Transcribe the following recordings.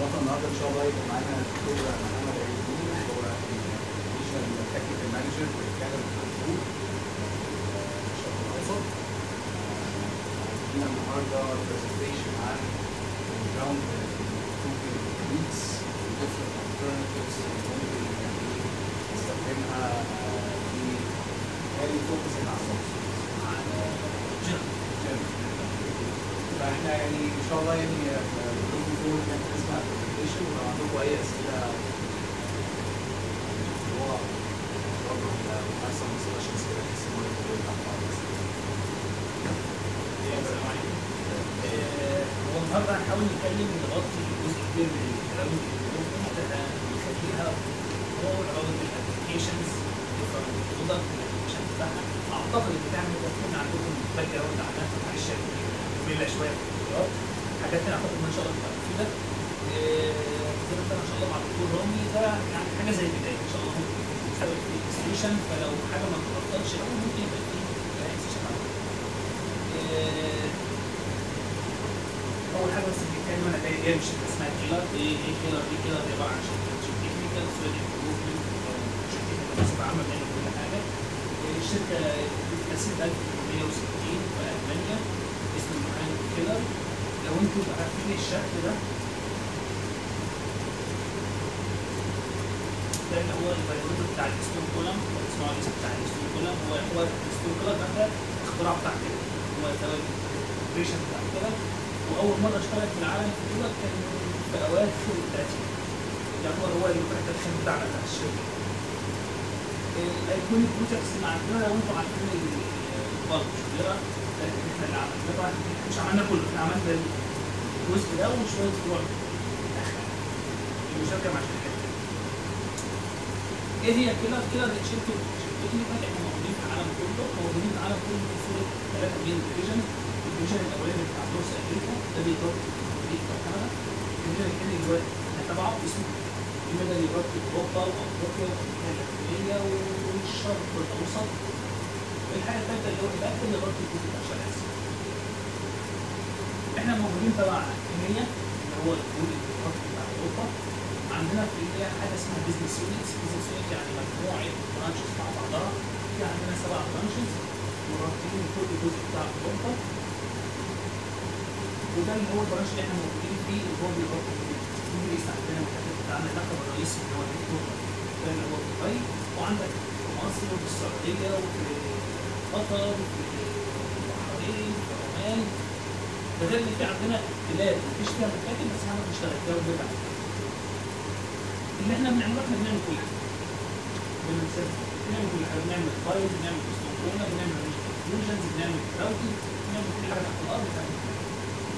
ضيوفنا النهارده ان شاء الله يبقى معانا الدكتور محمد عيدون هو الناشونال تكنيكال مانجر في الكادر الفود الشرق الاوسط عندنا النهارده برزنتيشن عن جراوند improving techniques and different alternatives اللي ممكن يعني نستخدمها آه، في هذه فوكسنج على السبستنس على فاحنا يعني ان شاء الله يعني لوكينج فورورد ان احنا نسمع البرزنتيشن ولو عندكم اي اسئله هو برضه احسن ديسكشنز كده بحيث ان هو يبقى تحت بعض السلام عليكم. آه، هو النهارده هنحاول نتكلم نغطي جزء كبير من الكلام اللي نخليها مور about الابلكيشنز برودكت الابلكيشن بتاعها اعتقد ان بتعمل تكون عندكم باك جراوند عنها معلش مملة شويه في التطبيقات حاجات تانية اعتقد ان شاء الله تبقى مفيده آه، زي ما اتفقنا ان شاء الله مع الدكتور رامي ده يعني حاجه زي البدايه ان شاء الله ممكن نسوي في اكستنشن فلو حاجه ما تبطلش قوي ممكن يبقى في اكستنشن آه، اول حاجه بس بنتكلم انا جاي جاي مش اسمها كيلر ايه ايه كيلر دي كيلر دي عباره عن شركه تكنيكال سويد امبروفمنت او شركه بصفه عامه بتعمل كل حاجه آه، الشركه اتاسست 1860 في المانيا اسم المحل كيلر لو انتم عارفين الشكل ده ده اللي هو الفيروس بتاع الستون كولم او اسمه الاسم بتاع الستون كولم هو هو الستون كولم ده اختراع بتاع كده هو ده الكريشن بتاع كده واول مره اشتغل في العالم في دول كان في اواخر الثلاثين يعتبر هو البرودكشن بتاعنا بتاع الشركه الايكونيك بروجكتس اللي عندنا لو انتم عارفين البلب شجره لكن احنا اللي عملناه طبعا مش عملنا كله احنا عملنا الجزء ده وشويه فروع المشاركه مع شركات ايه هي كده كده دي شركه شركتي احنا موجودين في العالم كله موجودين في العالم كله في صوره ثلاثه مين ديفيجن الديفيجن الاولاني بتاع نورث امريكا ده بيغطي امريكا وكندا الديفيجن الثاني اللي هو احنا تبعه اسمه الديفيجن اللي بيغطي اوروبا وافريقيا وامريكا اللاتينيه والشرق الاوسط والحاجه الثالثه اللي هو الاكل اللي بيغطي الجزء بتاع شرق اسيا احنا موجودين تبع كينيا اللي هو الجزء اللي بيغطي بتاع اوروبا عندنا في اللي هي حاجه اسمها بزنس يونتس بزنس يونت يعني مجموعه برانشز مع بعضها في عندنا سبع برانشز مرتبين كل جزء بتاع اوروبا وده اللي هو البرانش اللي احنا موجودين فيه اللي هو بيغطي ممكن يستخدم المكاتب بتاعنا المكتب الرئيسي اللي هو الدكتور ده اللي هو في دبي وعندك في مصر وفي السعوديه وفي قطر وفي البحرين وفي عمان ده غير ان في عندنا بلاد مفيش فيها مكاتب بس احنا بنشتغل فيها وبنرجع اللي احنا بنعمله احنا بنعمل كل حاجه بنعمل بنعمل كل حاجه بنعمل فايل بنعمل كوستوكولا بنعمل فيوجنز بنعمل راوتنج بنعمل كل حاجه تحت الارض بنعمل كل حاجة.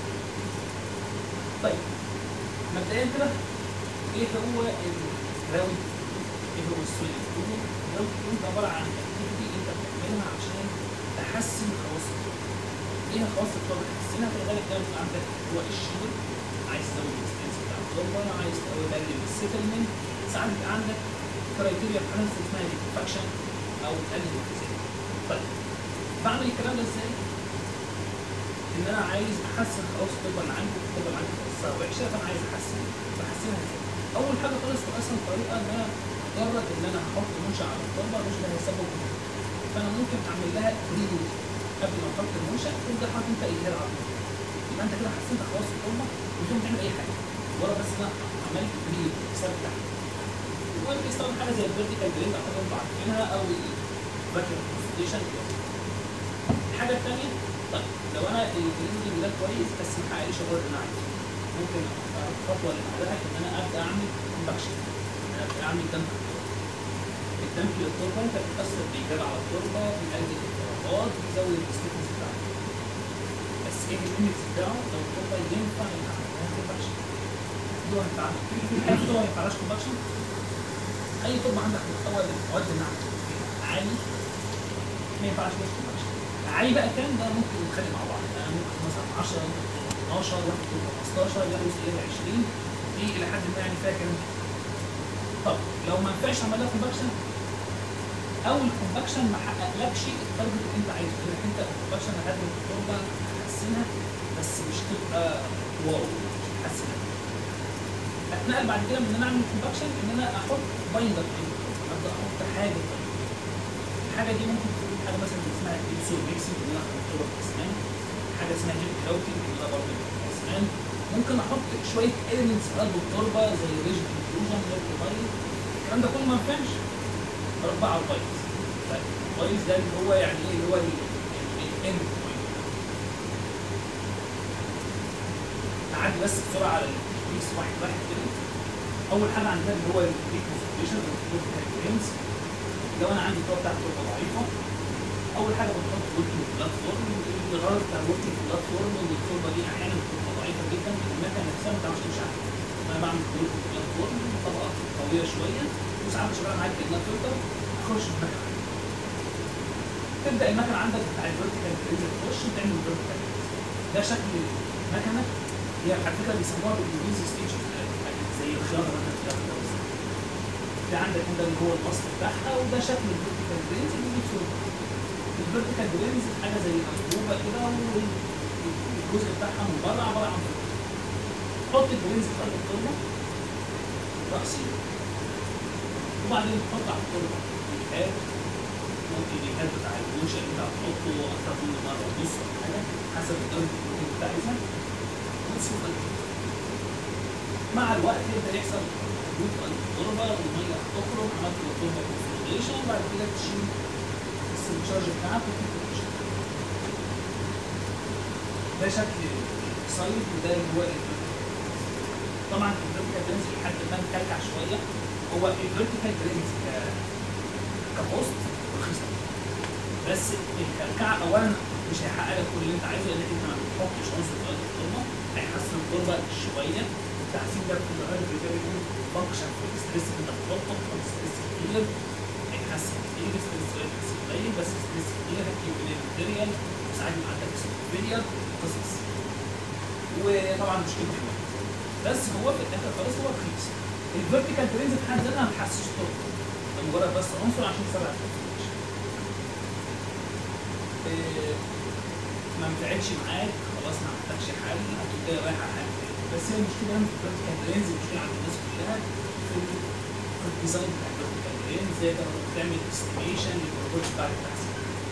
طيب مبدئيا كده ايه هو الراوت ايه هو السويل الراوت الراوت عباره عن اكتيفيتي انت بتعملها عشان تحسن خواص الطرق ايه خواص الطرق تحسنها في الغالب ده بيبقى عندك هو الشير عايز تزود الاكسبنس بتاع الطلبه عايز تقلل السيتلمنت ساعات بيبقى عندك كرايتيريا في حاجه اسمها ديفاكشن او تقلل الفيزيك طيب بعمل الكلام ده ازاي؟ ان انا عايز احسن خواص الطلبه اللي عندي الطلبه اللي عندي خواصها وحشه فانا عايز احسن بحسنها ازاي؟ اول حاجه خالص واسهل طريقه ان انا مجرد ان انا هحط منشا على الطلبه المنشا ده هيسبب مشكلة. فانا ممكن اعمل لها ريدنج قبل ما احط المنشا تبدا حاطط انت اجهاد على طول يبقى انت كده حسنت خواص الطلبه من غير ما تعمل اي حاجه ولا بس انا عملت ريد حساب بتاعها وانت بيستخدم حاجه زي الفيرتيكال جريد اعتقد انتوا عارفينها او الفاكيوم كونسنتريشن الحاجه الثانيه طيب لو انا الجريدنج ده كويس بس ما حققليش الغرض اللي انا عايزه ممكن الخطوه اللي بعدها ان انا ابدا اعمل كومباكشن ان انا ابدا اعمل دمج الدمج للتربه انت بتاثر بايجاب على التربه بيقلل الفراغات بيزود الستيفنس بتاعها بس ايه الليميتس بتاعه لو التربه ينفع ان اعملها كومباكشن دي ما ينفعش في في حاجه تربه ما ينفعهاش كومباكشن اي تربه عندك محتوى المواد الناعمه عالي ما ينفعش بس كومباكشن عالي بقى كام ده ممكن نتخانق مع بعض يعني ممكن مثلا 10 ممكن 12 واحد يكون 15 يوصل الى 20 دي الى حد ما يعني فيها كلام طب لو ما ينفعش اعمل لها كومباكشن او الكومباكشن ما حققلكش التارجت اللي انت عايزه انك انت الكومباكشن هتقدم التربه هتحسنها بس مش تبقى واو مش هتحسن اتنقل بعد كده من ان انا اعمل كومباكشن ان انا احط بايندر ابدا احط حاجه طيب. الحاجه دي ممكن تكون حاجه مثلا اسمها ايبسول ميكسنج ان انا احط له اسنان حاجه اسمها هيب كراوتنج ان انا برضه اسنان ممكن احط شويه اليمنتس في قلب التربه زي ريجن انكلوجن زي الكلام ده كله ما ينفعش اربعه البايز البايز ده اللي هو يعني ايه اللي هو الاند بوينت نعدي بس بسرعه على البيكس واحد واحد كده اول حاجه عندنا اللي هو البيك كونسنتريشن او البيك لو انا عندي التربه بتاعتي تربه ضعيفه اول حاجه بنحط وركينج بلاتفورم الغرض بتاع الوركينج بلاتفورم ان التربه دي احيانا بتبقى ضعيفه جدا المكنه نفسها ما بتعرفش تمشي عليها انا بعمل وركينج بلاتفورم طبقه قويه شويه وساعات بشغل معاك كانها فلتر اخش المكنه تبدا المكنه عندك بتاع الفيرتيكال جريز تخش وتعمل الفيرتيكال ده شكل المكنه هي على فكره بيسموها بالانجليزي ستيج زي الخياطه مثلا في الخياطة. في عندك ده اللي هو الوسط بتاعها وده شكل الفيرتيكال جرينز اللي بيجي فوق الفيرتيكال جرينز حاجه زي انبوبه كده والجزء بتاعها من بره عباره عن فيرتيكال. حط الجرينز في قلب التربه راسي وبعدين تحط على التربه الجهاز ممكن الجهاز بتاع الوش اللي انت هتحطه اكتر من مره ونص ولا حاجه حسب الدرجه اللي انت عايزها وتشوف مع الوقت يبدا يحصل هبوط قلب التربه والميه هتخرج عملت التربه كونسوليديشن وبعد كده تشيل السنشارج بتاعك وتحط ده شكل السايد وده اللي هو طبعا الفيرتيكال جرينز لحد ما مكلكع شويه هو الفيرتيكال جرينز كبوست رخيص بس الكلكعه اولا مش هيحقق لك كل اللي انت عايزه لانك انت ما بتحطش عنصر في قلب التربه هيحسن التربه شويه التحسين ده في الغالب بيبقى بيكون فانكشن في الاستريس اللي انت بتحطه او ستريس كتير هيحسن كتير ستريس هيحسن قليل بس ستريس كتير هتجيب من الماتيريال وساعات يبقى عندك سوفيريال قصص وطبعا مشكلته في الوقت بس هو في الاخر خالص هو رخيص الفيرتيكال جرينز في حد ذاتها ما بتحسش التربه ده مجرد بس عنصر عشان تسرع الكونسنتريشن ما نفعتش معاك خلاص ما عندكش حل هتبقى رايحه حل تاني بس هي المشكله هنا في الفيرتيكال جرينز المشكله عند الناس كلها في في الديزاين بتاع الفيرتيكال جرينز زي ده لما بتعمل استيميشن للبروتوتيب بتاع التحسين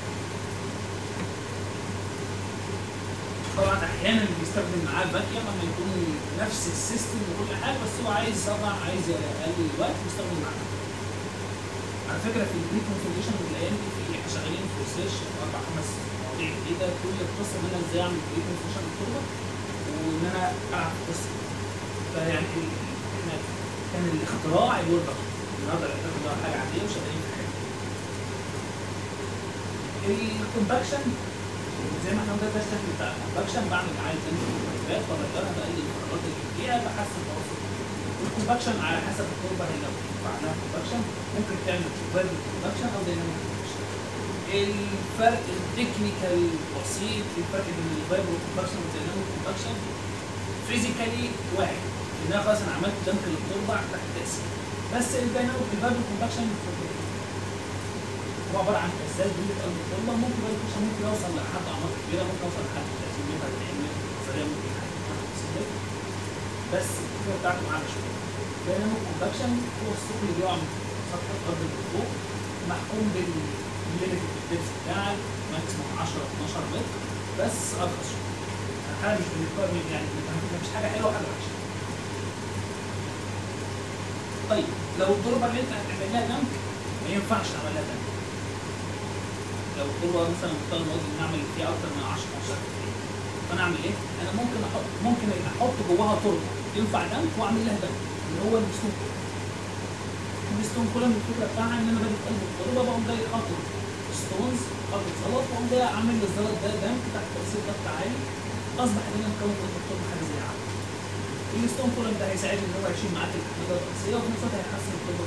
طبعا احيانا بيستخدم معاه الباكيوم لما يكون نفس السيستم وكل حاجه بس هو عايز يسرع عايز يقلل الوقت بيستخدم معاه على فكره في البري كونسوليشن الايام دي في احنا شغالين في ريسيرش اربع خمس مواضيع جديده كل القصه ان انا ازاي اعمل بري كونسوليشن للتربه وان انا العب في القصه فيعني ال- احنا كان الاختراع الورد النهارده الاختراع ده حاجه عاديه وشغالين في حاجه الكومباكشن زي ما احنا قلنا ده الشكل بتاع الكومباكشن بعمل عايز انزل الفراغات وبغيرها بقلل الفراغات اللي فيها بحسن توسط والكومباكشن على حسب التربه هي لو فعلها كومباكشن ممكن تعمل فيرب كومباكشن او دايناميك كومباكشن الفرق التكنيكال بسيط الفرق بين الفايب والكومباكشن والدايناميك كومباكشن فيزيكالي واحد ان انا خلاص انا عملت دمك للتربه تحت تاثير بس الدايناميك الفايب كومباكشن هو عباره عن اساس بيجي في قلب التربه ممكن بقى الكومباكشن ممكن يوصل لحد اعماق كبيره ممكن يوصل لحد 30 متر 40 متر سريع ممكن لحد 50 متر بس الفكره بتاعته معانا شويه بينما الكونفكشن هو الثقل اللي بيقع من سطح الارض من فوق محكوم بالليمت الدبس بتاعك ماكسيموم 10 12 متر بس ارخص شويه حاجه مش بنختار يعني مش حاجه حلوه وحاجه وحشه طيب لو التربه اللي انت هتعمل لها دمك ما ينفعش تعمل لها دمك لو التربه مثلا مختار مواد نعمل فيها اكتر من 10 15 فانا اعمل ايه؟ انا ممكن احط ممكن احط جواها تربه تنفع دمك واعمل لها دمك اللي هو الستون الستون كولم الفكره بتاعها ان انا باجي في قلب التربه بقوم جاي حاطط ستونز حاطط زلط واقوم جاي اعمل للزلط ده دمك تحت تاثير ضغط عالي اصبح ان انا مكون قلب التربه حاجه زي عادي الستون كولم ده هيساعدني ان هو يشيل معاك الاحماضات الرئيسيه وفي نفس الوقت هيحسن التربه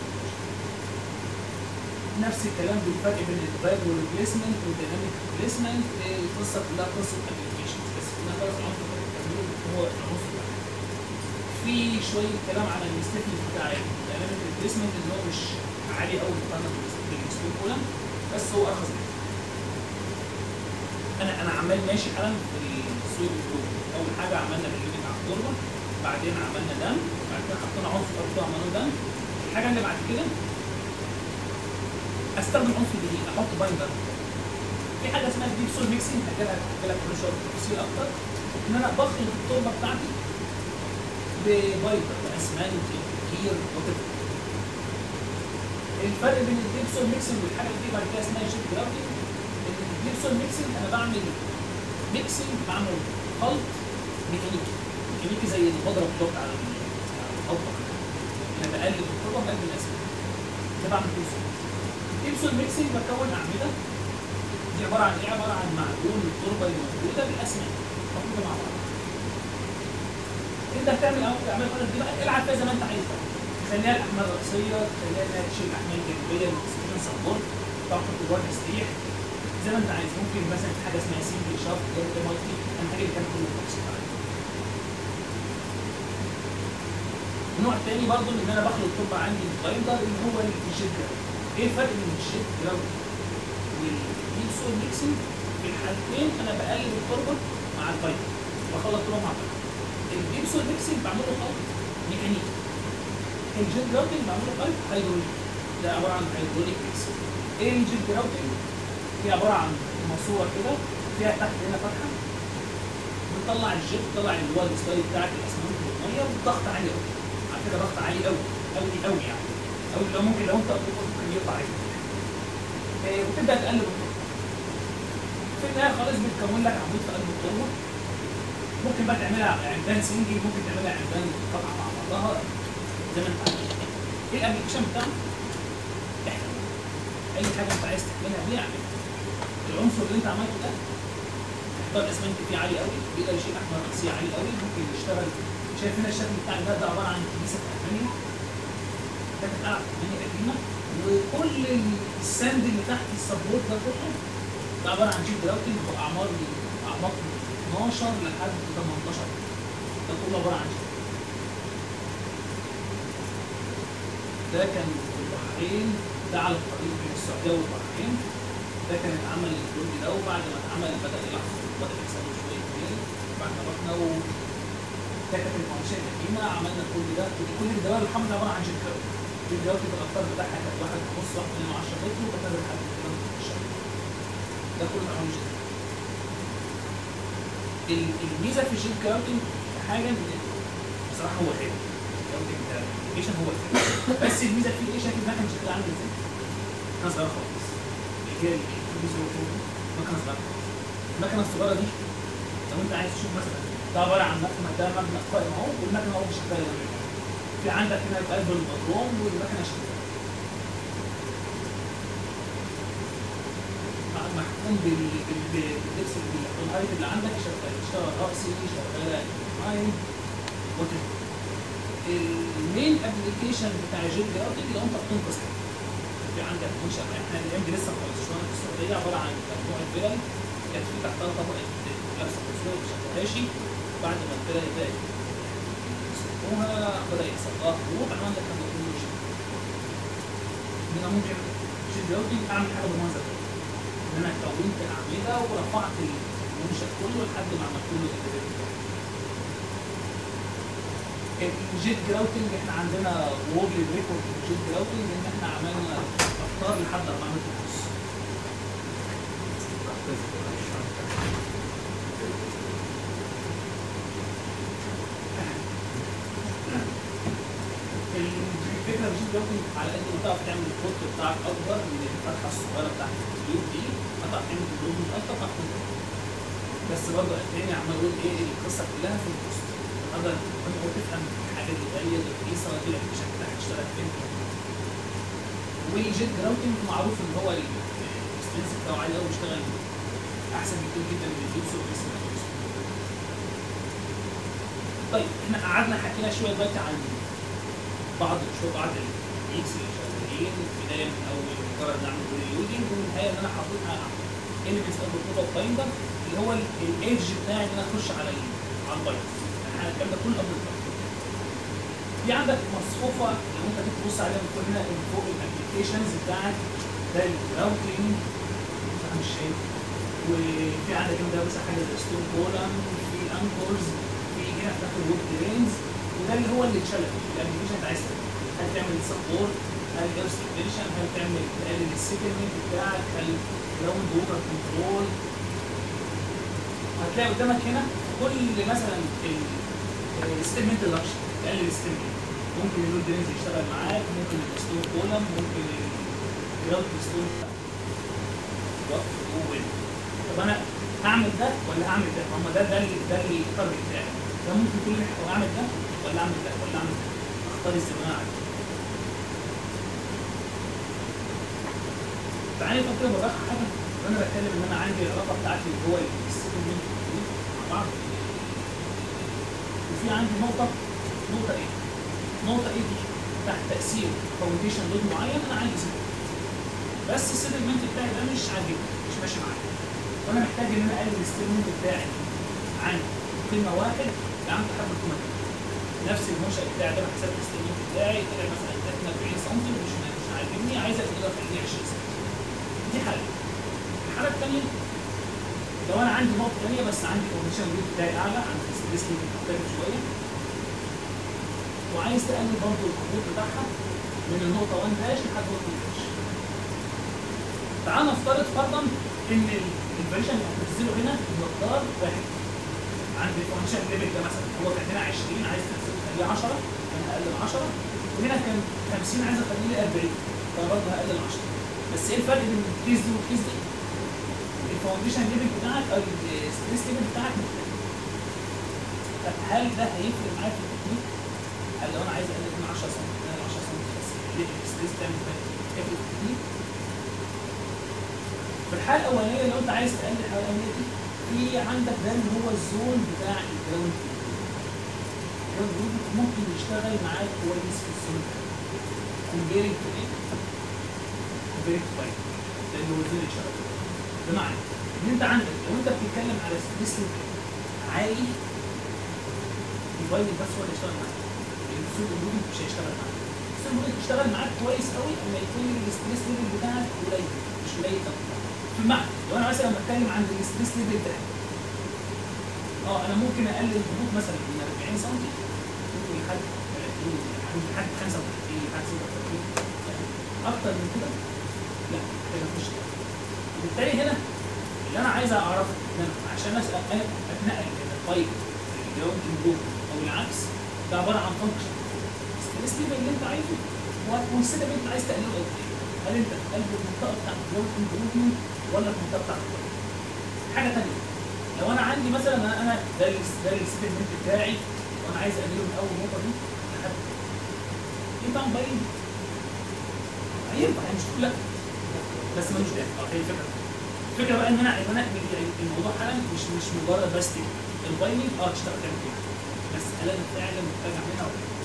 نفس الكلام بالفرق بين الفايب والريبليسمنت والديناميك ريبليسمنت القصه كلها قصه ابلكيشن بس احنا خلاص العنصر التكاملي هو العنصر ده في شويه كلام على الاستيفنس بتاع الديناميك ريبليسمنت ان هو مش عالي قوي مقارنه بالستون كولم بس هو ارخص منه انا انا عمال ماشي حالا في السوق الكود اول حاجه عملنا باليونت على التربه بعدين عملنا دم بعد كده حطينا عنصر برضه عملنا دم الحاجه اللي بعد كده استخدم عنصر جديد احط بايندر في حاجه اسمها ديب سول ميكسنج هجيلها هجيلها كل شويه تفاصيل اكتر ان انا بخلط التربه بتاعتي ببايندر باسمنت كير وات الفرق بين الديب سول ميكسنج والحاجه اللي بعد كده اسمها شيت جرافتنج ان الديب سول ميكسنج انا بعمل ميكسنج بعمل خلط ميكانيكي ميكانيكي زي المضرب بتوع على المطبخ انا بقلب التربه بقلب الاسمنت ده بعمل ديب سول ديب سول ميكسنج بكون اعمده دي عباره عن ايه؟ عباره عن معجون التربه اللي موجوده بالاسمنت مخلوطه مع بعض انت هتعمل اهو تعمل الخلط دي بقى العب فيها زي ما انت عايز بقى خليها الاحمال الرئيسيه خليها انها تشيل الاحمال الجانبيه الاكسجين سبورت تحط جواها تسريح زي ما انت عايز ممكن مثلا في حاجه اسمها سنجل شافت غير مالتي اهم حاجه كان كله تفصيل النوع الثاني برضه ان انا بخلط التربه عندي البايندر اللي هو الجيت جراوند ايه الفرق بين الجيت جراوند والديب سول ميكسنج في الحالتين انا بقلب التربه مع البايندر بخلط التربه مع البايندر الديب سول ميكسنج بعمل له خلط ميكانيكي الجيت جراوندنج بعمل له خلط هيدروليك ده عباره عن هيدروليك ميكسنج ايه الجيت جراوندنج؟ هي عباره عن ماسوره كده فيها تحت هنا فتحه بتطلع الجيت بتطلع اللي هو الستايل بتاعت الاسمنت والميه بضغط عالي قوي على فكره ضغط عالي قوي قوي قوي يعني قوي لو ممكن لو انت ممكن يقطع عليك إيه، وتبدا تقلب التربه في النهايه خالص بتكون لك عمود في قلب التربه ممكن بقى تعملها عمدان سنجل ممكن تعملها عمدان قطعه مع بعضها زي ما انت عايز ايه الابلكيشن بتاعنا؟ احنا اي حاجه انت عايز تعملها دي اعملها العنصر اللي انت عملته ده محتاج اسمنت فيه عالي قوي بيقدر يشيل احمال رئيسيه عالي قوي ممكن يشتغل شايف هنا الشكل بتاع ده ده عباره عن كنيسه في المانيا ده كانت قلعه في المانيا قديمه وكل الساند اللي تحت السبورت ده كله ده عباره عن جيب جراوتنج باعمار اعماق من 12 لحد 18 ده كله عباره عن جيب ده كان في البحرين ده على الطريق بين السعوديه والبحرين ده كان اتعمل البرج ده وبعد ما اتعمل بدا يحصل بدا يحصل له شويه كبير بعد ما رحنا و ده كانت المنشاه القديمه عملنا كل ده كل الدوائر الحمراء عباره عن جيت جراوتنج الجيت جراوتنج الاقطار بتاعها كانت واحد ونص واحد من 10 متر وكانت نازل لحد كده في الشارع ده كله معمول جيت ال- الميزه في الجيت جراوتنج حاجه ان بصراحه هو حلو الجراوتنج ده الابلكيشن هو حلو بس الميزه فيه ايه شكل المكنه شكلها عامل ازاي؟ مكنه صغيره خالص اللي هي الكمبيوتر مكنه صغيره خالص المكنه الصغيره دي لو انت عايز تشوف مثلا ده عباره عن مكنه ده مبنى قائم اهو والمكنه اهو شغاله في عندك هنا في قلب المضروم والمكنه شغاله مع- محكوم بال بال بال- باللبس بال- بالهايت اللي عندك شغال اشتغل راسي شغاله ماين وات المين ابلكيشن بتاع جيل جراوتنج اللي هو انت بتنقذ حاجه في عندك منشأ احنا الايام دي لسه مخلصناها في السعوديه عباره عن مجموعه فيلل كانت في تحتها طبقه لابسه تصوير شكلهاشي بعد ما الفيلل بدات يصفوها بدا يحصل لها هروب عملنا كان كله شيء ان انا ممكن جيل جراوتنج اعمل حاجه بالمنظر ده ان انا كونت اعمده ورفعت المنشأ كله لحد ما عملت له الإنتاج بتاعه. الجيت جراوتنج احنا عندنا وورلد ريكورد في الجيت جراوتنج ان احنا عملنا افطار لحد 400 ونص الفكره في الجيت جراوتنج على قد ما تعرف تعمل الكوت بتاعك اكبر من الفتحه الصغيره بتاعت التيوب دي هتعرف تعمل الجروب من اكتر تعرف تعمل بس برضه تاني عمال اقول ايه القصه كلها في البوست تقدر تقدر تفهم الحاجات اللي غاليه الرخيصه دي الابلكيشن بتاعك هتشتغل فين والجيت جراوتنج معروف ان هو الاكسبيرينس بتاعه عالي قوي بيشتغل احسن بكتير جدا من اليوتيوب سيرفيس طيب احنا قعدنا حكينا شويه دلوقتي عن بعض شويه بعض الاكس اللي شغالين بدايه من اول مجرد نعمل ريلودنج والنهايه ان انا حاطط اليمنتس اوف البروتو بايندر اللي هو الايدج بتاعي ان انا اخش على ال على البايند يعني الكلام ده كله قبل البايند في عندك مصفوفه لو انت جيت تبص عليها من هنا من فوق الابلكيشنز بتاعت ده الراوتنج انا مش شايف وفي عندك هنا ده مثلا حاجه زي ستون كولم في انكورز في هنا في الاخر ويب درينز وده اللي هو اللي اتشال الابلكيشن انت عايز تعمله. هل تعمل سبورت هل اير سيركيليشن هل تعمل تقلل السيتلمنت بتاعك هل جراوند ووتر كنترول هتلاقي قدامك هنا كل مثلا الستيتمنت ريدكشن تقلل الستيتمنت ممكن اللود درينز يشتغل معاك ممكن الستور كولم ممكن الجراوند ستور طب انا هعمل ده ولا هعمل ده؟ هم ده ده اللي- ده التارجت بتاعي ده ممكن كل محور اعمل ده ولا اعمل ده ولا اعمل ده اختار ازاي اعمل تعالى نفكر كده بالراحه حاجه وانا بتكلم ان انا عندي العلاقه بتاعتي اللي هو السيجمنت مع بعض وفي عندي نقطه نقطه ايه؟ نقطه ايه دي؟ تحت تاثير فاونديشن لود معين انا عندي سيجمنت بس السيجمنت بتاعي ده مش عاجبني مش ماشي معايا وانا محتاج ان انا اقلل السيجمنت بتاعي عن قيمه واحد لعند حد القيمه دي. نفس المنشأ بتاعي ده انا حسبت السيجمنت بتاعي طلع مثلا 40 سم مش مش عاجبني عايز اقلله اخليه 20 سم دي حاله الحاله الثانيه لو انا عندي نقطه ثانيه بس عندي كونديشن ريت بتاعي اعلى عند الستريس ليفل مختلف شويه وعايز تقلل برضه الهبوط بتاعها من النقطه 1 داش لحد نقطه 2 داش تعال نفترض فرضا ان الفاريشن اللي هتنزله هنا بمقدار واحد عند الكونديشن ليفل ده مثلا هو كان هنا 20 عايز تنزله تخليه 10 انا هقلل 10 وهنا كان 50 عايز اخليه 40 فانا برضه هقلل 10 بس ايه الفرق بين الكيس دي والكيس دي؟ الفاونديشن ليفل بتاعك او الستريس ليفل بتاعك مختلف. طب هل ده هيفرق معاك في التكنيك؟ هل لو انا عايز اقلل من 10 سم اقلل 10 سم بس الستريس تعمل فرق يفرق في التكنيك؟ في الحاله الاولانيه لو انت عايز تقلل الحاله الاولانيه دي في عندك ده اللي هو الزون بتاع الجراوند الجراوند جروب ممكن يشتغل معاك كويس في الزون ده كومبيرنج تو ايه؟ كومبيرنج تو بايت ده اللي هو الزون اللي شغال بمعنى ان انت عندك لو انت بتتكلم على ستريس عالي البايت بس هو اللي يشتغل معاك الزون الجروب مش هيشتغل معاك الزون الجروب يشتغل معاك كويس قوي اما يكون الستريس ليفل بتاعك قليل مش قليل قوي في المعنى لو انا مثلا بتكلم عن الستريس ليفل ده اه انا ممكن اقلل الهبوط مثلا من 40 سم ممكن لحد 30 لحد 35 لحد 36 اكتر من كده لا كده مفيش كده. وبالتالي هنا اللي انا عايز اعرفه ان انا عشان أس- أ- اتنقل من البايب للجراوند جروب او العكس ده عباره عن فانكشن الستريس ليفل اللي انت عايزه والسيت اللي انت عايز تقلله قد ايه هل انت في قلب المنطقه بتاعت الجراوند امبروفمنت ولا في المنطقه بتاعت البايب حاجه ثانيه لو انا عندي مثلا انا انا ده ال- ده الستيتمنت بتاعي وانا عايز اقلله من اول نقطه دي لحد ينفع موبايل هينفع هي مش تقول لا بس ملوش داعي اه هي الفكره الفكره بقى ان انا ان انا يعني الموضوع حالا مش مش مجرد بس كده البايننج اه تشتغل تعمل كده بس هل انا فعلا محتاج اعملها ولا لا؟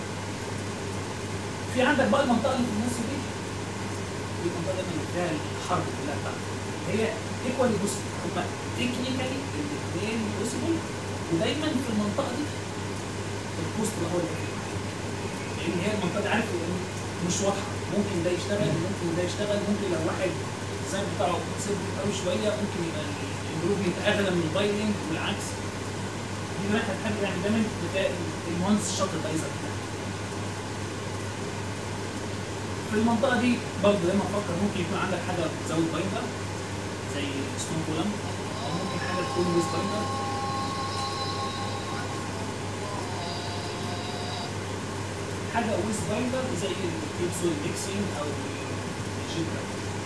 في عندك بقى المنطقه اللي في النص دي دي المنطقه دايما اللي فيها الحرب كلها بتاعتك هي ايكوالي بوسيبل هما تكنيكالي الاثنين بوسيبل ودايما في المنطقه دي البوست هو اللي هيفرق معاك. لان هي المنطقه دي عارف يعني مش واضحه ممكن ده يشتغل ممكن ده يشتغل ممكن لو واحد الديزاين بتاعه سيمبل قوي شويه ممكن يبقى الامبروفمنت اغلى من البايلنج والعكس دي من ناحيه حاجه يعني دايما بتلاقي المهندس الشاطر ده يظهر كده في المنطقه دي برضه دايما افكر ممكن يكون عندك حاجه تزود بايندر زي ستون كولم او ممكن حاجه تكون ويز بايندر حاجه ويز بايندر زي الكيبسول ميكسينج او الجيبرا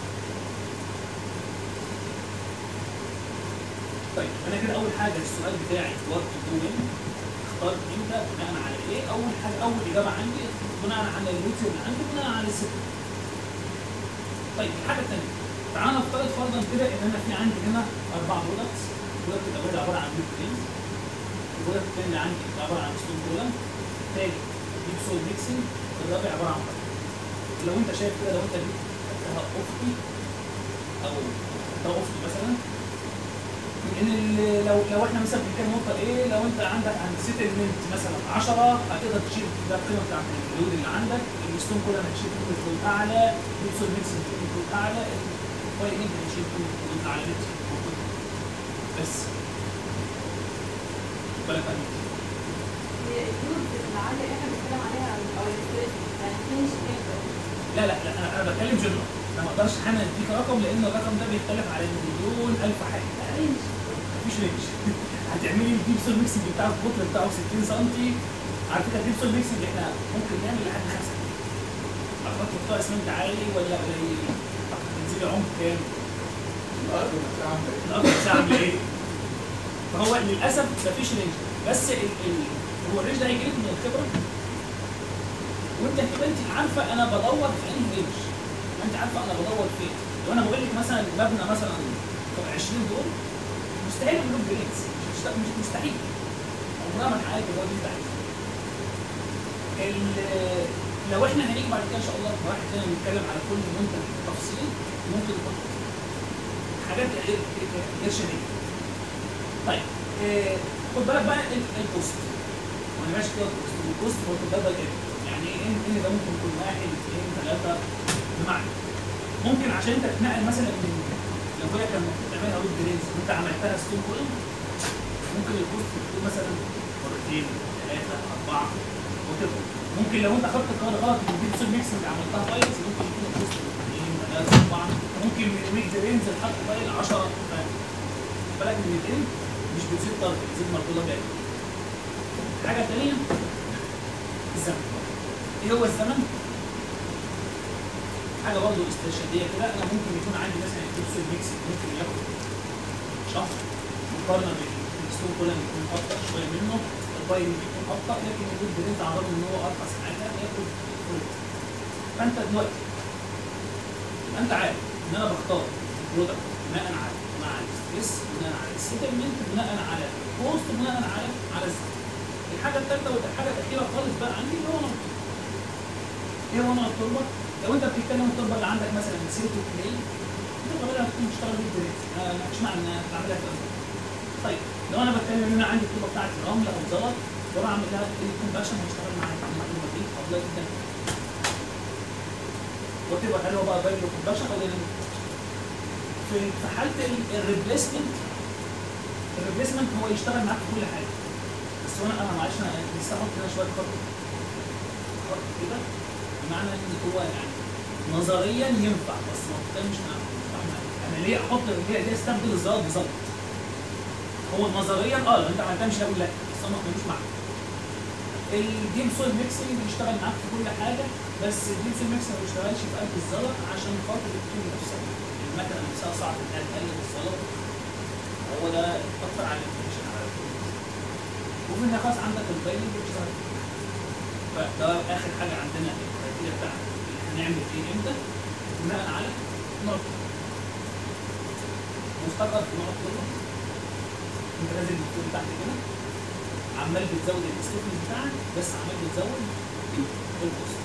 طيب انا كده اول حاجه السؤال بتاعي وات تو دو وين اختار امتى بناء على ايه اول حاجه اول اجابه عندي بناء على الروتين اللي عندي بناء على الست طيب الحاجه الثانيه تعالى نفترض فرضا كده ان انا في عندي هنا اربع برودكتس البرودكت الاول عباره عن بيب كريم البرودكت الثاني اللي عندي عباره عن ستون كولم الثالث ديب سول ميكسنج الرابع عباره عن بطر لو انت شايف كده لو انت دي خدتها افقي او خدتها افقي مثلا ان ال- لو لو احنا مثلا بنتكلم نقطه ايه لو انت عندك عند سيتلمنت مثلا 10 هتقدر تشيل ده القيمه بتاعت اللود اللي عندك الستون كولر هتشيل قيمه لود اعلى البيبسول ميكس هتشيل قيمه لود اعلى الواي انت هتشيل قيمه لود اعلى نفس الموضوع. بس بالك أنت. هي الجهد اللي لا لا لا انا انا بتكلم جنرال انا ما اقدرش انا اديك رقم لان الرقم ده بيختلف على مليون الف حاجه لا رينج مفيش رينج هتعملي الديب سول ميكسنج بتاع القطر بتاعه 60 سم على فكره الديب سول ميكسنج احنا ممكن نعمل لحد 5 كيلو اعتقد بتوع اسمنت عالي ولا قليل تنزلي عمق كام؟ الارض نفسها عامله ايه؟ الارض بتاعها عامله ايه؟ فهو للاسف مفيش رينج بس ال ال هو الرينج ده هيجي لك من الخبره وانت كده انت عارفه انا بدور في انهي رينج انت عارفه انا بدور فين لو انا بقول لك مثلا مبنى مثلا 20 دور مستحيل اعمل لهم جريدز مش مش مستحيل عمرها ما هتحقق الجوده اللي انت عايزها ال- لو احنا هنيجي بعد كده ان شاء الله في واحد تاني نتكلم على كل منتج بالتفصيل ممكن يكون حاجات غير غير شديده. طيب آه، خد بالك بقى ال- الكوست وانا ماشي كده الكوست الكوست هو تبادل ايه؟ يعني ايه ان ده ممكن يكون واحد اثنين ثلاثه بمعنى ممكن عشان انت تتنقل مثلا من لو هي كان المفروض تعملها روت جرينز وانت عملتها ستون كولم ممكن الكوست تكون مثلا مرتين ثلاثه اربعه وكده ممكن لو انت خدت القرار غلط من دي سول ميكس اللي عملتها بايلز ممكن يكون الكوست اثنين ثلاثه اربعه ممكن من ويك جرينز لحد بايل 10 بالك من 200 مش بتزيد طرد بتزيد مرتبه جايه حاجه ثانيه الزمن ايه هو الزمن؟ حاجه برضه استرشاديه كده انا ممكن يكون عندي مثلا الكبسول ميكس ممكن ياخد شهر مقارنه بالستون كولن يكون ابطا شويه منه الباين بيكون ابطا لكن الجود برينت على الرغم ان هو ارخص حاجه ياخد فلوس. فانت دلوقتي يبقى انت عارف ان انا بختار البرودكت بناء على مع الستريس بناء على السيتلمنت بناء على الكوست بناء على على الزمن. الحاجه الثالثه والحاجه الاخيره خالص بقى عندي اللي هو نوع التربه. ايه هو نوع التربه؟ لو انت بتتكلم التربه اللي عندك مثلا سيرتو كلي التربه اللي هتكون بتشتغل بيه بريد ما فيش معنى انها تعملها في الأرض. طيب لو انا بتكلم ان انا عندي التربه بتاعتي رمل او زلط وبعمل لها الكونفرشن هشتغل معاك المعلومه دي افضل جدا وتبقى هل هو بقى باين له كونفرشن او ديناميك في في حاله الريبليسمنت الريبليسمنت هو يشتغل معاك في كل حاجه بس هو انا انا معلش انا لسه احط هنا شويه خط خط كده بمعنى ان هو يعني نظريا ينفع بس منطقيا مش ينفع انا ليه احط ليه ليه استبدل الزلط بزلط هو نظريا اه لو انت ما عملتها مش هقول لا بس هو ملوش معنى الديب سول ميكسنج بيشتغل معاك في كل حاجه بس الديب سول ميكسنج ما بيشتغلش في قلب الزلط عشان خاطر التول نفسها المكنه نفسها صعب انها تقلب الزلط هو ده اكتر على الانفكشن على التول وفي النهايه خلاص عندك البايلنج بيشتغل فده اخر حاجه عندنا الكرايتيريا بتاعنا هنعمل ايه امتى بناء على نوع مفتقر في نوع التربه انت نازل بالطول تحت كده عمال بتزود الاستيفنس بتاعك بس عمال بتزود الكوست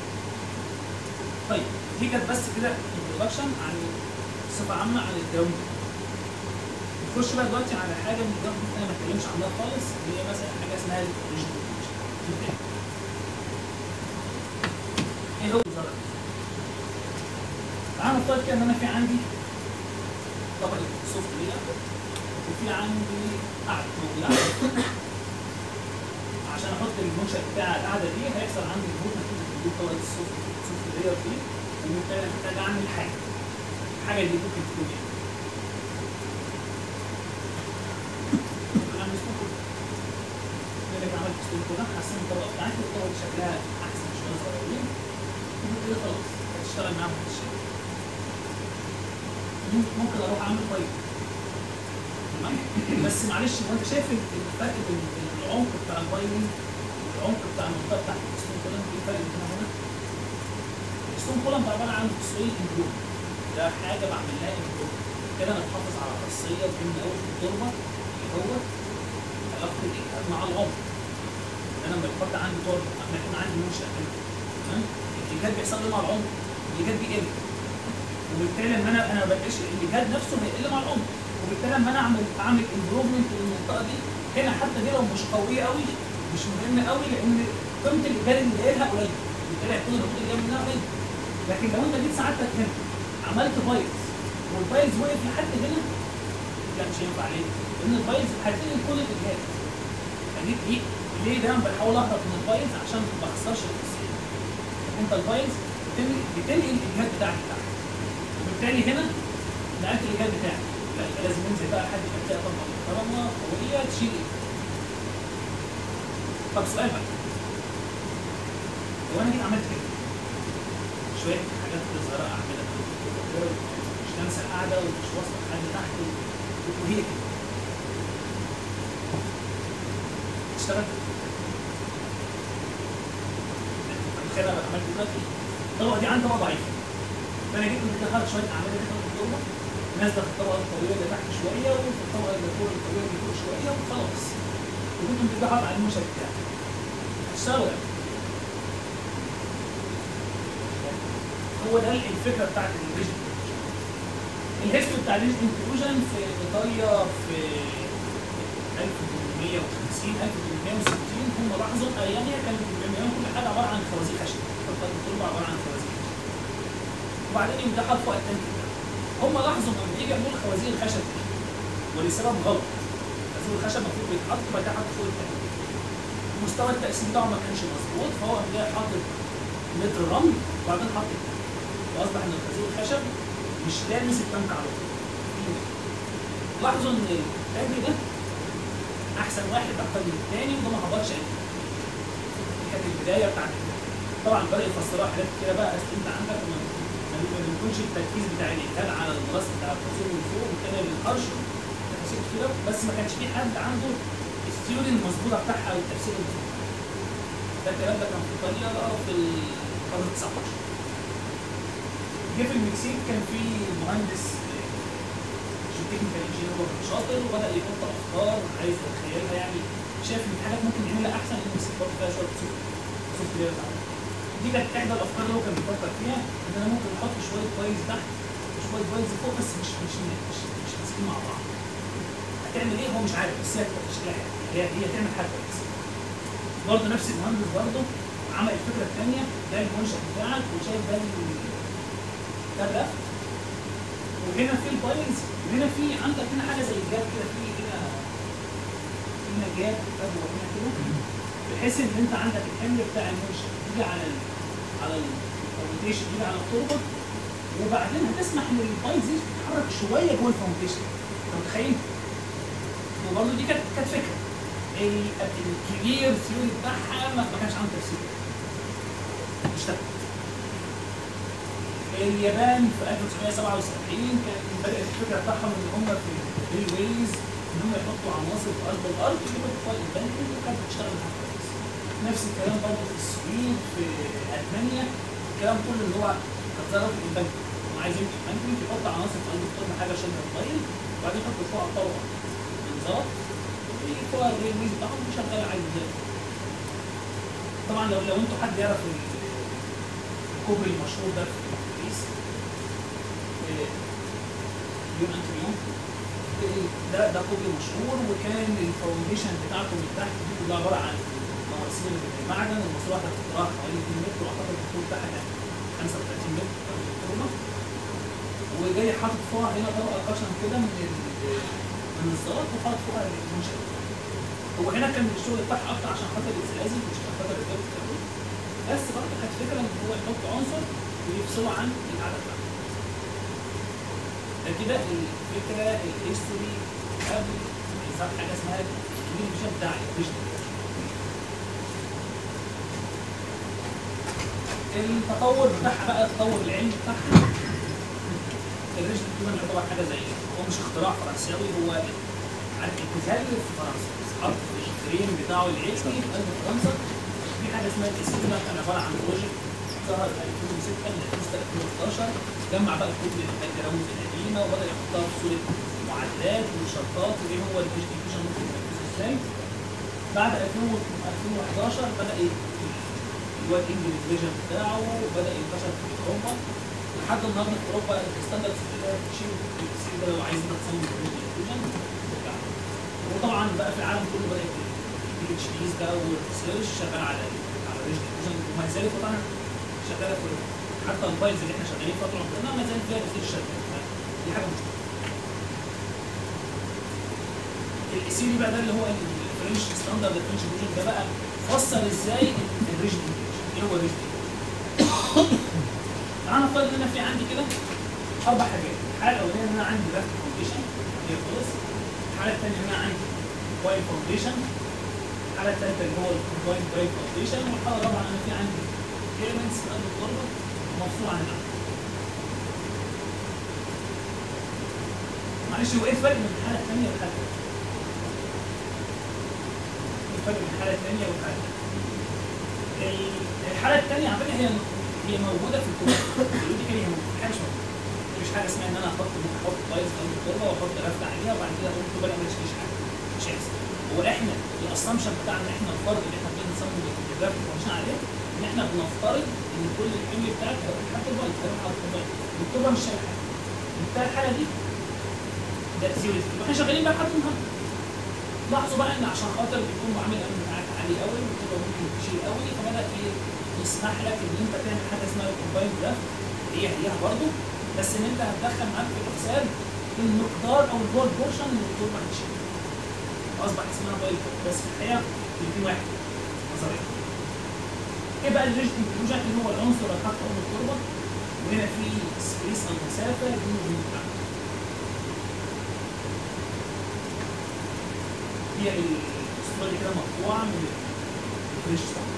طيب دي كانت بس كده انترودكشن عن بصفه عامه عن الجراوند نخش بقى دلوقتي على حاجه من الجراوند انا ما اتكلمش عنها خالص اللي هي مثلا حاجه اسمها الريجن ايه هو الزرع؟ تعال نفترض كده ان انا في عندي طبقه سوفت وير وفي عندي قاعده موجوده على عشان احط المنشا بتاع القاعده دي هيحصل عندي هبوط نتيجه وجود طبقه السوفت سوفت وير دي وبالتالي محتاج اعمل حاجه الحاجه دي ممكن تكون ايه؟ ممكن اعمل ستون كود لانك عملت ستون كود حسن الطبقه بتاعتي والطبقه دي شكلها احسن شويه صغيرين وبالتالي خلاص هتشتغل معاهم في الشغل ممكن اروح اعمل بايب تمام بس معلش هو انت شايف الفرق بين العمق بتاع البايبنج والعمق بتاع المنطقه بتاعت الستون كولم ايه الفرق بين هنا وهنا؟ الستون كولم ده عباره عن سويل امبروف ده حاجه بعمل لها امبروف كده انا بحافظ على خاصيه مهمه قوي في التربه اللي هو علاقه الاجهاد مع العمق انا لما بحط عندي تربه لما يكون عندي منشا هنا تمام الاجهاد بيحصل له مع العمق الاجهاد بيقل وبالتالي ان انا انا ما بقاش الاجهاد نفسه هيقل مع العمق وبالتالي لما انا اعمل اعمل امبروفمنت للمنطقه دي هنا حتى دي لو مش قويه قوي مش مهمه قوي لان قيمه الاجهاد اللي جاي لها قليل وبالتالي هيكون الضغط اللي جاي منها قليل لكن لو انت جيت سعادتك هنا عملت بايلز والبايلز وقف لحد هنا لا مش هينفع ليه؟ لان البايلز هتنقل كل الاجهاد يعني ايه ليه دايما بحاول اهرب من البايلز عشان ما اخسرش الخصيه انت البايلز بتنقل بتنقل الاجهاد بتاعك بتاعك وبالتالي هنا نقلت الاجهاد بتاعك لا يبقى لازم ننزل بقى لحد ما تلاقي طبقه محترمه قويه تشيل ايه طب سؤال بقى لو انا جيت عملت كده شويه حاجات كده صغيره اعملها كده مش لامسه القاعده ومش واصله لحد تحت وهي كده تشتغل متخيل انا عملت دلوقتي الطبقه دي عندي طبقه ضعيفه فانا جيت كنت دخلت شويه اعمال كده في الطبقه نازله في الطبقه الطويله اللي تحت شويه وفي الطبقه اللي فوق الطويله اللي فوق شويه وخلاص وكنت متدخل على المنشأ بتاعي هتشتغل ولا لا؟ هو ده الفكره بتاعت الريجن الهيستوري بتاع الريجن انكلوجن في ايطاليا في 1850 1860 هم لاحظوا ايامها كان بيعملوا كل حاجه عباره عن خوازيق خشب كل عباره عن خوازيق خشب وبعدين يمدحها فوق التانك ده هم لاحظوا لما بيجي يعملوا خوازيق الخشب دي ولسبب غلط خوازيق الخشب المفروض بيتحط وبعد كده يتحط فوق التانك مستوى التقسيم بتاعه ما كانش مظبوط فهو قام جاي حاطط متر رمل وبعدين حط التانك واصبح ان الخازوق الخشب مش لامس التانك على طول لاحظوا ان التانك ده احسن واحد اكتر من الثاني وده ما هبطش قد دي كانت البدايه بتاعت طبعا بدا يفسروها حاجات كتيره بقى اصل انت عندك ما ما بيكونش التركيز بتاع الانتاج على الراس بتاع الخازوق من فوق والتاني للقرش تفاصيل كتيره بس ما كانش في حد عنده الثيوري المظبوطه بتاعها او التفسير المظبوط ده الكلام ده كان في ايطاليا بقى في القرن 19 جه في المكسيك كان في مهندس تكنيكال انجينير هو كان شاطر وبدا يحط افكار عايز يتخيلها يعني شايف ان في حاجات ممكن يعملها احسن ان المكسيك برضه فيها شويه سوفت وير دي كانت احدى الافكار اللي هو كان بيفكر فيها ان انا ممكن احط شويه بايز تحت وشويه بايز فوق بس مش مش مش مش ماسكين مع بعض هتعمل ايه هو مش عارف بس هي هتبقى شكلها هي هي تعمل حاجه بس برضه نفس المهندس برضه عمل الفكره الثانيه ده المنشا بتاعك وشايف ده ده اللفت وهنا في البايلز وهنا في عندك هنا حاجه زي الجاب كده في هنا هنا جاب فجوه هنا كده بحيث ان انت عندك الحمل بتاع المنشا يجي على ال على الفاونديشن يجي على التربه وبعدين هتسمح ان البايلز دي تتحرك شويه جوه الفاونديشن انت متخيل؟ وبرضه دي كانت كانت فكره الكبير ثيوري بتاعها ما ما كانش عنده تفسير اشتغل اليابان في 1977 كان بدأت الفكره بتاعهم ان هم في الريل ويز ان هم يحطوا عناصر في ارض الارض يجيبوا فايل البنك وكانت بتشتغل معاهم كويس. نفس الكلام برضه في السويد في المانيا الكلام كله اللي هو كان ظرف البنك هم عايزين البنك يحط عناصر في ارض كل حاجه شبه الفايل وبعدين يحط فوقها طبقه انذار فوق الريل ويز بتاعهم شغال عادي زي الفل. طبعا لو لو انتوا حد يعرف الكوبري المشهور ده في باريس يوم انتريون ده ده كوبري مشهور وكان الفاونديشن بتاعته من تحت دي كلها عباره عن مواسير من المعدن والماسوره واحده بتتراوح حوالي 2 متر واعتقد الطول بتاعها كان 35 متر او الطولة وجاي حاطط فوقها هنا طبقه خشن كده من ال- من الزلط وحاطط فوقها المنشأ هو هنا كان الشغل بتاعها اكتر عشان خاطر الزلازل مش عشان خاطر الجو الكهربائي بس برضه كانت فكره ان هو يحط عنصر ويفصله عن القعده بتاعته ده كده الفكره الهيستوري قبل ما حاجه اسمها الكوميونيكيشن بتاع الفيجن التطور بتاعها بقى التطور العلمي بتاعها الريجن كمان يعتبر حاجه زي هو مش اختراع فرنساوي هو عارف اتجاه في فرنسا حط الفريم بتاعه العلمي في قلب فرنسا في حاجه اسمها الاسكيما كان عباره عن بروجكت ظهر 2006 من 2011 جمع بقى كل الجراوند القديمه وبدا يحطها في صوره معادلات وشرطات وايه هو الديستريبيوشن ممكن ينفذه ازاي بعد 2011 بدا ايه اللي هو الانجليز فيجن بتاعه بدا ينتشر في اوروبا لحد النهارده في اوروبا الستاندردز اللي هي بتشيل السي ده لو عايز انت تصمم فيجن وطبعا بقى في العالم كله بدات البي اتش ديز بقى والريسيرش شغال على على ريجن فيجن وما زالت طبعا شغاله في حتى الموبايلز اللي احنا شغالين فتره عمرنا ما زال فيها ريسيرش شغال دي حاجه مهمه الاسيري بقى ده اللي هو الفرنش ستاندرد الفرنش فيجن ده بقى فسر ازاي الريجن ايه هو الريجن تعالى نفترض ان انا في عندي كده اربع حاجات الحاله الاولانيه ان انا عندي راف فاونديشن هي خلص الحاله الثانيه ان انا عندي كوين فاونديشن الحاله الثالثه اللي هو الكوين درايف فاونديشن والحاله الرابعه ان انا في عندي elements قد التربه مفصول عن العمل معلش هو ايه الفرق بين الحاله الثانيه والحاله الثالثه؟ ايه الفرق بين الحاله الثانيه والحاله الثالثه؟ ال- الحاله الثانيه على فكره هي هي موجوده في الكود الكود هي موجوده حاجه مش موجوده مفيش حاجه اسمها ان انا احط احط بايظ في التربه واحط رفع عليها وبعد كده اقول التربه لا مش فيش حاجه مش هيحصل هو احنا الاسامبشن بتاعنا ان احنا الفرض اللي احنا بنصمم الجرافيك فانكشن عليه ان احنا بنفترض ان كل الحمل بتاعك هيروح لحد البايظ هيروح على التربه التربه مش شايله حاجه بتاع الحاله دي ده ثيوري احنا شغالين بقى لحد النهارده لاحظوا بقى ان عشان خاطر بيكون معامل الامن بتاعك عالي قوي وتبقى ممكن تشيل قوي فبدا ايه يسمح لك ان انت تعمل حاجه اسمها الكومباين جراف هي هيها برضه بس ان انت هتدخل معاك في الحساب المقدار او اللي هو البورشن اللي الدكتور ما هتشيل اصبح اسمها بايل بس في الحقيقه الاثنين واحد نظريا ايه بقى الريجد انكلوجن اللي هو العنصر اللي اتحط فوق التربه وهنا في سبيس او مسافه بينه وبين البتاع هي الاسطوره دي كده مقطوعه من الفريش ستار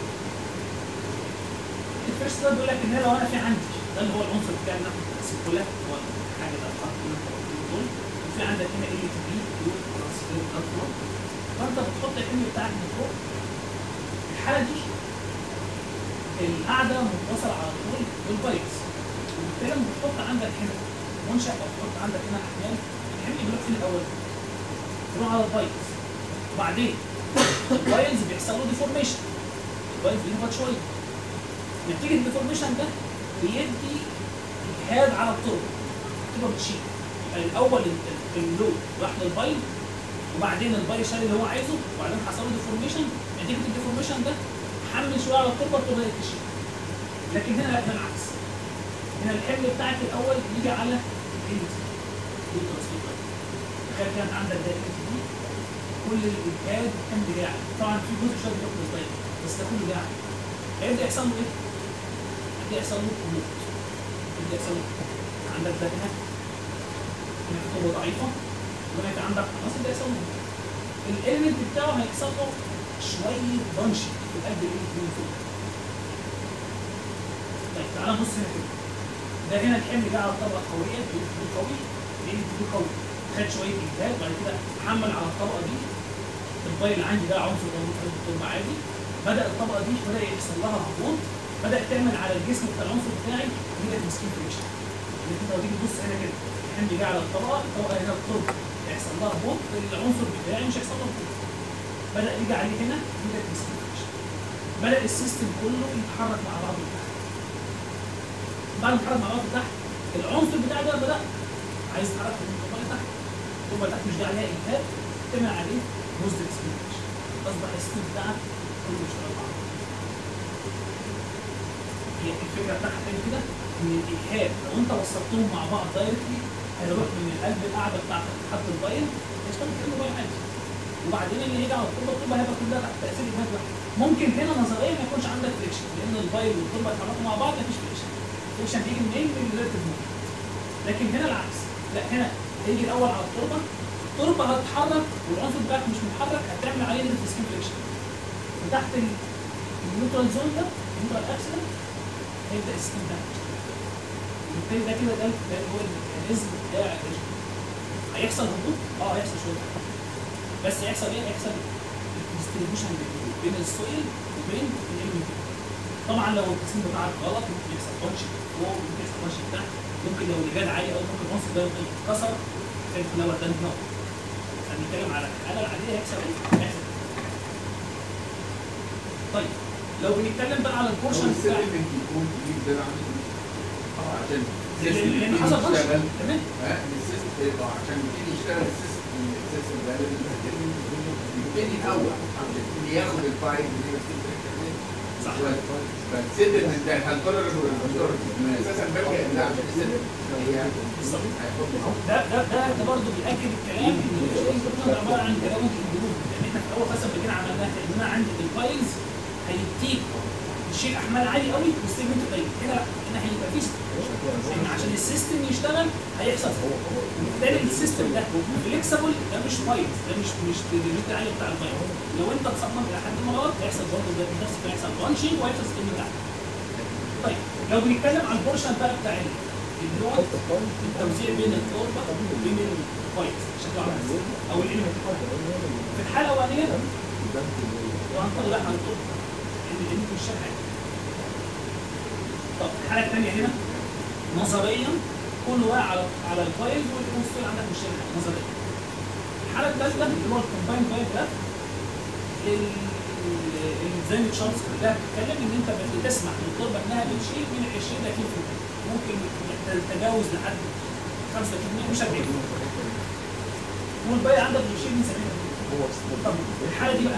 الفريش ستار بيقول لك ان أنا لو انا في عندي ده اللي هو العنصر بتاع ناحيه التقسيم كلها هو الحاجه اللي هتحط كل الطرفين دول وفي عندك هنا ال تي بي ترانسفير بلاتفورم فانت بتحط الحمل بتاعك من فوق الحاله دي القاعده متصله على طول بالبايبس وبالتالي لما بتحط عندك هنا منشا او تحط عندك هنا احمال الحمل بيروح فين الاول؟ يروح على البايلز وبعدين البايلز بيحصل له ديفورميشن البايلز بيهبط شويه نتيجه الديفورميشن ده بيدي اجهاد على التربه التربه بتشيل يبقى الاول ال- اللود راح للبايل وبعدين البايل شال اللي هو عايزه وبعدين حصل له ديفورميشن نتيجه الديفورميشن ده حمل شويه على التربه التربه بدات تشيل لكن هنا لا هنا العكس هنا الحمل بتاعك الاول يجي على الانت تخيل كان عندك ده ال دي كل الاجهاد كان جاي عليه. طبعا في جزء شويه بياخد البايل بس ده كله جاي عليه. هيبدا يحصل له ايه؟ هيبدا يحصل له قنوط هيبدا يحصل له عندك ده هنا هنا في قوه ضعيفه وهنا في عندك خلاص يبدا يحصل له الاليمنت بتاعه هيحصل له شويه بنش في القلب اللي من فوق طيب تعالى نبص هنا كده ده هنا الحمل جه على الطبقه القويه بيدي قوي بيدي قوي خد شويه اجهاد وبعد كده حمل على الطبقه دي البايل اللي عندي ده عنصر موجود في التربه عادي بدا الطبقه دي بدا يحصل لها هبوط بدات تعمل على الجسم بتاع العنصر بتاعي نيجاتيف سكين فريكشن اللي انت لو تيجي تبص هنا كده الحمل جه على الطبقه الطبقه هنا التربه هيحصل لها هبوط العنصر بتاعي مش هيحصل له هبوط بدا يجي عليه هنا نيجاتيف سكين فريكشن بدا السيستم كله يتحرك مع بعضه لتحت بعد ما يتحرك مع بعضه لتحت العنصر بتاعي ده بدا عايز يتحرك من الطبقه لتحت الطبقه لتحت مش جاي عليها اجهاد تعمل عليه بوزيتيف سكين فريكشن اصبح السيستم بتاعك كله يشتغل مع بعض هي الفكره بتاعها تاني كده ان الاجهاد لو انت وصلتهم مع بعض دايركتلي هيروح من القلب القاعده بتاعتك لحد البايل هيشتغل كانه بايل عادي وبعدين اللي هيجي على التربه التربه هيبقى كلها تحت تاثير اجهاد واحد ممكن هنا نظريا ما يكونش عندك فريكشن لان البايل والتربه يتحركوا مع بعض مفيش فريكشن الفريكشن هيجي منين؟ من الريلاتيف مومنت لكن هنا العكس لا هنا هيجي الاول على التربه التربه هتتحرك والعنصر بتاعك مش متحرك هتعمل عليه نيجاتيف سكين فريكشن وتحت ال- النيوترال زون ده النيوترال اكسلنت هيبدا السكين بتاعك بالتالي ده كده ده ده هو الميكانيزم بتاع الريجن هيحصل هبوط؟ اه هيحصل شويه هبوط. بس هيحصل ايه؟ هيحصل ديستريبيوشن بين السويل وبين الاليمنت طبعا لو التصميم بتاعك غلط ممكن يحصل بانش فوق ممكن يحصل بانش تحت ممكن لو الاجهاد عالي قوي ممكن العنصر ده ممكن يتكسر في الفلاور ده نوع هنتكلم على الحاله العاديه هيحصل ايه؟ هيحصل طيب لو بنتكلم بقى على البورشن بتاع السيلمنت يكون كبير ده عشان عشان لان حصل بانش يشتغل تمام ها السيستم اه عشان يبتدي يشتغل السيستم السيستم ده لازم يبتدي الاول عشان يبتدي ياخد الفايل صح فالسيلمنت ده هنقرر اساسا بلجأ ده عشان السيلمنت هي بالظبط هيحط ده ده ده ده برضه بياكد الكلام ان الانترنت ده عباره عن جراوند الجروب لان احنا في اول قسم بجينا عملناها ان انا عندي الفايلز هيديك تشيل احمال عالي قوي والسيجمنت قليل هنا لا هنا هيبقى في لان عشان السيستم يشتغل هيحصل وبالتالي السيستم ده فليكسبل ده مش بايظ ده مش مش بالريت العالي بتاع البايظ لو انت تصمم الى حد ما غلط هيحصل برضه ده نفس الكلام هيحصل بانشنج وهيحصل سكيل بتاعك طيب لو بنتكلم عن البورشن بقى بتاع النوع التوزيع بين التربه وبين البايظ شكله عامل ازاي او الاليمنت في الحاله الاولانيه طبعا طلع عن التربه لان الاليمنت مش شغال طب الحاله الثانيه هنا نظريا كل واقع على على الفايل والكونسول عندك مش شغال نظريا الحاله الثالثه اللي هو الكومباين فايل ده زي ما الشمس كلها بتتكلم ان انت بتسمح للتربه انها بتشيل من 20 ل 30% ممكن تتجاوز لحد 35% مش 40 والباقي عندك بيشيل من 70% طب الحاله دي بقى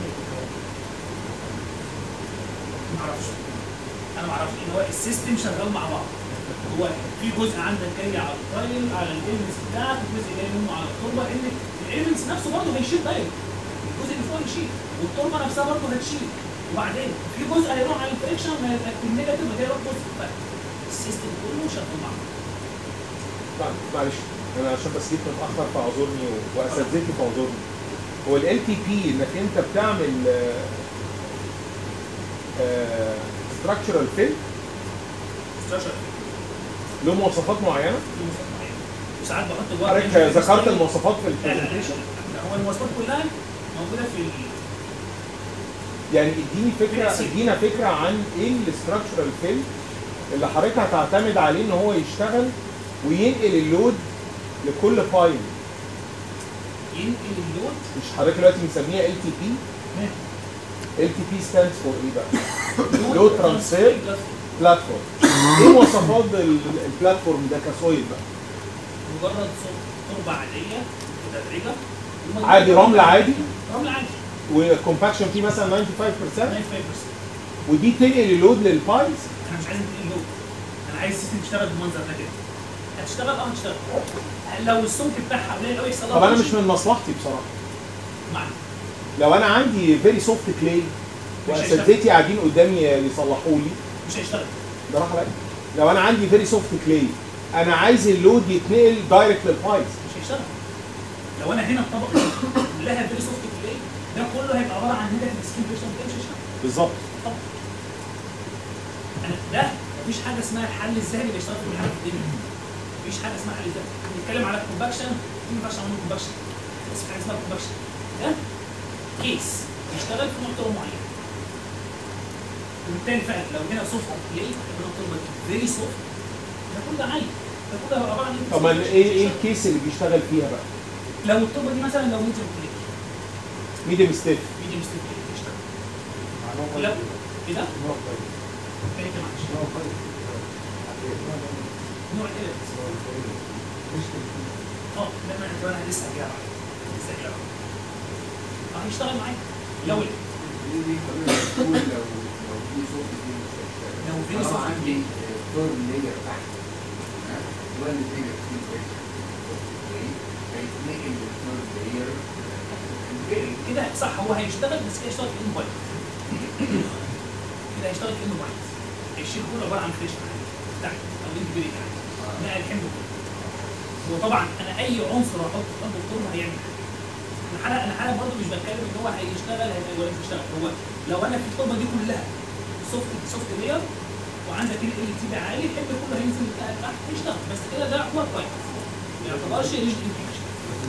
ما اعرفش انا ما اعرفش ان هو السيستم شغال مع بعض هو في جزء عندك جاي على الفايل على الاليمنتس بتاعك وجزء جاي منه على التربه لان الاليمنتس نفسه برضه هيشيل دايركت الجزء اللي فوق هيشيل والتربه نفسها برضه هتشيل وبعدين في جزء هيروح على الفريكشن النيجاتيف هيروح جزء السيستم كله شغال مع بعض طيب معلش انا عشان بس جيت متاخر فاعذرني واساتذتي فاعذرني هو ال تي بي انك انت بتعمل ستراكشرال فيل ستراكشر له مواصفات معينه وساعات بحط جوه حضرتك ذكرت المواصفات في لا لا لا البرزنتيشن لا، هو المواصفات كلها موجوده في ال... يعني اديني فكره في ادينا فكره عن ايه الاستراكشرال فيل اللي حضرتك هتعتمد عليه ان هو يشتغل وينقل اللود لكل فايل ينقل اللود مش حضرتك دلوقتي مسميها ال تي بي ال تي بي ستاندز فور ايه بقى؟ Load transfer. بلاتفورم ايه مواصفات ال- البلاتفورم ده كسويل بقى؟ مجرد صوت تربه عاديه متدرجه ومجرد- عادي رمل عادي رمل عادي وكومباكشن فيه مثلا 95% 95% ودي تنقل اللود للفايلز انا مش عايز انتقل اللود انا عايز السيستم تشتغل بالمنظر ده كده هتشتغل اه هتشتغل لو السمك بتاعها قليل قوي يحصل لها طب انا مش function. من مصلحتي بصراحه معنى لو انا عندي فيري سوفت كلاي مش واساتذتي قاعدين قدامي يصلحوا لي مش هيشتغل ده راح عليا لو انا عندي فيري سوفت كلاي انا عايز اللود يتنقل دايركت للفايلز مش هيشتغل لو انا هنا الطبقه دي كلها فيري سوفت بلاي ده كله هيبقى عباره عن نيجاتيف سكين بيرسون مش هيشتغل بالظبط طبعا انا ده مفيش حاجه اسمها الحل الذهبي اللي يشتغل في كل حاجه في الدنيا مفيش حاجه اسمها حل ذهبي بنتكلم على الكومباكشن ما ينفعش نعمل كومباكشن بس في حاجه اسمها كومباكشن ده كيس يشتغل في نقطه معينه وبالتالي فعلا لو هنا سوفت بلاي يبقى التربه فيري سوفت ده كله عالي ده كله هيبقى عباره عن طب ما ايه ايه الكيس اللي بيشتغل فيها بقى؟ لو التربه دي مثلا لو ميديوم بلاي ميديم ستيف ميديوم ستيب بلاي يشتغل لا ايه ده؟ تاني كده معلش نوع الاليمنتس اه ده انا ده انا لسه هجيبها لسه هجيبها اه هيشتغل معايا لو ال- دي دي كمان بتقول لو لو في صوت دي مش هيشتغل لو في طالما صوت عندي فورم ليجر تحت ها، وان ليجر في الفيشن هيتنقل للفورم ليجر كده صح هو هيشتغل بس كده هيشتغل في الموبايل كده هيشتغل في الموبايل الشيء كله عباره عن فيشن بتاعي او انتجريت يعني نقل الحمل كله وطبعا انا اي عنصر احطه في قلب التربه هيعمل حاجه انا حاله انا حاله برضه مش بتكلم ان هو هيشتغل هي- ولا مش هيشتغل هو لو انا في التربه دي كلها سوفت سوفت لير وعندك ال ال تي بي عالي الحمل كله هينزل بتاع تحت هيشتغل بس كده ده هو كويس ما يعتبرش ريجن انفكشن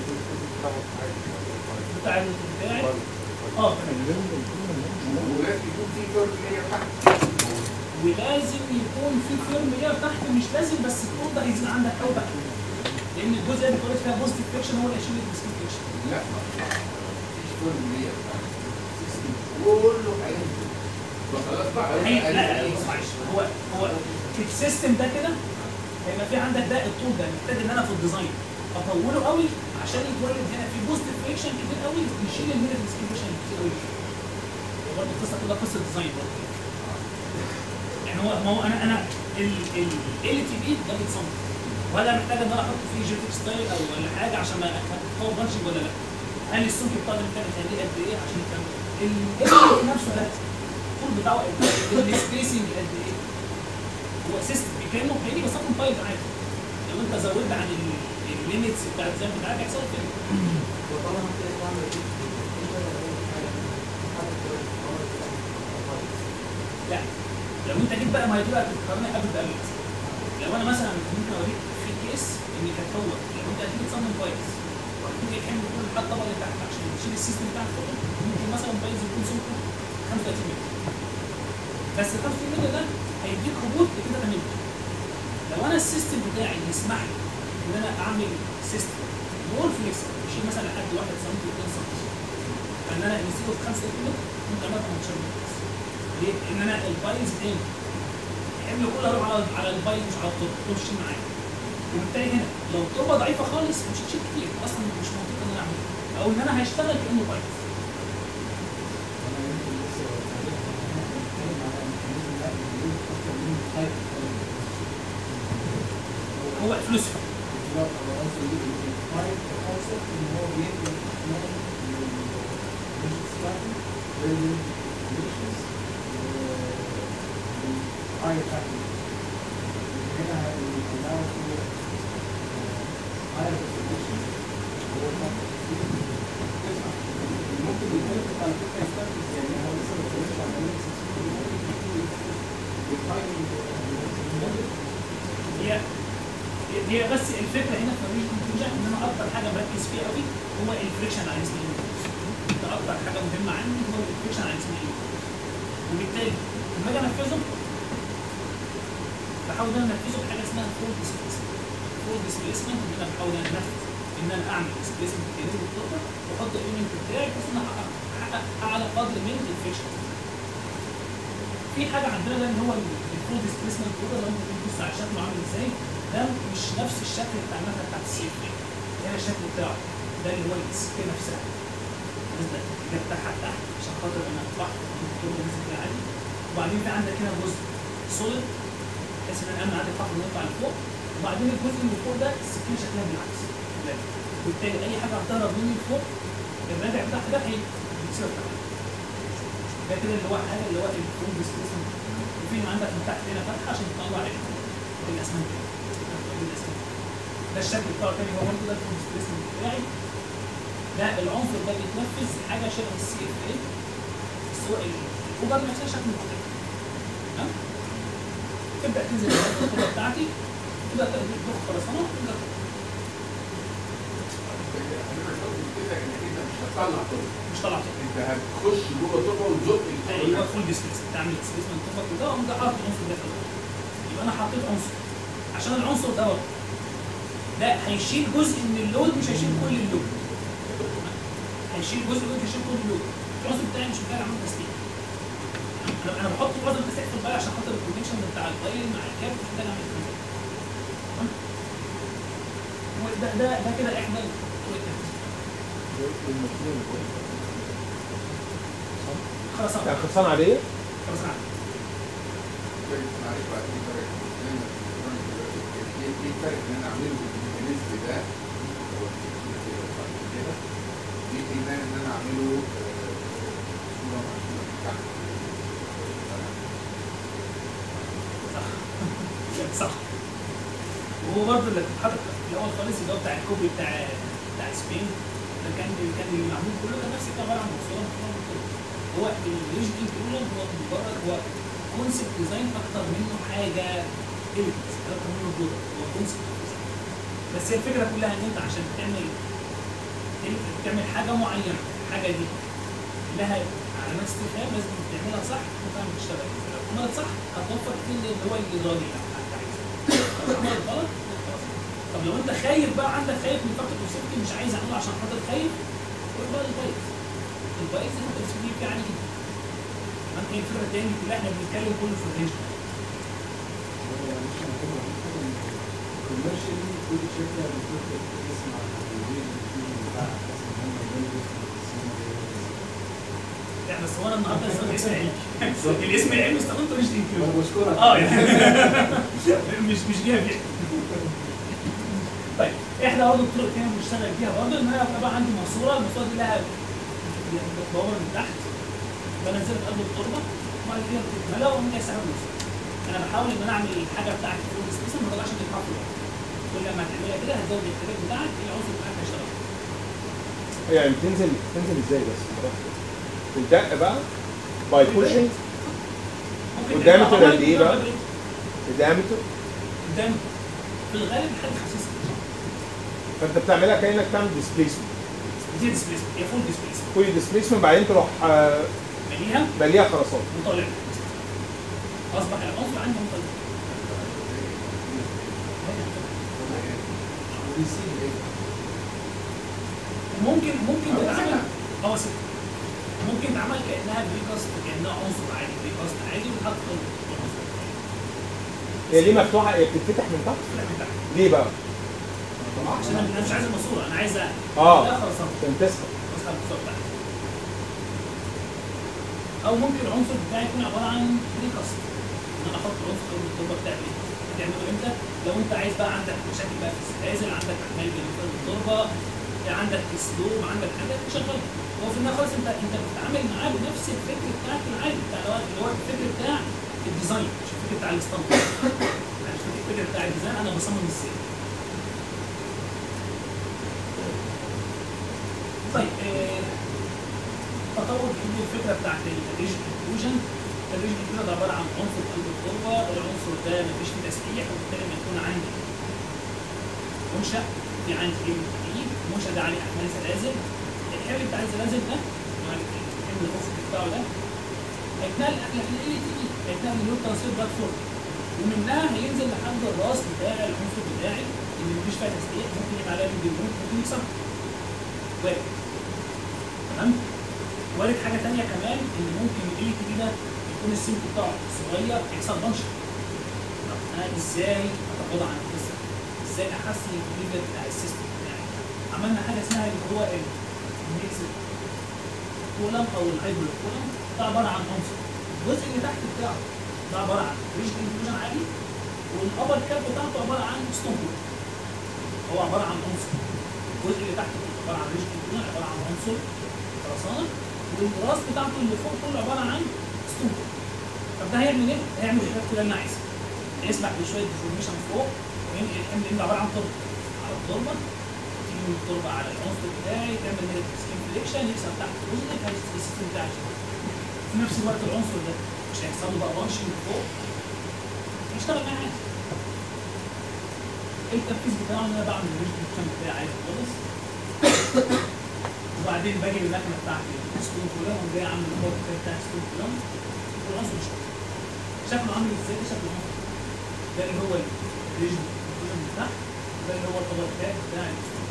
بتاع ال- بتاعي اه تمام ولازم يكون في فورم ليجر تحت ولازم يكون في فيرم لير تحت مش لازم بس الكود ده هيزيد عندك قوي بقى لان الجزء اللي بتقول فيها بوزيتيف فيكشن هو اللي هيشيل الديسكريت فيكشن لا مفيش فورم ليجر تحت السيستم كله هينزل فخلاص بقى هي هيبقى لا لا أقل بص إيه؟ معلش هو هو في السيستم ده كده هيبقى في عندك ده الطول ده محتاج ان انا في الديزاين اطوله قوي عشان يتولد هنا في بوزيتيف فيكشن كتير قوي يشيل النيجاتيف ديسكريت فيكشن كتير قوي برضه القصه كلها قصه ديزاين برضه يعني هو ما هو انا انا ال ال ال تي بي ده بيتصمم ولا محتاج ان انا احط فيه جيوتيك ستايل او ولا حاجه عشان ما هو بانشنج ولا لا هل السمك بتاع ده محتاج اخليه قد ايه عشان يكمل ال ال نفسه ده الطول بتاعه قد ايه السبيسنج قد ايه هو سيستم كانه كاني بصمم فايل عادي لو انت زودت عن الليميتس بتاعت الزمن بتاعك هيحصل لك كده وطالما انت تعمل كده لا لو انت جيت بقى ما هي دي بقى تقارنها قبل بقبل لو انا مثلا ممكن اوريك في كيس ان كانت هو لو انت هتيجي تصمم كويس وهتيجي تحمل كل الحد طبقه اللي تحت عشان تشيل السيستم بتاعك كله ممكن مثلا بايظ يكون سمكه 35 متر بس ال 35 متر ده هيديك هبوط كده 8 متر لو انا السيستم بتاعي يسمح لي ان انا اعمل سيستم مور فليكسبل يشيل مثلا لحد 1 سم 2 سم فان انا انزله في 35 متر ممكن اعمل 18 متر بس. ليه؟ ان انا البايلز تاني الحمل كله هيروح على على البايل مش على التربه التربه تشيل معايا وبالتالي هنا لو التربه ضعيفه خالص مش هتشيل كتير اصلا مش منطقي ان انا اعمله او ان انا هيشتغل كانه بايل هو فلوس ممكن يتكلم على فكره يستنفذ يعني هو لسه ما اتكلمش عن هي هي بس الفكره هنا في الريج كونفيوجن ان انا اكتر حاجه مركز فيها قوي هو الفريكشن على اسم ده اكتر حاجه مهمه عندي هو الفريكشن على اسم وبالتالي لما اجي انفذه بحاول ان انا انفذه بحاجه اسمها فول ديسبيسمنت فول ديسبيسمنت ان انا بحاول ان انفذ ان انا اعمل ديسبيسمنت كبير للطاقه واحط الايمنت بتاعي بحيث ان انا احقق احقق اعلى قدر من الفريكشن في حاجه عندنا ده اللي هو الفول ديسبيسمنت كده لو انت بتبص على شكله عامل ازاي ده مش نفس الشكل بتاع المكنه بتاعت السي اف هنا الشكل بتاعه ده اللي هو السكه نفسها نازله الاتجاه بتاعها تحت عشان خاطر انا بحط الدكتور نازل كده عادي وبعدين في عندك هنا جزء سوليد بحيث ان انا امن عندي الحفر يطلع لفوق وبعدين الجزء اللي فوق ده السكين شكلها بالعكس لا. وبالتالي اي حاجه هتهرب مني لفوق الراجع بتاعها ده هيتصير تحت ده كده اللي هو حاجه اللي هو الفول ديسبيسمنت وفي عندك من تحت هنا فتحه عشان تطلع الاسمنت الاسمنت ده الشكل بتاعه تاني هو برضه ده الفول ديسبيسمنت بتاعي ده العنصر ده بيتنفذ حاجه شبه السي اف اي بس هو الكوبر نفسها شكل مختلف تمام تبدا تنزل الكوبر بتاعتي تبدا تضخ خرسانه تبدا كده انك انت مش هتطلع طرق مش طالع طبعا انت هتخش جوه طرقه وتزق ايوه الطرق فول ديسبيسمنت تعمل ديسبيسمنت تطبق وده وأقوم جاي حاطط العنصر ده كده يبقى انا حطيت عنصر عشان العنصر ده برضه ده هيشيل جزء من اللود مش هيشيل كل اللود هيشيل جزء من اللود مش هيشيل كل اللود العنصر بتاعي مش محتاج اعمل تسليم انا انا بحط معظم التسليم في البايل عشان خاطر الكونكشن بتاع البايل مع الكاب مش محتاج اعمل تسليم تمام وده ده ده كده احدى طرق التنفيذ خلاص يعني أنا- خلصان عليه خلاص أنا عارف. معلش بعد كده فرق ايه الفرق ان انا اعمله بالميكانيزم ده هو كده ايه الفرق ان انا اعمله آه، صوره معموله تحت صح وهو برضه اللي اتحط في الاول خالص اللي هو بتاع الكوبري بتاع بتاع سبين ده كان كان اللي معمول كله كان نفس الكلام عباره عن مقصوره محطوطة من كله. هو الريج انكلوجن هو مجرد هو كونسيبت ديزاين اكتر منه حاجه اليمنت اكتر منه برودكت هو كونسيبت ديزاين بس هي الفكره كلها ان انت عشان تعمل تعمل حاجه معينه الحاجه دي لها علامات استفهام لازم تعملها صح وتعمل تشتغل لو عملت صح هتوفر كتير اللي هو الايرادي اللي انت عايزه لو عملت غلط خلاص. طب لو انت خايف بقى عندك خايف من فقره السيفتي مش عايز اعمله عشان خاطر خايف قول بقى البايظ البايظ دي فقره السيفتي فيه عالي جدا كمان هي الفكره التاني كلها احنا بنتكلم كله في الرينج كوميرشالي كل شركه بتطلب اسم على الريل بتاعها بحيث ان هم يلاقوا اسم لا بس هو انا النهارده استخدمت اسم علمي الاسم العلمي استخدمته رينج انكلوجن انا بشكرك اه يعني مش مش جايه فيها طيب احنا برضه الطرق الثانيه اللي بنشتغل فيها برضه ان انا ابقى بقى عندي ماسوره الماسوره دي لها بوابه من تحت بنزلها في قلب التربه وبعد كده بتتملى ومن يسحب الوصول انا بحاول ان انا اعمل الحاجه بتاعتي في السبيس ما تطلعش تتحط في الوقت كل ما تعملها كده هتزود الاحتكاك بتاعك العنصر بتاعك هيشتغل يعني بتنزل بتنزل ازاي بس؟ الدق بقى باي بوشنج ممكن والdiameter تعملها قد إيه بقى؟ قدام الدايمتر قدام في الغالب لحد 50 سم فانت بتعملها كانك تعمل ديسبيسمنت دي ديسبيسمنت هي فول ديسبيسمنت كل ديسبيسمنت بعدين تروح آه، مليها ماليها خرسانه مطلع اصبح العنصر عندي مطلع ممكن ممكن تتعمل اه ست ممكن تعمل كانها بريكاست كانها عنصر عادي بريكاست عادي وتحط في العنصر هي ليه مفتوحه هي بتتفتح من تحت طلع من تحت ليه بقى؟ عشان انا مش عايز الماسوره انا عايز اه لا خلاص عشان تسحب أصحاب الصوت بتاعتي. او ممكن العنصر بتاعي يكون عباره عن بريكاست ان انا احط عنصر في التربه بتاعتي هتعمله امتى؟ لو انت عايز بقى عندك مشاكل بقى في السلاسل عندك احمال بالنسبه للتربه عندك اسلوب عندك حاجات تشغلها هو في النهايه خالص انت انت بتتعامل معاه بنفس الفكر بتاعك العادي بتاع اللي هو اللي هو الفكر بتاع الديزاين مش الفكر بتاع الاسطمبه يعني مش الفكر بتاع الديزاين انا بصمم ازاي طيب آه، تطور جديد الفكره بتاعت الريجن انكلوجن الريجن انكلوجن ده عباره عن عنصر قلب التربه العنصر ده مفيش فيه تسليح وبالتالي لما يكون عندي منشا في عندي ايه جديد المنشا ده عليه احمال سلاسل الحمل بتاع السلاسل ده يعني الحمل الافقي بتاعه ده هيتنقل ال تي دي هيتنقل لنيو ترانسفير بلاتفورم ومنها هينزل لحد الراس بتاع العنصر بتاعي اللي مفيش فيها تسليح ممكن يبقى عليها بالديمون ممكن يكسرها وارد تمام وارد حاجه تانية كمان ان ممكن ال تي دي ده يكون السلك بتاعه صغير يحصل بنشر طب انا ازاي اتغاضى عن القصه دي؟ ازاي احسن الليفل بتاع السيستم بتاعي عملنا حاجه اسمها اللي هو الميكس كولم او الهايبرد كولم ده عباره عن عنصر الجزء اللي تحت بتاعه ده عباره عن ريج انفيوجن عادي والابر كاب بتاعته عباره عن ستون كولم هو عباره عن عنصر الجزء اللي تحت عباره عن ريج انفيوجن عباره عن عنصر خرسانه والراس بتاعته اللي فوق كله عباره عن ستون كولم طب ده هيعمل ايه؟ هيعمل الحاجات كلها اللي انا عايزها يسمح بشويه ديفورميشن فوق وينقل الحمل اللي عباره عن تربه على التربه تيجي من التربه على العنصر بتاعي تعمل نيجاتيف سكين فليكشن يكسر تحت بوزيتيف هيشتغل السيستم بتاعي يشتغل. في نفس الوقت العنصر ده مش هيحصل له بقى بانشنج فوق يشتغل معايا عادي التركيز بتاعه ان انا بعمل الريجن بتاعي عادي خالص وبعدين باجي بالمكنه بتاعتي ستون كولوم وجاي اعمل الكود بتاع ستون كولوم والعنصر يشتغل شكله عامل ازاي ده شكله عنصر ده اللي هو الريجن كولوم من تحت ده اللي هو الطبق بتاعي بتاع الستون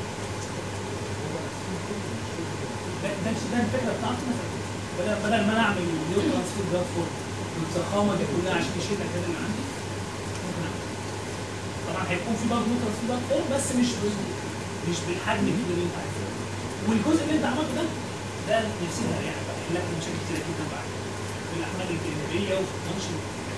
ده ده ده الفكره بتاعته مثلا بدل بدل ما انا اعمل اليو ترانسفير بلاتفورم بالضخامه دي كلها عشان يشيل الكلام اللي عندي ممكن اعمل طبعا هيكون في برضه ترانسفير بلاتفورم بس مش بال مش بالحجم الكبير اللي انت عايزه والجزء اللي انت عملته ده ده نفسنا يعني بقى يحل لك مشاكل كتير جدا بعد في الاحمال الجانبيه وفي التنشن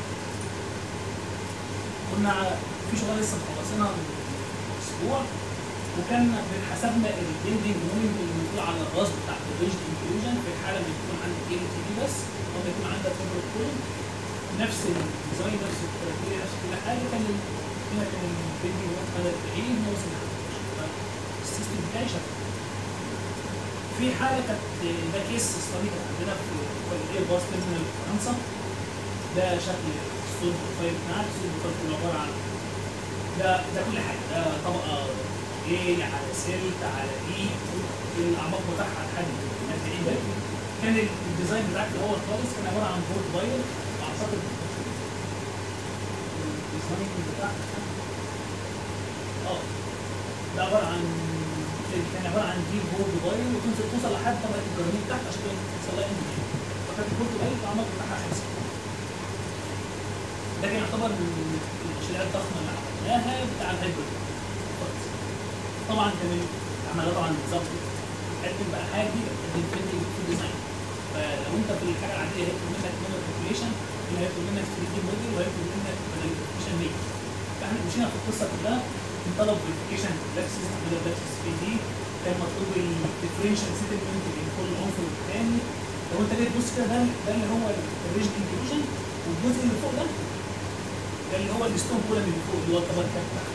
كنا في شغل لسه مخلصينها من اسبوع وكان حسبنا البيلدنج مومنت اللي موجود على الراس بتاع الريجن انكلوجن في الحاله اللي يكون عندك ال تي دي بس او ما يكون عندك فيبر كولوم نفس الديزاين نفس الكرايتيريا نفس كل حاجه كان ال- هنا كان البيلدنج مومنت بدل 40 هو وصل لحد 11. السيستم بتاعي شغال في حاله كانت ده كيس ستادي كانت عندنا في كواليتي باص تيرمينال في فرنسا ده شكل الصوت بروفايل بتاعك الصوت بروفايل كله عباره عن ده ده كل حاجه ده طبقه ايه على سلك على اي الاعماق بتاعها لحد 40 باك كان الديزاين بتاعك الاول خالص كان عباره عن بورد باير اعتقد الديزاين بتاعها اه ده عباره عن كان عباره عن دي بورد باير وتوصل توصل لحد طبقه الجرانيت تحت عشان كده توصل لها اند فكانت البورد باير الاعماق بتاعها 5 ده كان يعتبر من المشاريع الضخمه اللي عملناها بتاع الهايبرد طبعا كان عملها طبعا بالظبط قدم بقى حاجه جديده قدم فيلم في الديزاين فلو انت في الحاجه العاديه هيطلب منك موديل كالكوليشن هنا هيطلب منك 3 دي موديل وهيطلب منك فيريفيكيشن ميك فاحنا مشينا في القصه كلها طلب فيريفيكيشن كومبلكسز عملنا كومبلكسز 3 دي كان مطلوب الديفرنشال سيتلمنت بين كل عنصر والتاني لو انت جيت تبص كده ده ده اللي هو الريجن انكلوجن والجزء اللي فوق ده ده اللي هو الستون كولم اللي فوق اللي هو الطبقه الثالثه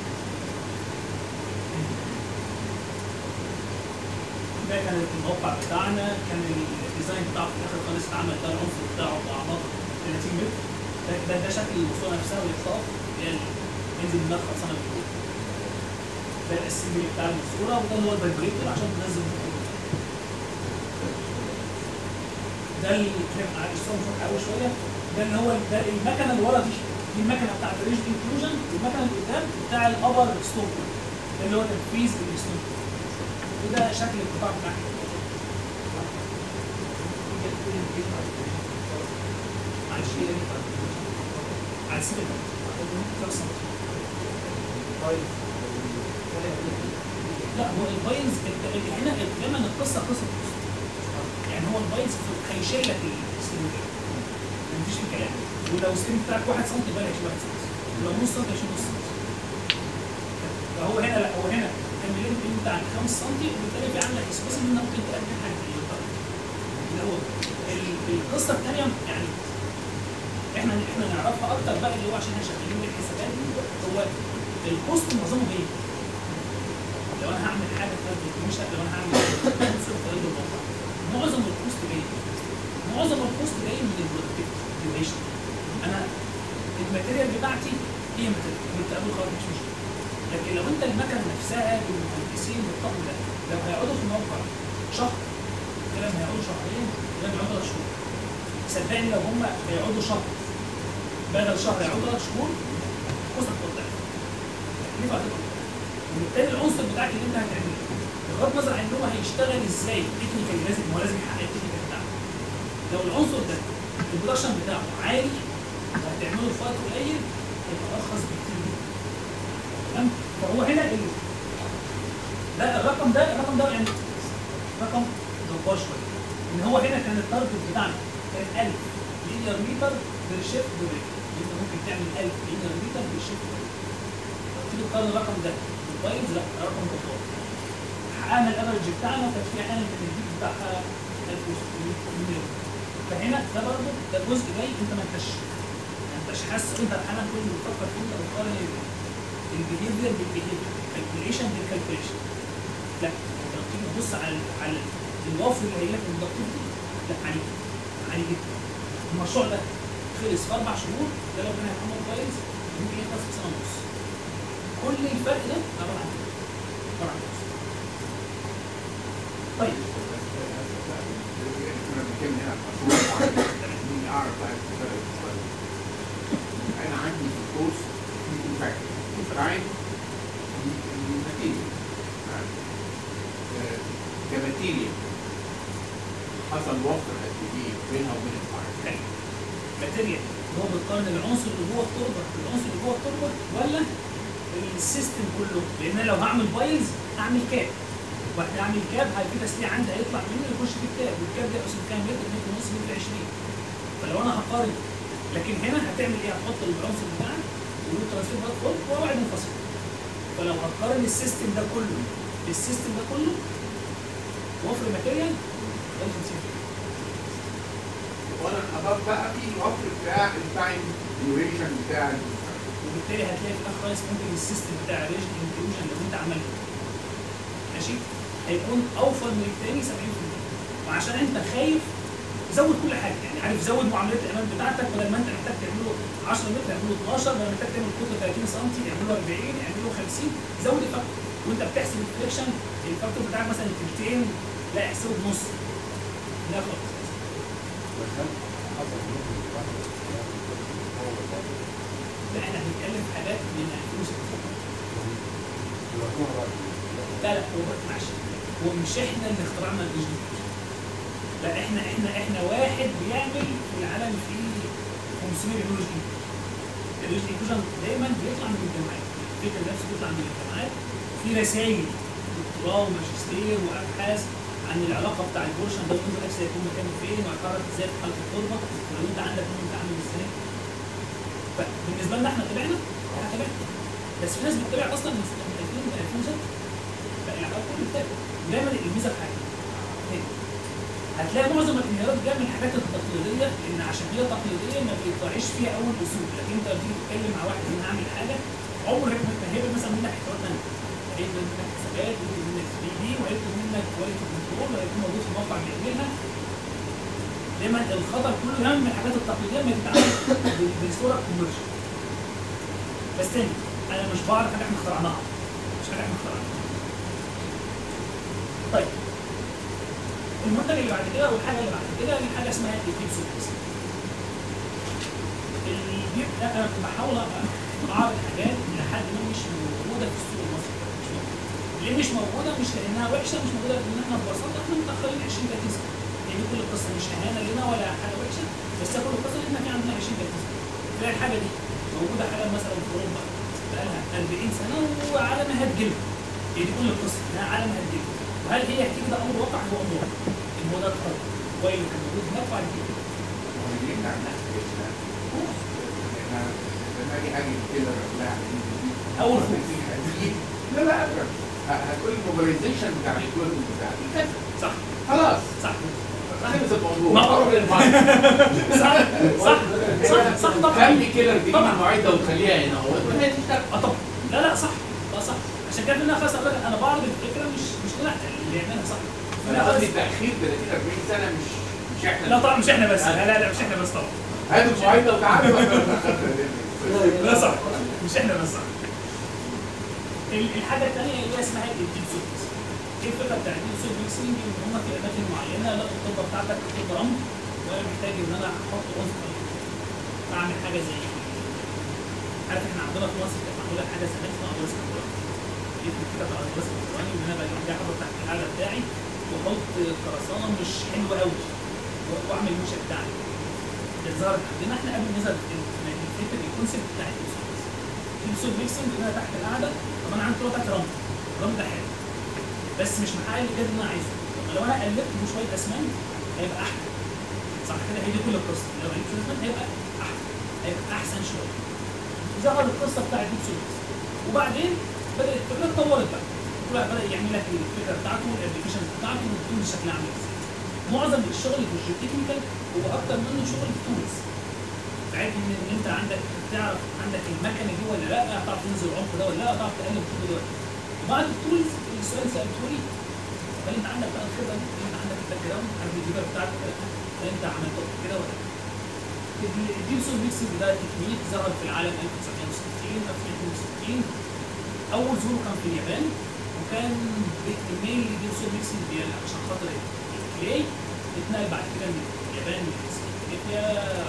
ده كان الموقع بتاعنا كان الديزاين بتاعه في الاخر خالص اتعمل ده العنصر بتاعه باعماق 30 متر ده ده, ده شكل الاسطوانه نفسها وهي بتقف اللي هي ال- ينزل منها خلصانه من فوق ده الاسمبلي بتاع الاسطوره وده اللي هو الفايبريتور عشان تنزل من فوق ده اللي كان على الصوره مش قوي شويه ده اللي هو ده المكنه اللي ورا دي دي المكنه بتاعت الريج انكلوجن والمكنه اللي قدام بتاع الابر ستوب ده اللي هو تنفيذ الستوب وده شكل القطاع بتاعها معلش ايه على السيره لا هو الباينز هنا دايما القصه قصه قصه يعني هو الباينز هيشيل لك الستريم مفيش فيه كلام ولو الستريم بتاعك 1 سم يبقى هيشيل 1 سم ولو نص سم هيشيل نص سم فهو هنا لا هو هنا كان الليمت بتاع 5 سم وبالتالي في عندك سبيس ان انت ممكن تقدم حاجه في الطريق. اللي هو ال- القصه الثانيه يعني احنا احنا نعرفها اكتر بقى اللي هو عشان احنا شغالين بالحسابات هو الكوست معظمه ايه؟ لو انا هعمل حاجه في قلب مش لو انا هعمل صفر في قلب الموقع معظم الكوست جاي معظم الكوست جاي من البرودكتيفيتي ديوريشن انا الماتيريال بتاعتي هي ماتيريال بالتقابل خالص مش مشكله لكن لو انت المكنه نفسها بالمهندسين بالطقم ده لو هيقعدوا في الموقع شهر الكلام هيقعدوا شهرين الكلام هيقعدوا ثلاث شهور صدقني لو هم هيقعدوا شهر بدل شهر هيقعدوا ثلاث شهور الكوست هتبقى التكلفه هتبقى وبالتالي العنصر بتاعك اللي انت هتعمله بغض النظر عن ان هو هيشتغل ازاي تكنيكال لازم هو لازم يحقق التكنيكال بتاعه لو العنصر ده البرودكشن بتاعه عالي وهتعمله في وقت قليل هيبقى ارخص بكتير جدا تمام فهو هنا ال... ده الرقم ده الرقم ده يعني رقم جبار شويه ان هو هنا كان التارجت بتاعنا كان 1000 لينير متر بير شيفت بريك انت ممكن تعمل 1000 لينير متر بير شيفت بريك تيجي تقارن الرقم ده بالباينز لا رقم جبار حققنا الافرج بتاعنا وكان في احيانا كان البيك بتاعها 1600 مليون فهنا ده برضه ده جزء جاي انت ما انتش ما انتش حاسس انت احيانا كل اللي بتفكر فيه انت بتقارن البيهيفير بالبيهيفير الكالكوليشن بالكالكوليشن لا انت لما تيجي تبص على على الوفر اللي هيجي لك من البرودكتيفيتي لا عالي عالي جدا المشروع ده خلص في اربع شهور ده لو كان هيتعمل كويس ممكن يخلص في سنه ونص كل الفرق ده عباره عن كده عباره عن كده طيب احنا بنتكلم هنا عن مشروع معين مين اعرف بقى الفرق شويه انا عندي في الكورس في تو فاكتور في برايم الماتيريال كماتيريال حصل وفر قد ايه بينها وبين البرايم حلو ماتيريال هو بتقارن العنصر اللي جوه التربه بالعنصر اللي جوه التربه ولا السيستم كله لان انا لو هعمل بايلز هعمل كاب واحد هعمل كاب هي في تسليع عندي هيطلع منه يخش في الكاب والكاب ده يقسم كام متر متر ونص متر 20 فلو انا هقارن لكن هنا هتعمل ايه هتحط العنصر بتاعك وله ترانسفير بقى فوق وواحد منفصل فلو هتقارن السيستم ده كله بالسيستم ده كله وفر ماتيريال ده 50% وانا اضاف بقى في الوفر بتاع التايم ديوريشن بتاع وبالتالي هتلاقي في الاخر خالص ممكن السيستم بتاع الريجن انكلوجن لو انت عملته ماشي هيكون اوفر من التاني 70% وعشان انت خايف زود كل حاجه يعني عارف زود معاملات الامان بتاعتك بدل ما انت محتاج تعمله 10 متر اعمله 12 بدل ما محتاج تعمل قطر 30 سم اعمله 40 اعمله 50 زود الفاكتور وانت بتحسب الفليكشن الفاكتور بتاعك مثلا تلتين لا احسبه بنص لا خالص لا احنا بنتكلم في حاجات من 2006 لا لا هو معلش هو مش احنا اللي اخترعنا الريجن لا احنا احنا احنا واحد بيعمل في العالم فيه 500 بيعملوا ريجن الريجن انكلوجن دايما بيطلع من الجامعات الفكر نفسه بيطلع من الجامعات في رسائل دكتوراه وماجستير وابحاث عن العلاقه بتاع البورشن ده ويندو اكس هيكون مكانه فين وهيتحرك ازاي في حاله التربه ولو انت عندك نوع انت عامل ازاي فبالنسبه لنا احنا تابعنا احنا تابعنا بس في ناس بتتابع اصلا من من 2000 من 2006 فالعلاقات كله بتتابع ودايما الميزه في حاجه هنا هتلاقي معظم الانهيارات جايه من الحاجات التقليديه لان عشان هي تقليديه ما بيطلعش فيها اول اصول لكن انت بتيجي تتكلم مع واحد ان اعمل حاجه عمرك ما هيبقى مثلا منك حوار ثانيه هيبقى منك حسابات هيبقى منك 3 دي وهيبقى منك كواليتي كنترول وهيكون موجود في موقع بيعملها دايما الخطر كله دايما من الحاجات التقليديه ما تتعمل ب- بصوره كوميرشال بس تاني انا مش بعرف حاجه احنا اخترعناها مش حاجه احنا اخترعناها طيب المنتج اللي بعد كده والحاجه اللي بعد كده دي حاجه اسمها الديب سوبس الديب ده انا كنت بحاول اعرض حاجات لحد ما مش موجوده في السوق المصري مش موجودة. ليه مش موجوده مش لانها وحشه مش موجوده لان احنا ببساطه احنا متاخرين 20 30 سنه هي دي كل القصه مش اهانه لنا ولا حاجه وحشه بس هي كل القصه ان احنا في عندنا 20 30 سنه تلاقي الحاجه دي موجوده حاجه مثلا في اوروبا بقالها 40 سنه وعلى ما هتجيب هي دي كل القصه انها على ما هتجيب وهل هي هتيجي ده امر واقع هو امر واقع ان هو ده اتخرج وين كان موجود هناك وبعد كده مهمين عندنا حاجتنا احنا لما اجي اجي كده لا أول لا لا ابدا ه- هتقول الموبيلايزيشن بتاع الكويرمنت بتاعتي كذا صح خلاص صح خلص الموضوع مقروء للمايك صح صح صح صح طبعا خلي كده تجيب طبعا. المعده وتخليها هنا اهو وهي تشتغل اه طبعا لا لا صح لا صح عشان كده في الناس خلاص أقول لك انا بعرض الفكره مش مش لا اللي يعملها صح انا لا قصدي بس- التاخير 30 40 سنه مش مش احنا لا طبعا مش احنا بس لا لا لا مش احنا بس طبعا هاتوا المعده وتعالوا لا صح مش احنا بس صح ال- الحاجه الثانيه اللي هي اسمها الديب سوبس ايه الفكره بتاع الديب سوب ميكسنج ان هم في اماكن معينه لا الخطه بتاعتك خطه رمل وانا محتاج ان انا احط رز اعمل حاجه زي عارف احنا عندنا في مصر كانت معموله حاجه زمان اسمها ادرس كنترول جيت كده بقى ادرس كنترول وان انا بجي احط تحت القعده بتاعي واحط خرسانه مش حلوه قوي و- واعمل المنشا بتاعي ده ظهرت عندنا احنا قبل نزل الفكره الكونسيبت بتاع الديب سوب الديب سوب ميكسنج ان انا تحت القعده طب انا عندي طرق تحت رمل الرمل ده حلو بس مش محقق لي الجد اللي انا عايزه طب لو انا قلبت بشويه اسمنت هيبقى احلى صح كده هي دي كل القصه لو قلبت شويه اسمنت هيبقى احلى هيبقى احسن شويه ظهر القصه بتاع الديب سوب وبعدين بدات الفكره اتطورت بقى كل واحد بدا يعمل لك الفكره بتاعته والابلكيشن بتاعته والتولز شكلها عامل ازاي معظم الشغل في الجيوتكنيكال هو اكتر منه شغل التولز عارف ان ان انت عندك تعرف عندك المكنه دي ولا لا هتعرف تنزل العمق ده ولا لا هتعرف تقلب الطول ده ولا لا بعد التولز السؤال اللي سالته لي هل انت عندك بقى الخبره دي؟ هل انت عندك الباك جراوند عارف الجيبه بتاعتك ولا لا؟ هل انت عملت كده ولا لا؟ الجيبسون ميكسنج ده تكنيك ظهر في العالم 1960 1960 اول ظهور كان في اليابان وكان بالميل الجيبسون ميكسنج بيعمل عشان خاطر الكلاي اتنقل بعد كده من اليابان لاسكندنافيا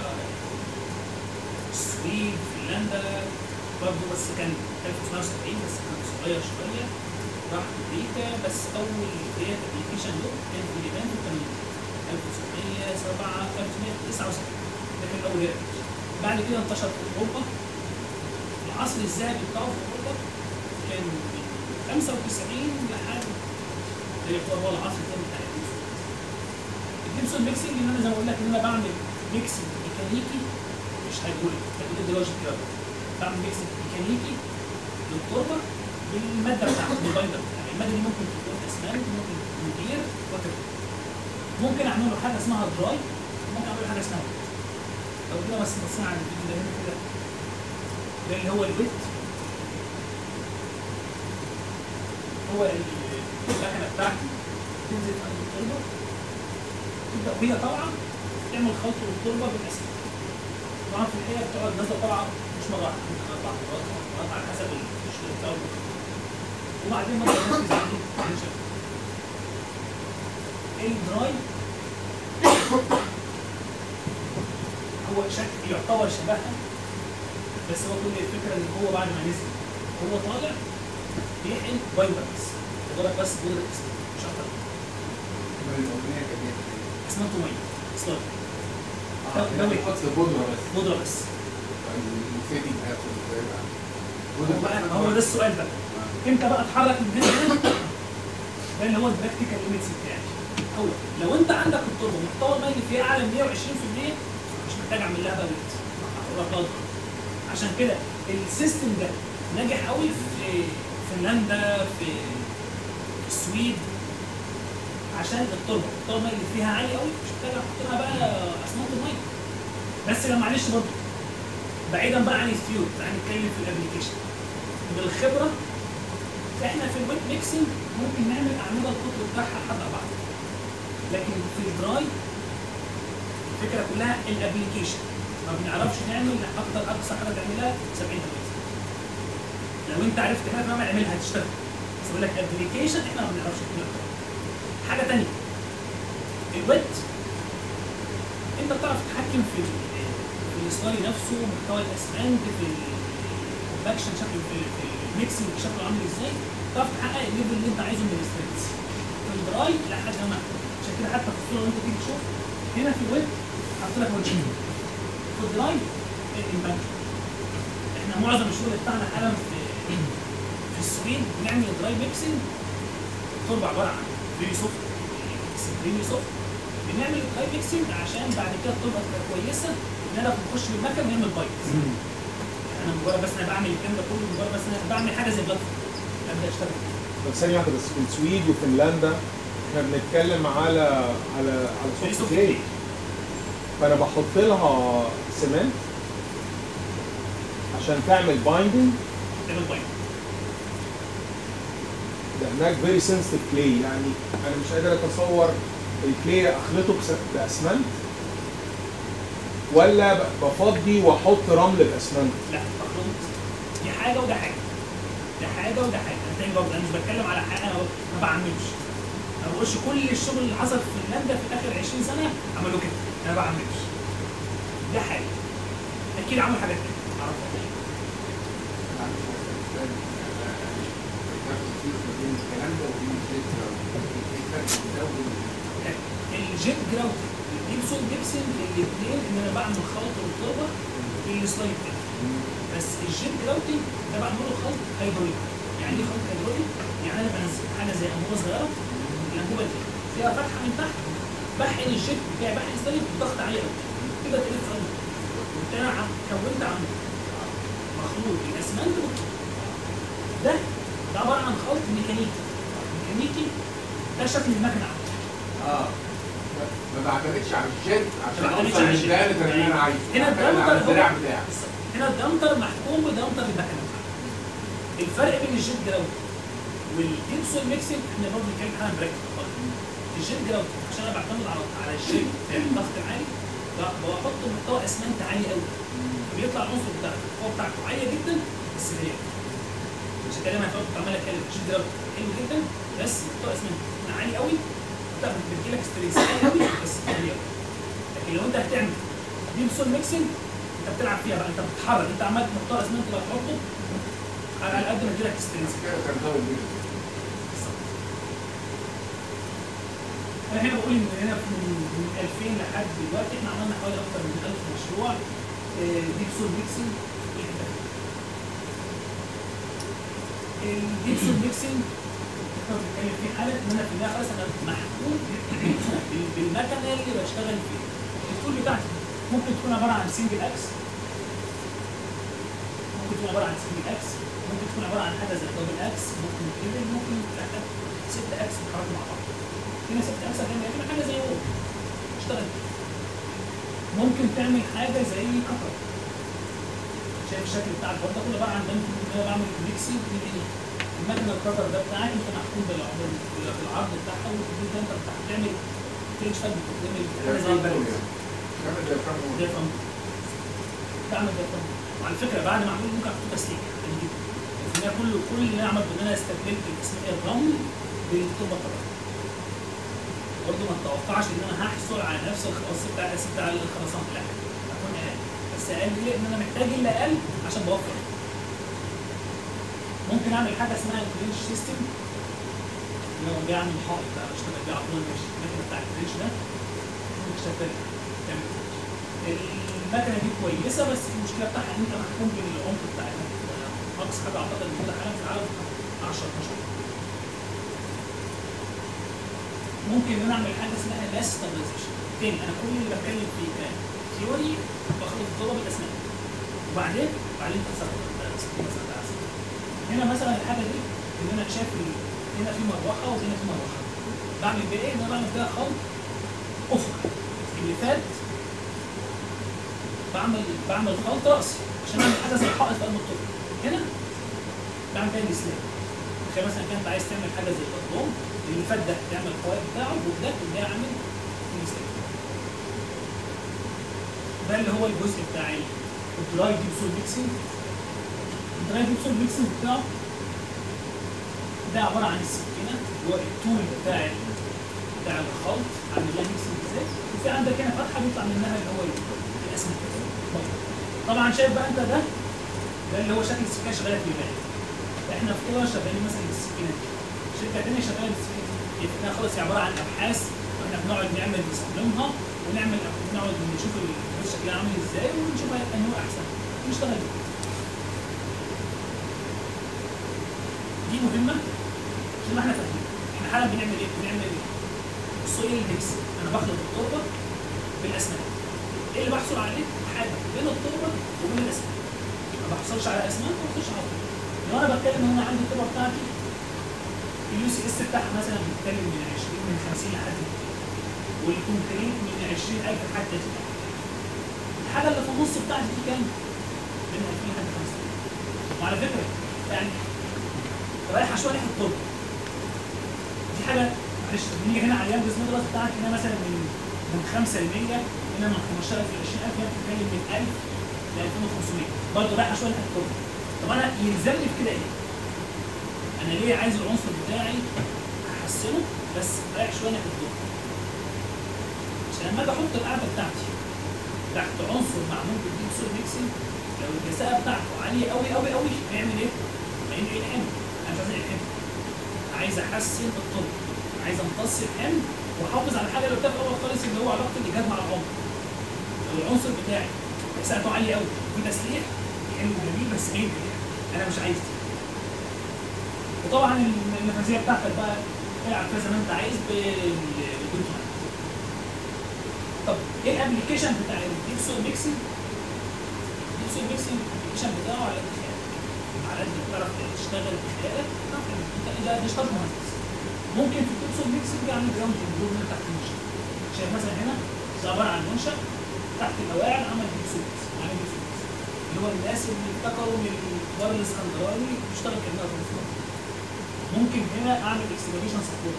السويد فنلندا برضه بس كان 1970 بس كان صغير شويه راح امريكا بس اول بدايه ابلكيشن له كان في اليابان في الثمانينات 1907 1979 ده كان اول هيرتج بعد كده انتشر في اوروبا العصر الذهبي بتاعه في اوروبا كان من 95 لحد ده يعتبر هو العصر الثاني بتاع الجيمسون الجيمسون ميكسنج ان انا زي ما بقول لك ان انا بعمل ميكسنج ميكانيكي مش هيدروليك ميثودولوجي كده بعمل ميكسنج ميكانيكي للتربه بالماده بتاعته بالبايندر بتاعها الماده دي ممكن تكون اسمنت ممكن تكون بير وكده ممكن اعمل له حاجه اسمها دراي ممكن اعمل له حاجه اسمها ويت لو كده بس بصينا على الفيديو ده هنا كده ده اللي هو الويت هو المكنه بتاعتي تنزل عند التربه تبدا وهي طالعه تعمل خلط للتربه بالاسمنت طبعا في الحقيقه بتقعد نازله طالعه مش مره واحده ممكن اربع مرات خمس مرات على حسب الشغل بتاعه وبعدين مره تنفذ عندي الانشاء الدراي هو شكل يعتبر شبهها بس هو كل الفكره ان هو بعد ما نزل هو طالع بيحقن بايبر بس مجرد بس بودره اسمنت مش اكتر الاغنيه كانت اسمنت وميه سلاج اه ده بيحط بودره بس بودره بس السيتنج هاخد هو بقى هو ده السؤال بقى امتى بقى اتحرك من هنا لهنا ده اللي هو البراكتيكال ليميتس بتاعي هو لو انت عندك التربه محتوى الميه فيها اعلى من 120% مش محتاج اعمل لها بقى ريت رقاده عشان كده السيستم ده ناجح قوي في فنلندا في السويد عشان التربه التربه اللي فيها عالي قوي مش محتاج احط لها بقى اسمنت وميه بس لا معلش برضه بعيدا بقى عن الثيور تعالى نتكلم في الابلكيشن بالخبره احنا في الويب ميكسنج ممكن نعمل اعمده القطر بتاعها لحد اربعه لكن في الدراي الفكره كلها الابلكيشن ما بنعرفش نعمل اكتر اقصى حاجه تعملها 70 دقيقه لو انت عرفت تعملها فما اعملها هتشتغل بس بقول لك ابلكيشن احنا ما بنعرفش نعملها حاجه ثانيه الويت انت بتعرف تتحكم في ال- في السلاي نفسه محتوى الاسمنت في الكومباكشن شكله في في الميكسنج شكله عامل ازاي تعرف تحقق الليفل اللي انت عايزه من الستريتس في الدراي لا حد ما عشان كده حتى في الصوره اللي انت تيجي تشوف هنا في الويب حاطط لك وجه في الدراي الامباكت احنا معظم الشغل بتاعنا حالا في في السويد بنعمل دراي ميكسنج التربه عباره عن فيري سوفت اكستريملي سوفت بنعمل دراي ميكسنج عشان بعد كده التربه تبقى كويسه ان انا بخش بالمكن نعمل بايت انا مجرد بس انا بعمل الكلام ده كله مجرد بس انا بعمل حاجه زي بلاتفورم ابدا اشتغل طب ثانية واحدة بس في السويد وفنلندا احنا بنتكلم على على على فيري سوفت سوفت كلاي فانا بحط لها سمنت عشان تعمل بايندنج تعمل بايت ده هناك فيري سنسيتيف كلاي يعني انا مش قادر اتصور الكلاي اخلطه بس- باسمنت ولا ب- بفضي واحط رمل باسمنت لا تخلط دي حاجه وده حاجه ده حاجه وده حاجه انا تاني برضه انا مش بتكلم على حاجه انا ما بعممش انا ما بقولش كل الشغل اللي حصل في فنلندا في اخر 20 سنه عملوا كده انا ما بعممش ده حاجه اكيد عملوا حاجات كده اعرفها الجيت جراوت الجيبسون جيبسون الاثنين ان انا بعمل خلط التربه بالسلايد بتاعي بس الجيت جراوتنج ده بعمله خلط هيدروليك يعني ايه خلط هيدروليك؟ يعني انا بنزل حاجه زي انبوبه صغيره الانبوبه دي فيها فتحه من تحت بحقن الجيت بتاعي بحقن السلايد بضغط عالي قوي كده تلف عنه كنت انا عم- كونت عنه مخلوط الاسمنت والطوب ده ده عباره عن خلط ميكانيكي ميكانيكي ده شكل المكنه عندي اه ما بعتمدش على الجيت عشان ما بعتمدش اوصل على الجيت. للدايركتر اللي انا عايزه هنا بعتمد على الدمتر الدراع هو بتاعي هنا الدمتر محكوم بدمتر المكنه بتاعته الفرق بين الجيت جراوند والجيبسون ميكسنج احنا برضه بنتكلم حالا براكتيكال الجيت جراوند عشان انا بعتمد على على الجيت بتاع الضغط العالي ب- بحط محتوى اسمنت عالي قوي بيطلع العنصر بتاع القوه بتاعته عاليه جدا بس غاليه مش كده انا هتقعد تعملها كده الجيت جراوند حلو جدا بس محتوى اسمنت عالي قوي انت بتجيلك ستريس عالي قوي بس غالي قوي لكن لو انت هتعمل جيبسون ميكسنج انت بتلعب فيها بقى انت بتتحرك انت عمال محتوى اسمنت اللي هتحطه على قد ما تجيلك ستريس كده كان هو البيت انا هنا بقول ان هنا من من 2000 لحد دلوقتي احنا عملنا حوالي اكتر من 1000 مشروع ديبسون ميكسنج الديبسون ميكسنج احنا بنتكلم فيه حاله ان انا في النهايه خلاص انا محكوم بال- بالمكنه اللي بشتغل فيها التول بتاعتي ممكن تكون عباره عن سنجل اكس ممكن تكون عباره عن سنجل اكس ممكن تكون عباره عن حاجه زي دبل اكس ممكن كده ممكن تحتاج ست اكس بيتحركوا مع بعض في ناس بتعمل تعمل حاجه زي هو اشتغل ممكن تعمل حاجه زي كتر شايف الشكل بتاع البورده كله بقى عن ممكن ان انا بعمل ميكسي بالايه المكنه الكتر ده بتاعك انت محكوم بالعرض بالعرض بتاعها والتدريب ده انت بتعمل تريش فد بتعمل حاجه زي البرد كامل ده فاهم ده فم تعمل ده فم وعلى فكره بعد ما اعمله ممكن احط تسليك يعني جدا في النهايه كله كل اللي انا عملته ان انا استبدلت اسمها الرمل بالتربه الطبيعيه برضه ما تتوقعش ان انا هحصل على نفس الخلاص بتاع بتاع الخرسانه لا هكون اقل بس اقل ليه؟ ان انا محتاج الا اقل عشان بوفر ممكن اعمل حاجه اسمها الكرينش سيستم اللي هو بيعمل حائط بقى بشتغل بيه على طول الماشي المكنه بتاع الكرينش ده ممكن تشتغل تعمل المكنه دي كويسه بس المشكله بتاعها ان انت محكوم بالعمق بتاعها اقصى حاجه اعتقد موجوده حالا في العالم 10 12 ممكن ان انا اعمل حاجه اسمها ماس ستابلايزيشن تاني انا كل اللي بتكلم فيه كان ثيوري بخلط الطلب الاسماء وبعدين بعدين تصرف هنا مثلا الحاجه دي ان انا شايف ال- هنا في مروحه وهنا في مروحه بعمل بيها ايه؟ ان انا بعمل بيها خلط افقي اللي فات بعمل بعمل خلط راسي عشان اعمل حاجه زي حائط في قلب الطرق هنا بعمل بيها الاسلام عشان مثلا كانت عايز تعمل حاجه زي الاطلام اللي فات ده تعمل القواعد بتاعه وده اللي هي عامل الاسلام ده اللي هو الجزء بتاع الدراي ديب سول ميكسنج الدراي ديب سول ميكسنج بتاعه ده عباره عن السكينه اللي هو التول بتاع ال- بتاع الخلط عامل لها ميكسنج ازاي وفي عندك هنا فتحه بيطلع منها اللي هو الاسماك طبعا شايف بقى انت ده ده اللي هو شكل السكينه شغاله في الباقي احنا في كده شغالين مثلا بالسكينه دي شركه تانيه شغاله بالسكينه دي يبقى خلاص هي عباره عن ابحاث واحنا بنقعد نعمل نصممها ونعمل نقعد نشوف الفلوس شكلها عامل ازاي ونشوف انه احسن ونشتغل بيها. دي مهمه عشان ما احنا فاهمين احنا حالا بنعمل ايه؟ بنعمل سويل ميكس انا بخلط التربه بالاسماك ايه اللي بحصل عليه؟ حاجه بين التربه وبين الاسماك ما بحصلش على اسماك ما بحصلش على تربه لو انا بتكلم ان انا عندي التربه بتاعتي اليو سي اس بتاعها مثلا بيتكلم من 20 من 50 لحد 200 والكونكريت من 20000 لحد 3000 الحاجه اللي في النص بتاعتي دي كام؟ من 2000 لحد 5000 وعلى فكره يعني رايحه شويه ناحيه التربه دي حاجه معلش بنيجي هنا على اليانجز مدرس بتاعك هنا مثلا من من 5 ل 100 هنا من 15000 ل 20000 هنا بتتكلم من 1000 ل 2500 برضه رايحه شويه ناحيه التربه طب انا يلزمني في كده ايه؟ انا ليه عايز العنصر بتاعي احسنه بس رايح شويه ناحيه التربه عشان لما اجي احط القاعده بتاعتي تحت عنصر معمول بالديب سول ميكسنج لو الكثافه بتاعته عاليه قوي قوي قوي هيعمل ايه؟ هينقل الحمل انا مش عايز انقل الحمل عايز احسن الطرق عايز امتص الحمل واحافظ على الحاجه اللي قلتها في الاول خالص اللي هو علاقه الايجاد مع العمر لو العنصر بتاعي كثافته عاليه قوي في تسليح حلو جميل بس هينقل انا مش عايز دي وطبعا النفاذيه بتاعتك بقى العب فيها زي ما انت عايز بالجلوتامات طب ايه الابلكيشن بتاع الديب سول ميكسنج؟ الديب سول ميكسنج الابلكيشن بتاعه على قد خيالك على قد ما تعرف تشتغل بخيالك تعرف تعمل. انت ده ده اشتغل مهندس ممكن في الديب سول ميكسنج يعمل جراوند امبروفمنت تحت المنشأ شايف مثلا هنا ده عباره عن منشأ تحت القواعد عمل ديب سول ميكسنج عمل ديب سول ميكسنج اللي هو الناس اللي افتكروا من البر الاسكندراني بيشتغل كانها ترانسفورم ممكن هنا اعمل اكسلريشن سبورت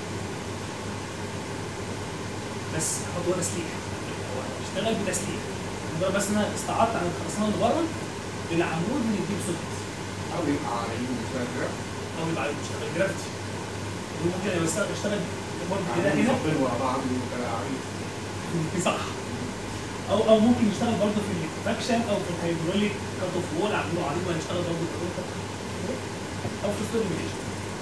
بس احط ورا تسليح اشتغل بتسليح مجرد بس انا استعرضت عن الخرسانه اللي بره بالعمود من الديب سوكت او يبقى على يمين مسافر او يبقى عليه بيشتغل جرافيتي وممكن يبقى يشتغل يشتغل برضه كده عاملين هنا صفين ورا بعض وكده عريض صح او او ممكن يشتغل برضه في الاكفاكشن او في الهيدروليك كات اوف وول عامله عريض وهيشتغل برضه في الكات او في الستورميشن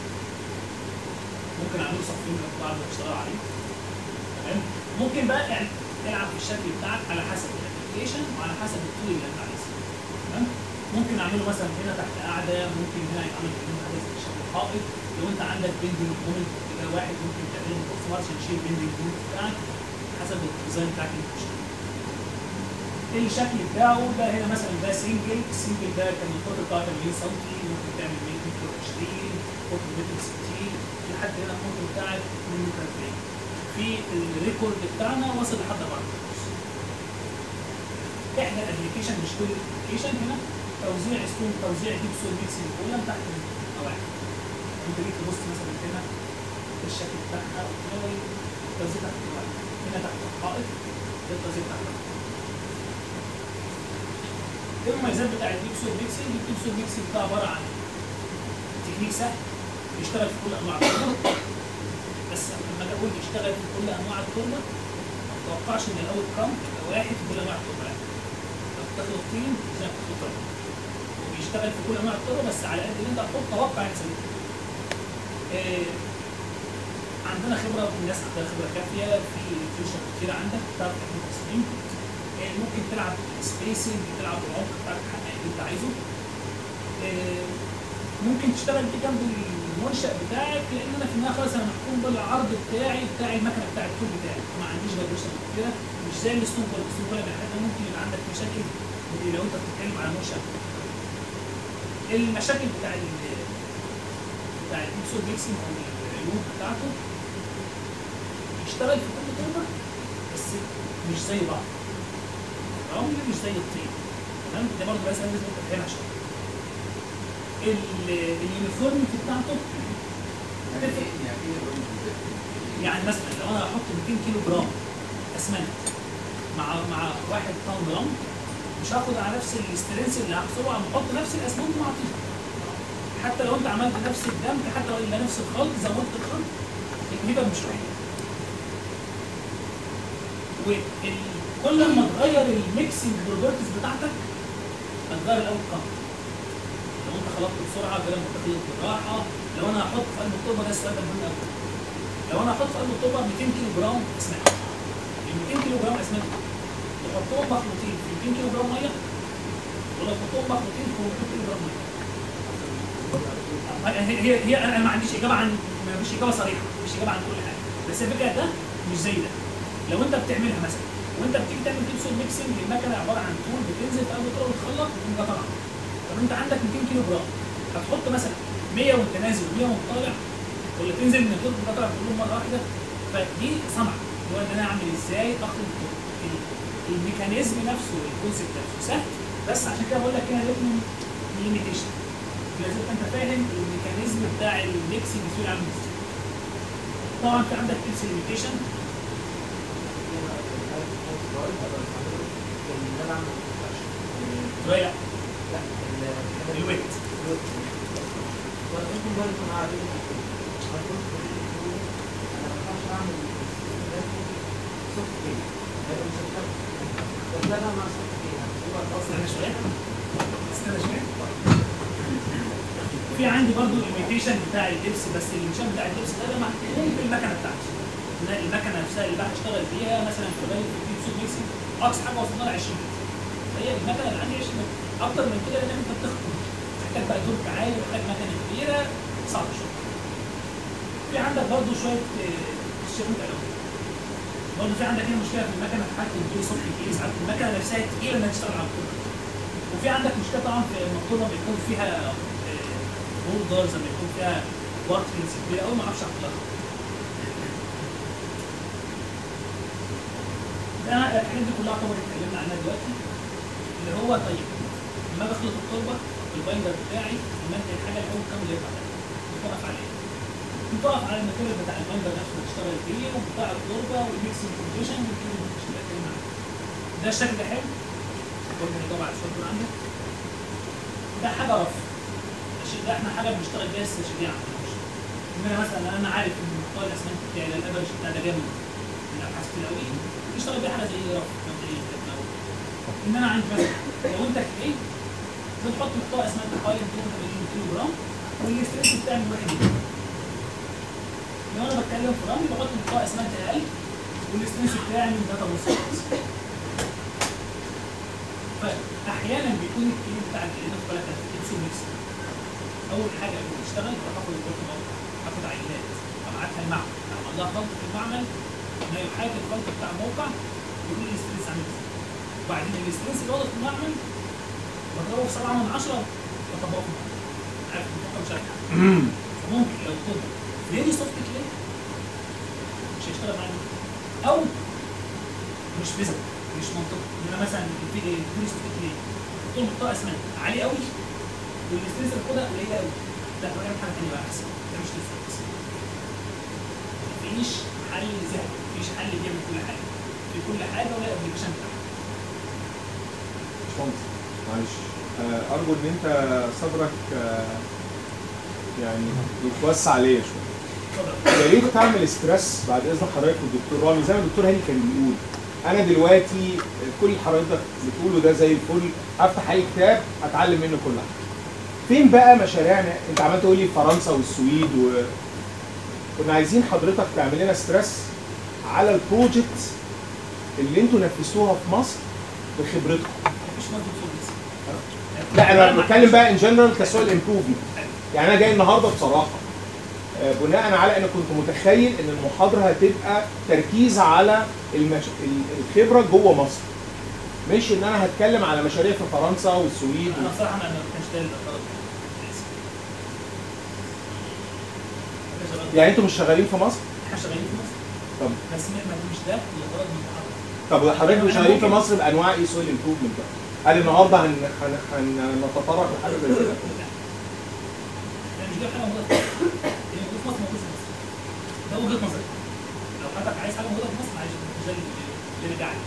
ممكن اعمله صفين جنب بعض واشتغل عليه تمام ممكن بقى يعني تلعب في الشكل بتاعك على حسب الابلكيشن وعلى حسب الطول اللي انت عايزه تمام ممكن اعمله مثلا هنا تحت قاعده ممكن هنا يتعمل في حاجه زي شكل حائط لو انت عندك بيندنج مومنت كده واحد ممكن تعمله مقسوم عشان تشيل بيندنج مومنت بتاعك حسب الديزاين بتاعك اللي بتشتغل ايه الشكل بتاعه ده هنا مثلا ده سنجل السنجل ده كان القطر بتاعه 80 سم ممكن تعمل متر 20 قطر متر 60 لحد هنا القطر بتاعك من متر 40 في الريكورد بتاعنا وصل لحد 4 احدى الابلكيشن مش كل الابلكيشن هنا توزيع اسمه توزيع ديب سول ميكسنج كولم تحت القواعد انت جيت تبص مثلا هنا ده الشكل بتاعها وتلاقي توزيع تحت القواعد هنا تحت الحائط ده التوزيع تحت الحائط ايه المميزات بتاع الديب سول ميكسنج؟ الديب سول ميكسنج ده عباره عن تكنيك سهل بيشتغل في كل انواع التربه بس لما اجي اقول بيشتغل في كل انواع التربه ما تتوقعش ان الاول كام يبقى واحد في كل انواع التربه لا لو بتاخد طين زي ما بتاخد تربه وبيشتغل في كل انواع التربه بس على قد اللي انت هتحط توقع يحصل ايه عندنا خبره الناس عندها خبره كافيه في فيوشن كتير عندك بتعرف تعمل تصميم إيه، ممكن تلعب سبيسنج تلعب العمق بتاعك تحقق اللي انت عايزه إيه، ممكن تشتغل بيه جنب المنشأ بتاعك لان انا في النهايه خلاص انا محكوم بالعرض بتاعي بتاع المكنه بتاع التول بتاعي ما عنديش فاليوشن كده مش زي الستون بول الستون بول بالحاجه ممكن يبقى عندك مشاكل لو انت بتتكلم على منشأ المشاكل بتاع ال بتاع الابسود ميكسنج او العيوب بتاعته بتشتغل في كل تربه بس مش زي بعض الرمل مش زي الطين تمام ده برضه لازم لازم تفهمها شويه ال- اليونيفورميتي بتاعته يعني ايه يعني ايه الرمل ده؟ يعني مثلا لو انا هحط 200 كيلو جرام اسمنت مع مع 1 طن رمل مش هاخد على نفس الاسترنس اللي هحصله على احط نفس الاسمنت مع طين حتى لو انت عملت نفس الدمج حتى لو إلا نفس الخلط زودت الخلط النتيجه مش واحده وكل ما تغير الميكسنج بروبرتيز بتاعتك هتغير الاوت كام لو انت خلطت بسرعه غير لما تخلط بالراحه لو انا هحط في قلب التربه ده السؤال ده مهم قوي لو انا هحط في قلب التربه 200 كيلو جرام اسمنت ال 200 كيلو جرام اسمنت تحطهم مخلوطين في 200 كيلو جرام ميه ولا تحطهم مخلوطين في 200 كيلو جرام ميه هي هي هي انا أنا ما عنديش اجابه عن مش اجابه صريحه مش اجابه عن كل حاجه بس الفكره ده مش زي ده لو انت بتعملها مثلا وانت بتيجي تعمل ديب سول ميكسنج المكنه عباره عن تول بتنزل في قلب الطرق وتخلط وتقوم جاي طالعه طب انت عندك 200 كيلو جرام هتحط مثلا 100 وانت نازل و100 وانت طالع ولا تنزل من الطرق وانت طالع كلهم مره واحده فدي صنعه اللي هو ان انا اعمل ازاي اخلط ال- الميكانيزم نفسه الكونسيبت نفسه سهل بس عشان كده بقول لك هنا لازم ليميتيشن لازم تبقى انت فاهم الميكانيزم بتاع الميكسنج فيه عامل ازاي طبعا في عندك تيبس ليميتيشن ضايع الويت استنى شويه استنى شويه في عندي برضو الليميتيشن بتاع اللبس بس الليميتيشن بتاع اللبس ده مع في المكنه بتاعتي إن المكنه نفسها اللي بشتغل بيها مثلا في بالي في الديب سوق ميكسنج اقصى حاجه وصلنا لها 20 متر هي المكنه اللي عندي 20 متر اكتر من كده لان انت بتخطط محتاج بقى ترك عالي محتاج مكنه كبيره صعب شويه في عندك برضو شويه الشغل الالومنيوم برضه في عندك هنا مشكله في المكنه في حاله الدور صوت كتير ساعات المكنه نفسها تقيله انها تشتغل على الطرق وفي عندك مشكله طبعا في الموتور لما يكون فيها هولدرز لما يكون فيها وارتلز كبيره قوي ما اعرفش اعملها ده الحاجات دي كلها طبعا اتكلمنا عنها دلوقتي اللي هو طيب لما بخلط التربه البايندر بتاعي المادة الحاجه الاول كام اللي يبقى بتقف على ايه؟ بتقف على الماتيريال بتاع البايندر نفسه اللي بتشتغل فيه وبتاع التربه والميكسنج كونديشن والكلام اللي بتتكلم عنه ده الشكل ده حلو برضه طبعا الشكل عندك ده حاجه رف الشيء ده احنا حاجه بنشتغل بيها السجليه عندنا ان انا مثلا انا عارف ان محتوى الاسمنت بتاعي ده الافرج بتاع ده جامد من الابحاث الكيماويه بيشتغل بيها حاجه زي رف مبدئيا كده ان انا عندي مثلا لو انت ايه بتحط محتوى اسمنت حوالي 280 كيلو جرام والاستريس بتاعي من 1 لتر لو انا بتكلم في رمل بحط محتوى اسمنت اقل والاستريس بتاعي من 3 ونص فاحيانا بيكون الكيلو بتاع الكلمه في بالك الكيلو ميكس اول حاجه قبل ما اشتغل باخد البروتوكول اخد عينات ابعتها المعمل اعمل لها خلط في المعمل ما يحاكي الخلط بتاع الموقع يقول لي الاستريس عامل ازاي وبعدين الاستريس اللي واضح في المعمل بضربه في 7 من 10 واطبقه في المعمل عارف الموقع مش عارف ممكن لو كنت فيري سوفت كلي مش هيشتغل معايا او مش فيزيكال مش منطقي ان انا مثلا في فيري سوفت كلي طول محتوى اسمنت عالي قوي والاستريس اللي باخدها قليله قوي لا بعمل حاجه ثانيه بقى احسن ده مش الاستريس مفيش حل ذهبي مفيش حل بيعمل كل حاجه في كل حاجه ولا ابلكيشن بتاعها باشمهندس معلش آه، ارجو ان انت صدرك آه، يعني يتوسع عليا شويه اتفضل يا ريت تعمل ستريس بعد اذن حضرتك والدكتور رامي زي ما الدكتور هاني كان بيقول انا دلوقتي كل اللي حضرتك بتقوله ده زي الفل افتح اي كتاب اتعلم منه كل حاجه فين بقى مشاريعنا انت عمال تقول لي فرنسا والسويد و كنا عايزين حضرتك تعمل لنا ستريس على البروجكت اللي انتوا نفذتوها في مصر بخبرتكم مفيش مادة فوكس لا انا بتكلم بقى ان جنرال كسؤال امبروفمنت يعني انا جاي النهارده بصراحه آه، بناء على ان كنت متخيل ان المحاضره هتبقى تركيز على المش... ال- الخبره جوه مصر مش ان انا هتكلم على مشاريع في فرنسا والسويد انا و... بصراحه ما ما كانش ده الغرض آسف. يعني انتوا مش شغالين في مصر احنا شغالين في مصر طب بس احنا مش ده اللي غرض من المحاضره طب حضرتك مش أنا شغالين في ممكن- مصر بانواع ايه سويل امبروفمنت بقى؟ هل النهارده هن... هن... هنتطرق لحاجه زي كده؟ انا مش جايب حاجه موجوده في مصر اللي موجود في مصر موجود في مصر ده وجهه نظري لو حضرتك عايز حاجه موجوده في مصر عايز مش ده اللي اللي رجع لي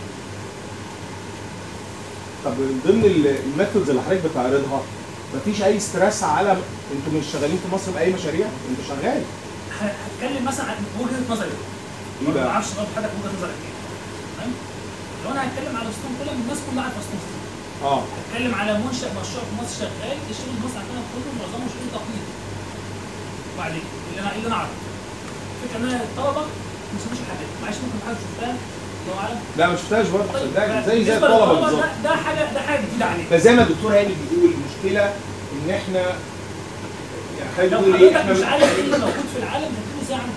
طب من ضمن ال- الميثودز اللي حضرتك بتعرضها مفيش اي ستريس على انتوا مش شغالين في مصر باي مشاريع؟ انت شغال ه- هتكلم مثلا عن وجهه نظري ايه ما بقى؟ اعرفش برضه حضرتك وجهه نظرك ايه تمام لو انا هتكلم على ستون كولر الناس كلها عارفه ستون كولر اه هتكلم على منشأ مشروع في مصر شغال الشغل في مصر عندنا كله معظمه شغل تقليدي وبعدين اللي انا اللي انا اعرفه الفكره ان انا الطلبه ما بيسموش الحاجات معلش ممكن حاجه شفتها الله اعلم لا ما شفتهاش برضه طيب صدقني زي زي بالنسبة الطلبه للطلبة بالظبط ده, ده حاجه ده حاجه جديده عليك فزي ما الدكتور هاني بيقول المشكله ان احنا يعني خلينا لو نقول ايه حضرتك احنا مش عارف ايه اللي موجود في العالم هتقول ازاي عنه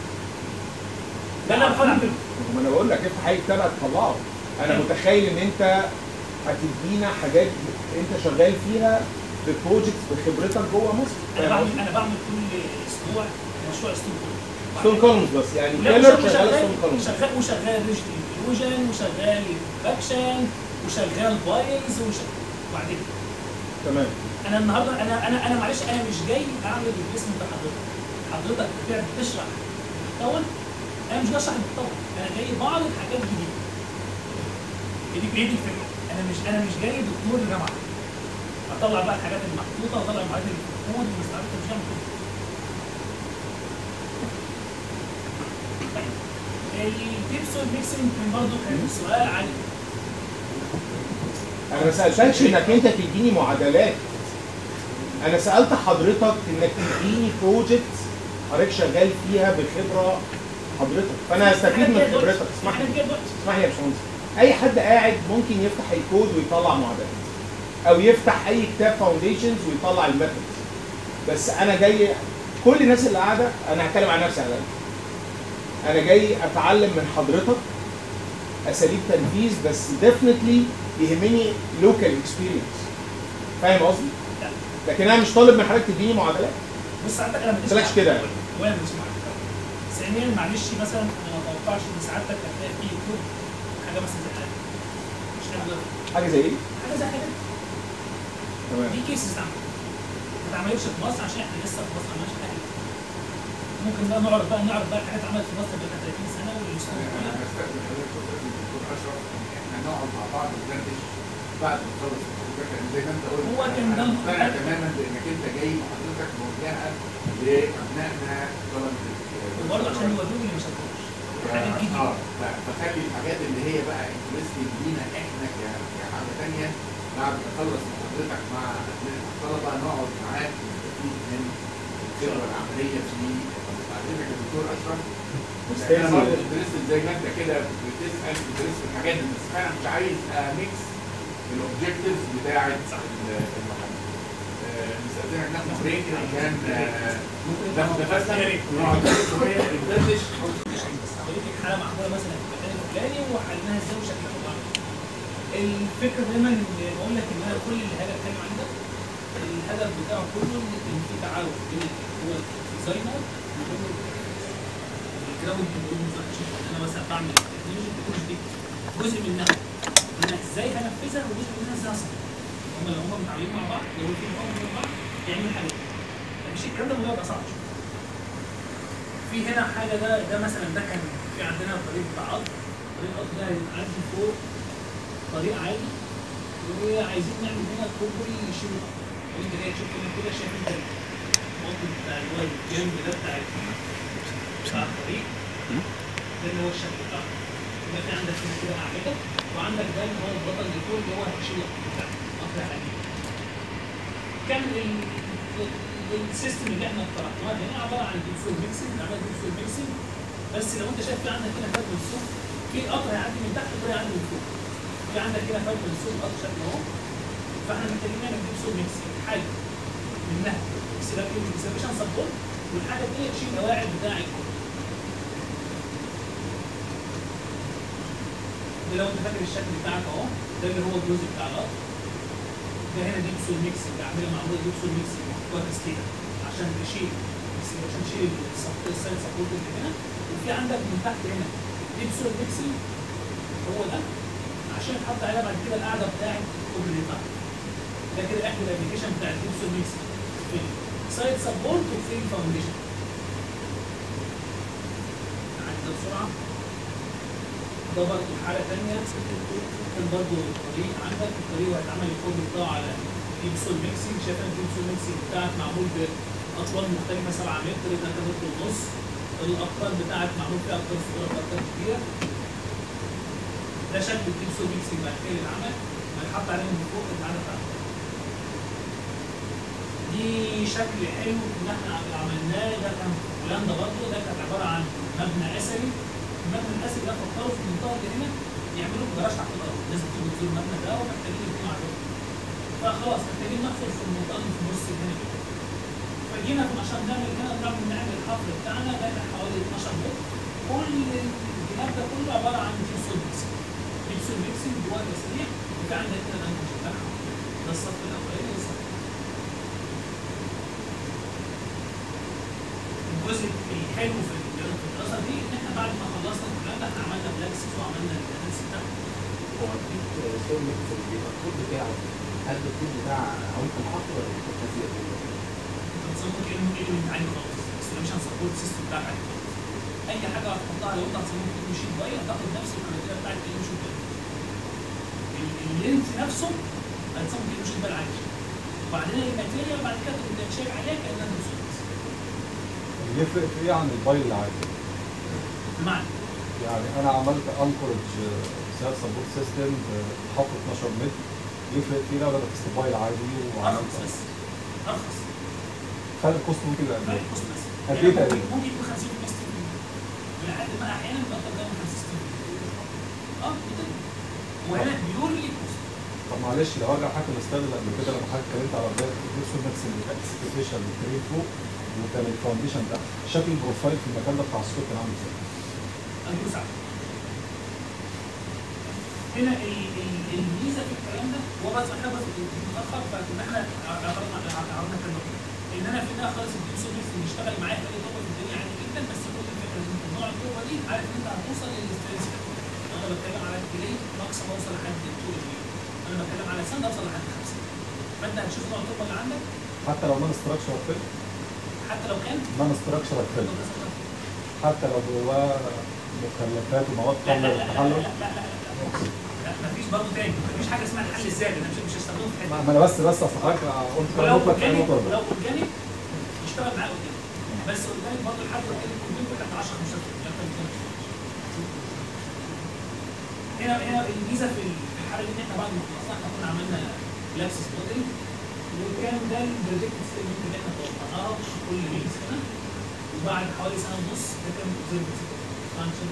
ده اللي انا بحاول اعمله ما انا بقول لك افتح اي كتاب هتطلعه انا متخيل ان انت هتدينا حاجات انت شغال فيها ببروجكتس بخبرتك جوه مصر انا فاهم بعمل قصدي؟ انا بعمل كل اسبوع مشروع ستون ستون كولمز بس يعني لا، كيلر وشغال- شغال وشغال ستون كولمز وشغال وشغال ريجن انكلوجن وشغال باكشن وشغال بايلز وشغال وبعدين تمام انا النهارده انا انا انا معلش انا مش جاي اعمل الريبليسمنت حضرتك حضرتك بتعرف تشرح محتوى انا مش جاي اشرح المحتوى انا جاي بعرض حاجات جديده هي دي هي دي الفكره انا مش انا مش جاي دكتور جامعه اطلع بقى الحاجات اللي محطوطه واطلع المعلومات اللي في الكود والمستعملات مش هعمل كده طيب التيبس والميكسنج كان برضه كان سؤال عن انا ما سالتكش انك انت تديني معادلات انا سالت حضرتك انك تديني بروجكت حضرتك شغال فيها بخبره حضرتك فانا هستفيد من خبرتك اسمح لي اسمح لي يا باشمهندس اي حد قاعد ممكن يفتح الكود ويطلع معادلات او يفتح اي كتاب فاونديشنز ويطلع الميثودز بس انا جاي كل الناس اللي قاعده انا هتكلم عن نفسي على الأقل. انا جاي اتعلم من حضرتك اساليب تنفيذ بس ديفنتلي يهمني لوكال اكسبيرينس فاهم قصدي؟ لكن انا مش طالب من حضرتك تديني معادلات بص عندك انا ما ما قلتلكش كده. ولا مش معاك ثانيا معلش مثلا انا ما اتوقعش ان سعادتك هتلاقي في يوتيوب حاجه مثلا زي كده مش حاجه حاجه زي ايه؟ حاجه زي كده تمام دي كيسز اتعملت ما اتعملتش في مصر عشان احنا لسه في مصر ما عملناش حاجه ممكن بقى نقعد بقى نعرض بقى حاجات اتعملت في مصر بقى 30 سنه والاسلوب انا كلها بستخدم حضرتك وبستخدم الدكتور اشرف ان احنا نقعد مع بعض وندردش بعد ما نخلص الفكره كان زي ما انت قلت هو كان ده أنا مقتنع المقتنع. تماما بانك انت جاي وحضرتك موجهه لابنائنا طلبه وبرضه عشان يورونا اللي ما شافوش حاجه جديده اه ف- فخلي الحاجات اللي هي بقى انترستنج لينا احنا ك- كحاجه ثانيه بعد ما نخلص مع حضرتك مع أبناء الطلبه نقعد معاك نستفيد من الخبره العمليه في بعدين يا دكتور اشرف أستاذ- انا برضه انترستد زي ما انت كده بتسال انترست في الحاجات دي بس انا مش عايز ميكس الاوبجكتيفز بتاعه ال- المحل آه، نستاذنك ناخد بريك عشان آه، ناخد نفسنا ونقعد شويه ندردش حضرتك حاله معموله مثلا في المكان الفلاني وحلناها ازاي وشكلها وعمل الفكره دايما ان بقول لك ان انا كل اللي هاجي اتكلم عنه ده الهدف بتاعه كله ان في تعاون بين هو الديزاينر وبين الجراوند انا مثلا بعمل التكنولوجي التكنولوجي دي جزء منها انا ازاي هنفذها وجزء منها ازاي اصلا هم لو هم متعاملين مع بعض لو في مقاومه مع بعض يعملوا حاجه مش الكلام ده الموضوع يبقى صعب شوية. في هنا حاجه ده ده مثلا ده كان في عندنا طريق بتاع قطر طريق القطر ده هيعدي فوق طريق عادي وعايزين نعمل هنا كوبري يشيل القطر وانت جاي تشوف هنا كده شايف انت الموقف بتاع اللي هو الجنب ده بتاع بتاع الطريق ده اللي هو الشكل بتاعه يبقى في عندك هنا كده اعمده وعندك ده اللي هو البطل اللي فوق اللي هو هيشيل القطر بتاعك قطر حديد كان ال- ال- السيستم اللي احنا اخترعناه هنا عباره عن ديفول ميكسنج عمل ديفول ميكسنج بس لو انت شايف في عندك هنا فرق من السوق في قطر هيعدي من تحت وقطر هيعدي من فوق في عندك هنا فرق من السوق القطر شكله اهو فاحنا محتاجين نعمل ديفول ميكسنج حاجه منها اكسلريشن سبورت والحاجه الثانيه تشيل القواعد بتاع الكود ده لو انت فاكر الشكل بتاعك اهو ده اللي هو الجزء بتاع القطر ده هنا ديبسول ميكسنج عاملها معموله ديبسول ميكسنج كويس كده عشان تشيل عشان تشيل السايد سبورت اللي هنا وفي عندك من تحت هنا ديبسول بيكسل هو ده عشان تحط عليها بعد كده القاعده بتاعت الكوبري اللي تحت ده كده احنا الابلكيشن بتاع الديبسول بيكسل في سايت سبورت وفي الفاونديشن عدى بسرعه ده برضه حاله ثانيه كان برضه الطريق عندك الطريق وهيتعمل الكود بتاعه على ديبسول ميكسنج شايف ان الديبسول ميكسنج بتاعك معمول باطوال مختلفه 7 متر 3 متر ونص الاقطار بتاعك معمول فيها اقطار صغيره واقطار كبيره ده شكل الديبسول ميكسنج بعد كده للعمل هيتحط عليهم من فوق العدد بتاعته دي شكل حلو ان احنا عملناه ده كان في هولندا برضه ده كانت عباره عن مبنى اثري المبنى الاثري ده فكروا في المنطقه اللي هنا يعملوا جراج تحت الارض لازم تيجي تزور المبنى ده ومحتاجين يكونوا عندهم فخلاص محتاجين نحفر في المنطقه اللي في النص هنا كده فجينا عشان نعمل هنا نعمل نعمل الحفر بتاعنا ده كان حوالي 12 متر كل الجناب ده كله عباره عن جيبسون ميكسنج جيبسون ميكسنج جوه تسريح وفي عندك كده الانتج بتاعها ده الصف الاولاني والصف الجزء الحلو في في الدراسه دي ان احنا بعد ما خلصنا الكلام ده احنا عملنا بلاكسس وعملنا الاناليسيس بتاعنا هو اكيد سور ميكس اللي بيبقى الكود بتاعه هل الكود بتاع عمق الحفر ولا الكود كثير انت بتصمم كانه ايلمنت عادي خالص بس ده مش هنسبورت سيستم بتاعك عادي خالص اي حاجه هتحطها لو انت هتصمم كانه شيت باي هتاخد نفس الكريتيريا بتاعت كانه شيت باي اللينس نفسه هتصمم كانه شيت باي عادي وبعدين الماتيريال بعد كده تبدا تشيك عليها كانها ريسورس يفرق في ايه عن البايل العادي؟ بمعنى يعني انا عملت انكورج سيل سبورت سيستم بحفر 12 متر يفرق في ايه لو انا لبست بايل عادي ارخص وعملت بس ارخص خلي الكوست ممكن يبقى لا قد ايه؟ الكوست بس قد يعني ايه ممكن تقريبا؟ ممكن يكون 50 بس لحد ما احيانا بقدر ده من 50 اه كده وهنا بيورلي كوست طب معلش لو ارجع حاجه الاستاذ قبل كده لما حضرتك اتكلمت على بدايه نفس نفس الاكسبكتيشن للترين فوق وكان الفاونديشن ده شكل البروفايل في المكان ده بتاع السكوت كان عامل ازاي؟ الجزء هنا ال- ال- الميزه في الكلام ده هو بس احنا بس متاخر فان احنا عرضنا عرضنا كلام ان انا في النهايه خالص الديب سيرفيس اللي يشتغل معايا في اي طرق في الدنيا عادي جدا بس كل الفكره ان انت نوع الطرق دي عارف ان انت هتوصل للستريس انا بتكلم على الديلي ماكسيمم اوصل لحد 2 انا بتكلم على سند اوصل لحد 5 فانت هتشوف نوع الطرق اللي عندك حتى لو نون ستراكشر فيلم حتى لو كان نون ستراكشر فيلم حتى لو جواه مخلفات ومواد لا لا قابله لا لا لا للتحلل لا لا لا مفيش برضه تاني مفيش حاجه اسمها الحل الذاتي انا مش مش هستخدمه في ما حته ما انا بس بس اصل حضرتك قلت كلام ولو مطلق في اورجانيك النقطه لو اورجانيك يشتغل معاه اورجانيك بس اورجانيك برضه لحد اورجانيك كمبيوتر كانت 10 15 اكتر من كده هنا هنا الميزه في في الحاله دي ان احنا بعد ما خلصنا احنا كنا عملنا لابسس موديل وكان ده البروجكت ستيتمنت اللي احنا توقعناها كل ميز هنا وبعد حوالي سنه ونص ده كان اوبزرفنسي فانكشن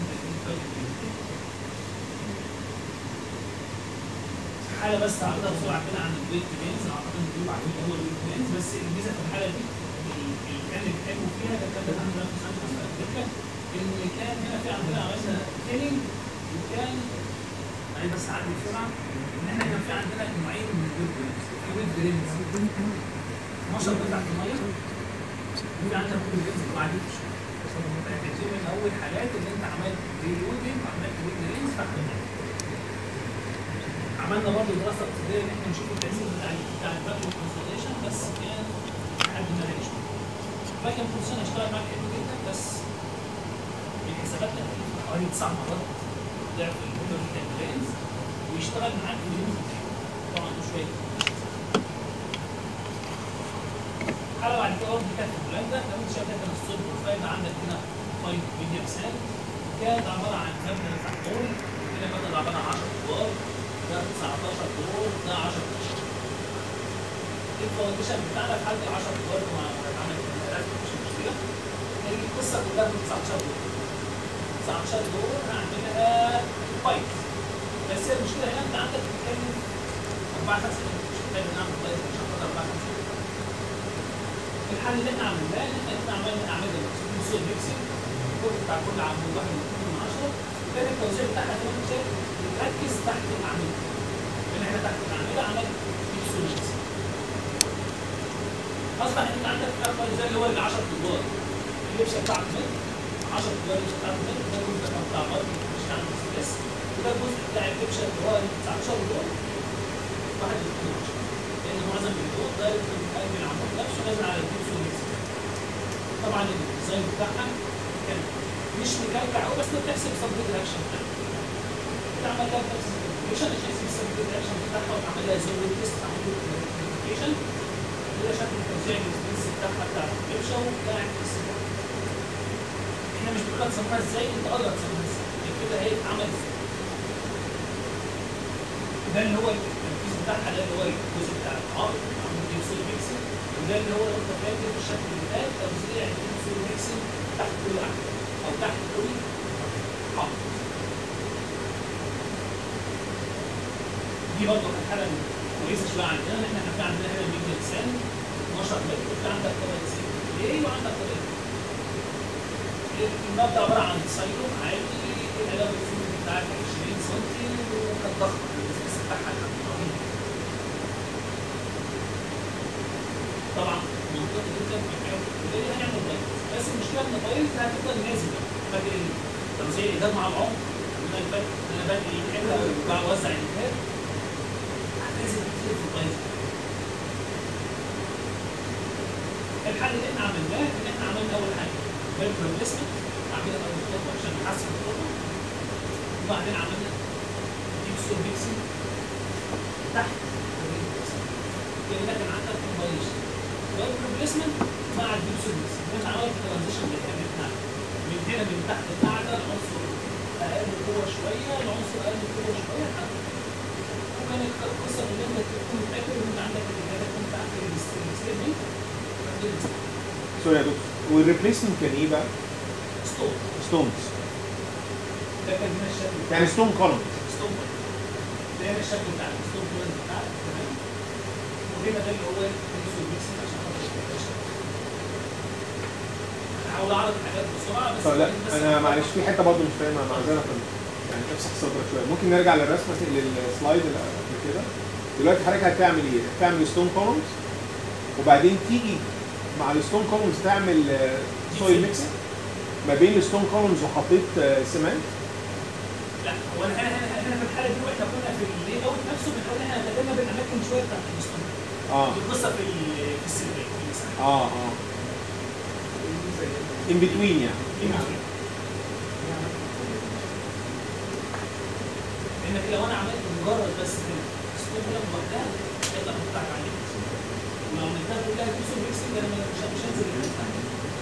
حاله بس عرضها بسرعه كده عن الويت بلينز اعتقد ان بيبقى عارفين هو الويت بلينز بس الميزه في الحاله دي اللي كان الحلو فيها ده كان عندنا في سانت افريقيا ان كان هنا في عندنا عملنا تيلينج وكان انا بس عندي بسرعه ان احنا كان في عندنا نوعين من الويت بلينز في ويت بلينز 12 بتاعت الميه وفي عندنا ويت بلينز بعدين دي من اول حالات اللي انت عملت ريلودنج وعملت ويت بلينز تحت الميه عملنا برضه دراسه اقتصاديه ان احنا نشوف التاثير بتاع بتاع الباكيوم كونسوليشن بس كان لحد ما لقيش الباكيوم كونسوليشن اشتغل معاك حلو جدا بس الحسابات كانت حوالي تسع مرات ضعف الموتور التمرينز ويشتغل معاك في اليوم طبعا مش شويه الحاله بعد كده برضه كانت في هولندا لو انت شايف ده كان الصوت بروفايل عندك هنا فايف ميديا سال كانت عباره عن مبنى فحول هنا مبنى عباره عن 10 ادوار ده 19 دور ده 10 دور الفاونديشن بتاعنا في حد 10 دور مع اتعمل في الثلاث مش مشكله القصه كلها في 19 دور 19 دور هعملها بايت بس هي المشكله هنا انت عندك بتتكلم 4 5 مش محتاج نعمل بايت عشان خاطر 4 5 الحل اللي احنا عملناه ان احنا عملنا اعمده سول ميكسنج الكود بتاع كل عمود واحد من 10 وكان التوزيع بتاعها زي ما انت شايف بتركز تحت الاعمده من هنا تحت الاعمده عمل سول ميكسنج اصبح انت عندك في اكبر زي اللي هو ال 10 ادوار اللبشه بتاعت متر 10 دولار بتاع المال ده الجزء بتاع ماركت مش عند بس وده الجزء بتاع الكابشن اللي هو 19 دولار واحد من 10 لان معظم الدول دايركت من قلب العمود نفسه نازل على البيكسل ميكس طبعا الديزاين بتاعها كان مش مكلكع قوي بس انت بتحسب سبجكت الاكشن بتعمل لها بتحسب الكالكوليشن عشان تحسب السبجكت الاكشن بتاعها وتعمل لها زي تيست تعمل له كالكوليشن وده شكل توزيع الاكسبنس بتاعها بتاع الكابشن وبتاع التيست احنا مش بنقول لك تصممها ازاي انت قادر تصممها ازاي يعني كده هي اتعمل ازاي ده اللي هو التنفيذ بتاعها ده اللي هو الجزء بتاع العرض عمود يوصل بيكسل وده اللي هو لو انت فاكر الشكل بتاع توزيع اليوصل بيكسل تحت كل عمود او تحت كل عرض دي برضه كانت حاجه كويسه شويه عندنا ان احنا كان في عندنا هنا ميجا لسان 12 متر وفي عندك طبقه لسان ليه وعندك طبقه المبدا عباره عن سايلو عادي العلاج الفلوس بتاعك 20 سم وكان ضخم الاساس بتاعها كان رهيب طبعا منطقي جدا في الحياه الكليه هنعمل بايظ بس المشكله ان بايظ هتفضل نازل فاكر توزيع الايجاد مع العمر انا فاكر انا بدي حته بوزع الايجاد هتنزل كتير في البايظ الحل اللي احنا عملناه ان احنا عملنا اول حاجه فيرب ريبليسمنت عملنا اول خطوه عشان نحسن الخطوه وبعدين عملنا ديب ستور ميكسنج تحت كده كان عندك كومباينيشن فيرب ريبليسمنت مع الديب ستور ميكسنج انت عملت ترانزيشن بالكامل بتاعك من هنا من تحت القاعده العنصر اقل قوه شويه العنصر اقل قوه شويه لحد وكانت القصه ان انت تكون متاكد ان انت عندك الاجابه كنت عارف الستيب سوري يا دكتور والريبليسمنت كان ايه بقى؟ ستور ستونز ده كان هنا الشكل يعني ستون كولوم ستون ده هنا الشكل بتاع الستون بلان بتاعك تمام وهنا ده اللي هو الانسول ميكسنج عشان خاطر الكابتشن هحاول اعرض الحاجات بسرعه بس طب لا بس انا معلش في حته برضه مش فاهمها معذره في يعني افسح صدرك شويه ممكن نرجع للرسمه للسلايد اللي قبل كده دلوقتي حضرتك هتعمل ايه؟ هتعمل ستون كولومز وبعدين تيجي مع الستون كولومز تعمل سويل ميكسنج ما بين الستون كولومز وحطيت آه، سيمنت لا هو انا هنا هنا هنا في الحاله دي واحنا كنا في اللي اوت نفسه بنحاول ان احنا نتجنب الاماكن شويه بتاعت الستون اه دي القصه في ال- في السيرفي في المساحه اه اه ان بتوين يعني لانك لو انا عملت مجرد بس كده ستون كده لوحدها هيطلع بتاعك عليه ولو عملتها كلها كيسو ميكسنج انا مش مش هنزل الحته تمام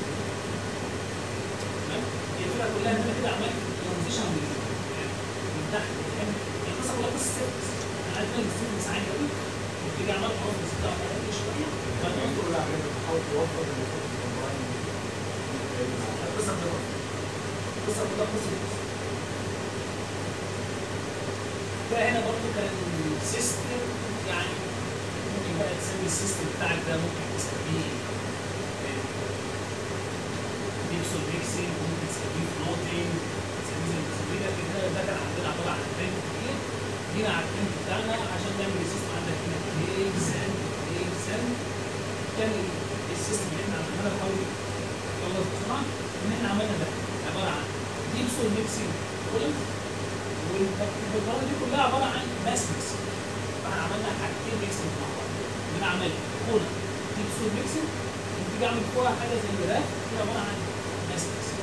هي الفكره كلها ان انا كده عملت ترانزيشن من من تحت فاهم هي القصه كلها قصه سيرفس انا عارف ان السيرفس عالي قوي وتيجي عملت عنصر بتاعه اقل شويه بعدين العنصر اللي عملته بتحاول توفر اللي فوق الكومباين القصه كلها القصه كلها قصه ده هنا برضه كان سيستم يعني ممكن بقى تسمي السيستم بتاعك ده ممكن تسميه ديبسول ميكسينج ممكن تسميه فلوتنج تسميه زي ما تسميه لكن ده ده كان عندنا عباره عن ترند كتير جينا على الترند بتاعنا عشان نعمل السيستم عندك هنا ايه سن ايه سن كان السيستم اللي احنا عملناه انا بحاول اخلص بسرعه ان احنا عملنا ده عباره عن ديبسول ميكسينج كولم والبرامج دي كلها عباره عن ماس ميكسنج فاحنا عملنا حاجتين ميكسنج مع بعض ان انا عملت كولا ديبسول ميكسنج وتيجي اعمل فوقها حاجه زي الجراف دي عباره عن ماس ميكسنج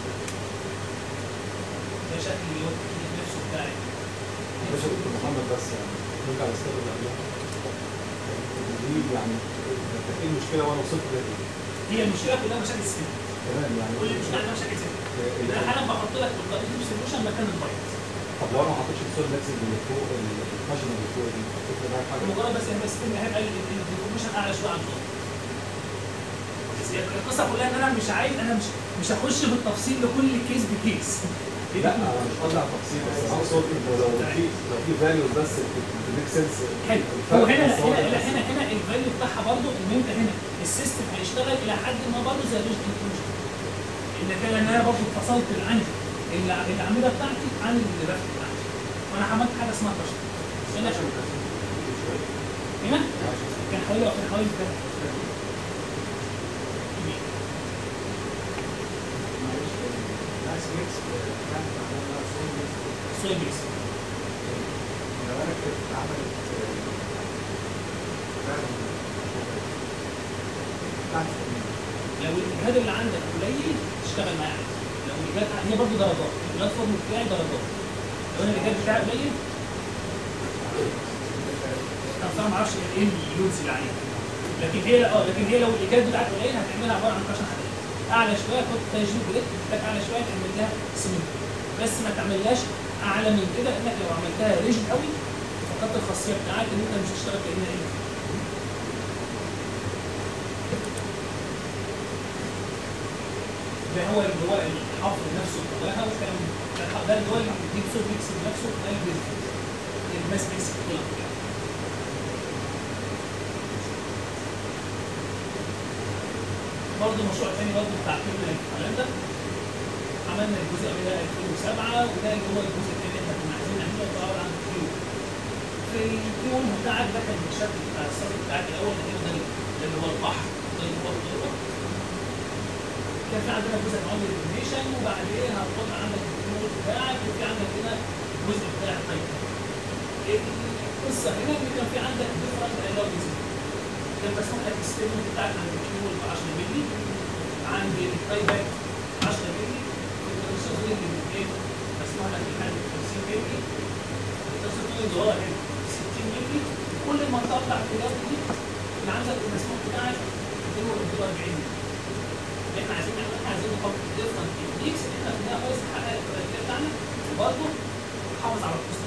ده شكل اللي هو التكنيك نفسه بتاعي باشا دكتور محمد بس يعني نرجع للسؤال اللي قبلها دي يعني كانت ايه المشكله وانا وصلت لايه؟ هي المشكله كلها مشاكل سيستم تمام يعني كل المشكله عندها مشاكل سيستم انا احيانا بحط لك الطريق سوليوشن مكان البايت طب لو انا ما حطيتش السؤال ماكسنج اللي فوق الفاشن اللي فوق دي هتفرق معايا في حاجه؟ مجرد بس ان السيستم هيبقى الانفورميشن اعلى شويه عن الفاضي بس هي القصه كلها ان انا مش عايز انا مش مش هخش بالتفصيل لكل كيس بكيس لا انا مش قصدي على التفصيل بس انا اقصد إن لو في لو في فاليوز بس تميك سنس حلو هو هنا هنا هنا هنا هنا الفاليو بتاعها برضه ان انت هنا السيستم هيشتغل الى حد ما برضه زي لوج انكلوجن ان كده ان انا برضه اتفصلت عندي الع- الاعمده بتاعتي عن الرفع بتاعتي وانا عملت حاجه اسمها تشطيب هنا شوف هنا كان حوالي كان حوالي كده ماس ميكس كان عملنا سول ميكس سوي بيس لو انا كنت عملت فعلا بتاعت لو الاجهاد اللي عندك قليل تشتغل معاه عادي لو الاجهاد هي برضه درجات البلاتفورم بتاعي درجات لو انا الاجهاد بتاعي قليل انا بصراحه ما اعرفش ايه اللودز اللي عليها لكن هي اه لكن هي لو الايجاد بتاعك قليل هتعملها عباره عن كشن حديد اعلى شويه تحط تاجيل بريك محتاج اعلى شويه تعمل لها سمنت بس ما تعملهاش اعلى من كده انك لو عملتها ريجن قوي فقدت الخاصيه بتاعك ان انت مش هتشتغل كانها ايه ده هو اللي هو الحفر نفسه جواها والكلام ده ده- ده اللي هو اللي بيجيب صوت بيكسب نفسه ده البيزنس الماس بيكسب كلها برضه مشروع تاني برضه بتاع كيمياء الكلام ده عملنا الجزء ده 2007 وده اللي هو الجزء الثاني اللي احنا كنا عايزين نعمله بتاع عن الكيو في الكيو بتاعك ده كان الشكل بتاع السطح بتاعك الاول ده ده ده اللي هو البحر ده اللي هو الغرفه كان في عندنا جزء معامل الانيميشن وبعدين هتحط عندك الكيو بتاعك وفي عندك هنا الجزء بتاع الطيب القصه هنا ان كان في عندك ديفرنت ايلوجيز كان مسموح لك الستيتمنت بتاعك عند الكيو ب 10 مللي عند التاي باك 10 مللي التوصيل اللي بالايه مسموح لك لحد 50 مللي التوصيل اللي ورا هنا 60 مللي كل المنطقه بتاعت الجو دي اللي عندك المسموح بتاعك 240 مللي اللي احنا عايزين نعمل احنا عايزين نحط ديفرنت تكنيكس ان احنا في النهايه خالص نحقق الكرايتيريا بتاعنا وبرضه نحافظ على القصه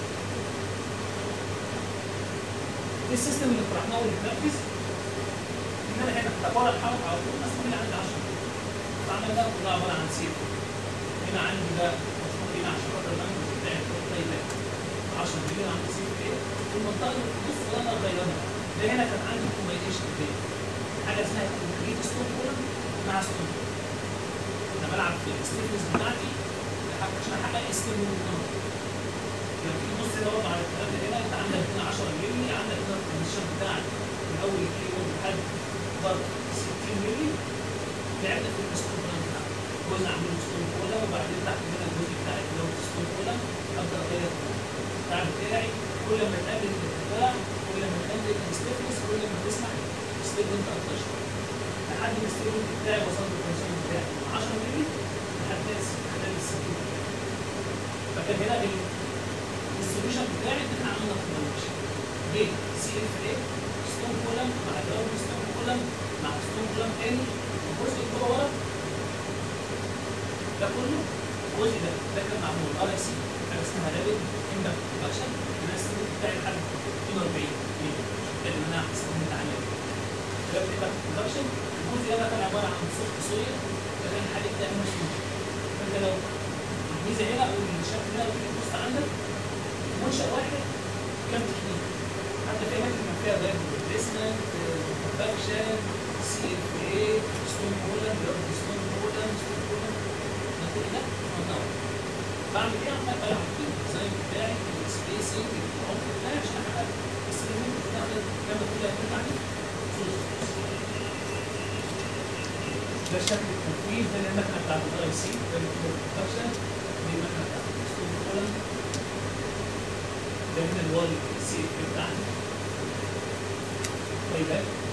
ايه السيستم اللي اقترحناه واللي اتنفذ؟ ان انا هنا عباره الحرف على طول مسموح لي عندي 10 فعمل ده كلها عباره عن سيف هنا عندي ده مسموح لي عشان خاطر الانجل بتاعي طيب 10 مليون عندي سيف ايه والمنطقه اللي في النص اللي انا اغيرها ده هنا كان عندي كومباينيشن بين حاجه اسمها كومبليت ستون كولن مع ستون انا بلعب في الستيفنس بتاعتي عشان احقق ستيفن كان في نص هنا برضه على الكلام ده هنا انت عندك هنا 10 مللي عندك هنا الكونديشن بتاعك من اول كي 1 لحد ضرب 60 مللي لعبنا في الستون كولن بتاعك جزء عامل ستون كولن وبعدين تحت هنا الجزء بتاعك اللي هو ستون كولن ابدا اغير البتاع بتاعي كل ما تقلل الارتفاع كل ما تقلل الستيفنس كل ما تسمع ستيفنت اكتر شويه لحد ما الستيفنت بتاعي وصلت للكونديشن بتاعي من 10 مللي لحد لحد ال 60 مللي فكان هنا ال- السوليوشن بتاعي ان احنا عملنا كومباينيشن بين سي اف اي ستون كولم مع جراوند ستون كولم مع ستون كولم تاني الجزء اللي هو ورا ده كله الجزء ده ده كان معمول ار اي سي حاجه اسمها رابid امباكت برودكشن انا السنين بتاعي لحد 42 مللي كده ان انا استخدمت عليه رابد امباكت برودكشن الجزء ده كان عباره عن سوفت سويل ده كان حاجه بتاعي مسؤول فانت لو الميزه هنا او الشكل ده لو جيت تبص عندك منشأ واحد كام تكنيك حتى في اماكن كان فيها غير ريسمنت برودكشن سي اف اي ستون كولن جراوند ستون كولن ستون كولن ده كل ده منطقه بعمل ايه عمال بلعب في الديزاين بتاعي السبيسنج العمق بتاعي عشان احقق السلمات بتاعت الكلام ده كله هيكون عندي ده شكل التنفيذ ده المكنه بتاعت الاي سي ده البرودكشن دي المكنه بتاعت الستون كولن ده هنا اللي هو السي اف بتاعنا طيب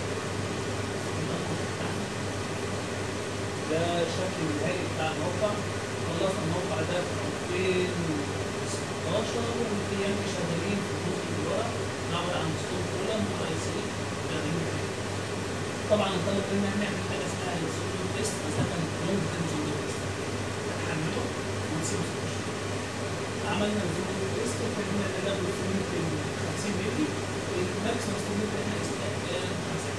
ده شكل النهائي بتاع الموقع خلصنا الموقع ده في 2016 والايام شغالين في الجزء اللي ورا عباره عن ستون كولم واي سي شغالين فيه. طبعا الطلب ان احنا نعمل حاجه اسمها الزوم تيست مثلا لونج تيرم زوم تيست هنحمله ونسيبه 16 عملنا الزوم تيست وكان الاداء بيوصل ل 50 مللي الماكسيمم ستيميت اللي احنا قسناه 5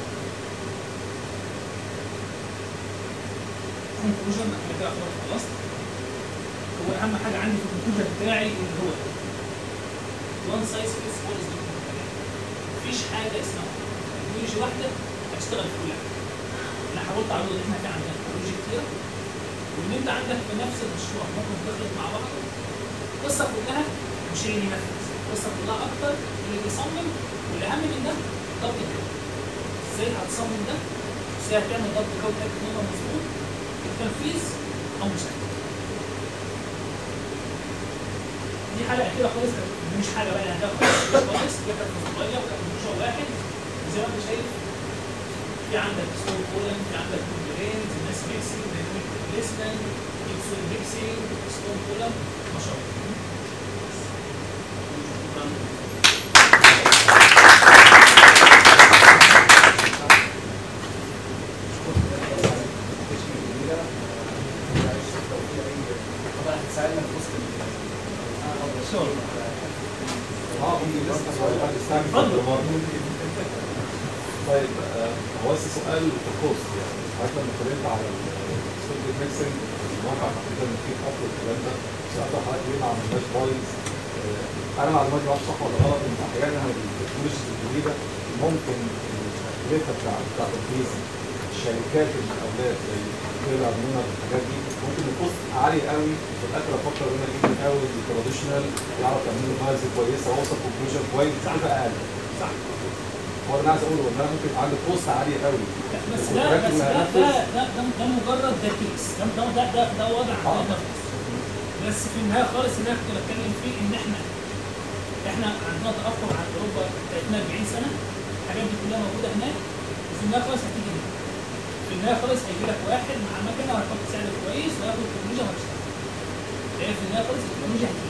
كونكلوجن احنا كده خلاص خلصت هو اهم حاجه عندي في الكونكلوجن بتاعي اللي هو وان سايز فيتس اول از مفيش حاجه اسمها تكنولوجي واحده هتشتغل في كل حاجه انا حاولت اعرض ان احنا في عندنا تكنولوجي كتيره وان انت عندك في نفس المشروع ممكن تخلط مع بعض القصه كلها مش اللي ينفذ القصه كلها اكتر اللي بيصمم والاهم من ده ضبط الجوده ازاي هتصمم ده ازاي هتعمل ضبط جوده تاكد ان هو مظبوط التنفيذ او مش دي حاجه اخيره خالص دي مش حاجه بقى يعني ده خالص خالص دي كانت صغيره وكانت مشروع واحد زي ما انت شايف في عندك ستون كولن في عندك كومبلينز الناس ميكسنج دايناميك ريبليسمنت اكسون ميكسنج ستون كولن ما شاء الله شكراً. طبعا هتساعدنا في وسط ان شاء الله اه ممكن نسال سؤال بعد استعمل اتفضل. طيب آه، هو بس سؤال في الكوست يعني حضرتك لما اتكلمت على السولد ميكسنج الموقع تحديدا ان في خط والكلام ده سالت حضرتك ليه ما عملناش بايز انا معلوماتي معرفش صح ولا غلط ان احيانا التكنولوجيز الجديده ممكن التكلفه بتاع بتاع تنفيذ شركات المقاولات زي كيلا عموما الحاجات دي ممكن الكوست عالي قوي في الاخر افكر ان انا اجيب مقاول تراديشنال يعرف يعمل له بايز كويسه واوصل كونكلوجن كويس تبقى اقل صح هو اللي انا عايز اقوله ان انا ممكن عندي كوست عالي قوي بس ده بس ده ده ده, ده, ده مجرد ده كيس ده ده ده, ده, ده وضع عندنا في مصر بس في النهايه خالص اللي انا كنت بتكلم فيه ان احنا احنا عندنا تاخر عن اوروبا بتاعتنا 40 سنه الحاجات دي كلها موجوده هناك وفي النهايه خالص هتيجي هنا في النهايه خالص هيجي لك واحد مع مكنه وهيحط سعر كويس وياخد التكنولوجيا وهيشتغل هي في النهايه خالص التكنولوجيا هتيجي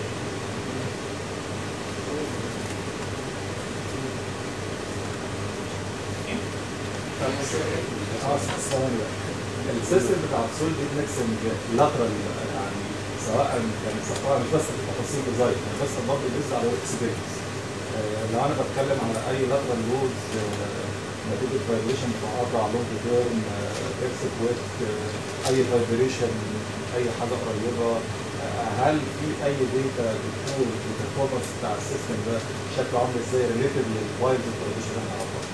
خلاص ثواني بقى السيستم بتاع السولد ميكسنج لاترال يعني سواء يعني سواء مش بس في تفاصيل ديزاين يعني بس برضه بيز على اكسبيرينس لو انا بتكلم على اي لاترال لودز نتيجه فايبريشن بتقطع لونج تيرم تكسب ويت اي فايبريشن اي حاجه قريبه آه، هل في اي داتا بتقول البرفورمانس بتاع السيستم ده شكله عامل ازاي ريليتد للوايلد تراديشن اللي احنا نعرفها؟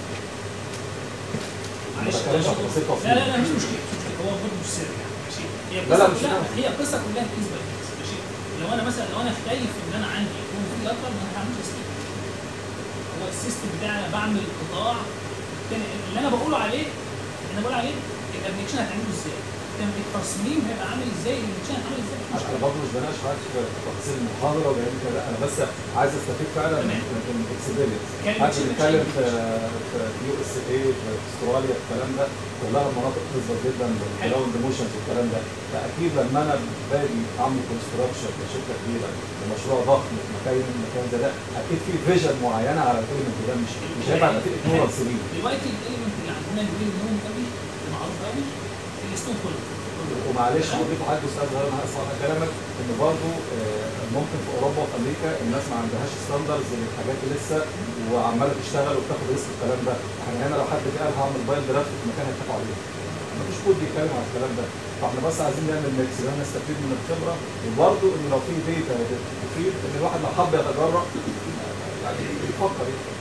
معلش بتكلمش عن تفاصيل لا لا لا مش مشكله مش مشكله هو برضه مش سر يعني ماشي هي لا، لا، القصه مش كلها سر. هي القصه كلها كيس باي كيس ماشي لو انا مثلا لو انا خايف ان انا عندي يكون في لاترال ما انا هعمل سيستم هو السيستم بتاعي انا بعمل قطاع تاني اللي انا بقوله عليه انا بقول عليه الابلكيشن هتعمله ازاي تعمل التصميم هيبقى عامل ازاي الابلكيشن هيبقى عامل ازاي مش انا برضه مش بناقش معاك في تفاصيل المحاضره وجايين كده انا بس عايز استفيد فعلا تمام. من الاكسبيرينس كان حد مش- بيتكلم في في يو اس اي في استراليا الكلام ده كلها مناطق خصبه جدا بالجراوند موشنز والكلام ده فاكيد لما انا باجي اعمل كونستراكشن لشركه كبيره لمشروع ضخم في مكان مكان زي ده اكيد في فيجن معينه على الاليمنت ده مش مش هيبقى يبقى في اجنورنس ليه دلوقتي الاليمنت اللي عندنا اللي بين منهم قوي اللي معروف قوي الستون كله ومعلش هضيف حاجه استاذ صغير انا اسف على كلامك ان برضه ممكن في اوروبا وفي امريكا الناس ما عندهاش ستاندرز للحاجات دي لسه وعماله تشتغل وبتاخد ريسك الكلام ده احنا هنا لو حد جه قال هعمل بايل درافت في مكان هيتفقوا عليه مفيش كود بيتكلم على الكلام ده فاحنا بس عايزين نعمل ميكس ان احنا نستفيد من الخبره وبرضه ان لو في ديتا تفيد ان الواحد لو حب يتجرأ يعني يفكر يعني.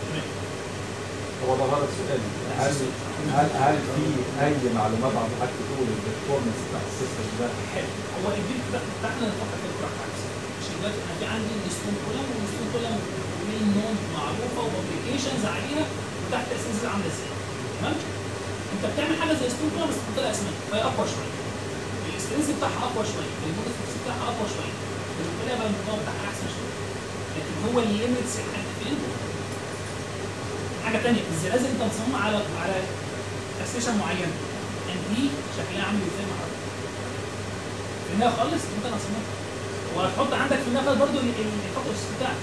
هو ده غرض سؤالي هل هل هل في اي معلومات عن حضرتك تقول البرفورمانس بتاع السيستم ده حلو هو الجيل بتاعنا نفكر في الكراك عكس مش دلوقتي انا في عندي الستون كولم والستون كولم ويل نون معروفه وابلكيشنز عليها وتحت اساس عامله ازاي تمام انت بتعمل حاجه زي ستون كولم بس بتحط لها اسماء فهي اقوى شويه الاكسبيرينس بتاعها اقوى شويه الموديل بتاعها اقوى شويه بالنسبه لي بقى الموضوع بتاعها احسن شويه لكن هو الليمتس لحد فين حاجه ثانيه الزلازل انت مصممها على على تكسيشن معينه يعني دي شكلها عامل ازاي مع بعض في النهايه خالص انت اللي هتصممها وهتحط عندك في النهايه خالص برضه الفاكتور بتاعك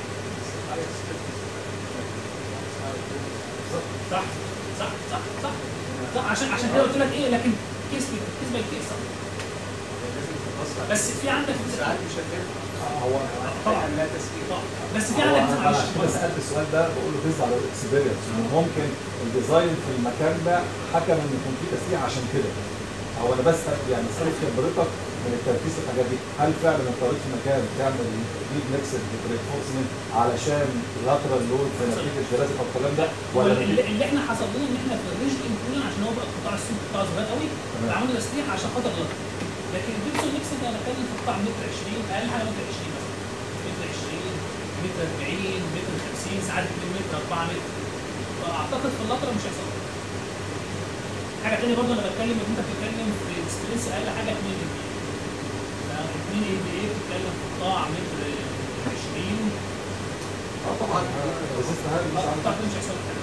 صح صح صح صح صح عشان عشان كده قلت لك ايه لكن كيس كيس باي كيس صح بس في عندك ساعات مش هتنفع هو طبعا لا تسكير طبعا. بس في هو عندك انا أنا عشان كده سالت السؤال ده بقول له بيز على الاكسبيرينس انه ممكن الديزاين في المكان ده حكم ان يكون في تسليح عشان كده هو انا بس يعني استفيد خبرتك من التركيز في الحاجات دي هل فعلا انت قريت في مكان تعمل ديب ميكسد رينفورسمنت علشان لاترال لود نتيجه الجلاسه او الكلام ده ولا اللي, اللي احنا حصل لنا ان احنا في الريج انكلوجن عشان هو بقى قطاع السوق قطاع صغير قوي تمام. فعملوا تسليح عشان خاطر غلط لكن الجبسون ميكس ده انا بتكلم في قطاع متر 20 اقل حاجه متر 20 مثلا متر 20 متر 40 متر 50 ساعات 2 متر 4 متر فاعتقد في اللاترال مش هيحصل حاجه ثانيه برضه انا بتكلم ان انت بتتكلم في الاكسبيرينس اقل حاجه 2 ام بي 2 ام بي بتتكلم في قطاع متر 20 اه طبعا ريزيست هاي مش اه عارف. اعتقد مش هيحصل حاجه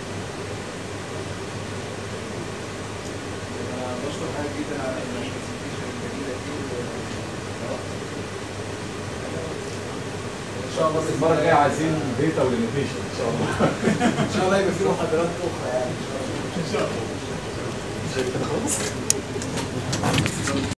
أنا بشكر حضرتك جدا على البرزنتيشن الجميله دي ان شاء الله المره الجايه عايزين ديتا والانوفيشن ان شاء الله ان شاء الله يبقى في محاضرات اخرى يعني ان شاء الله مش كده خلاص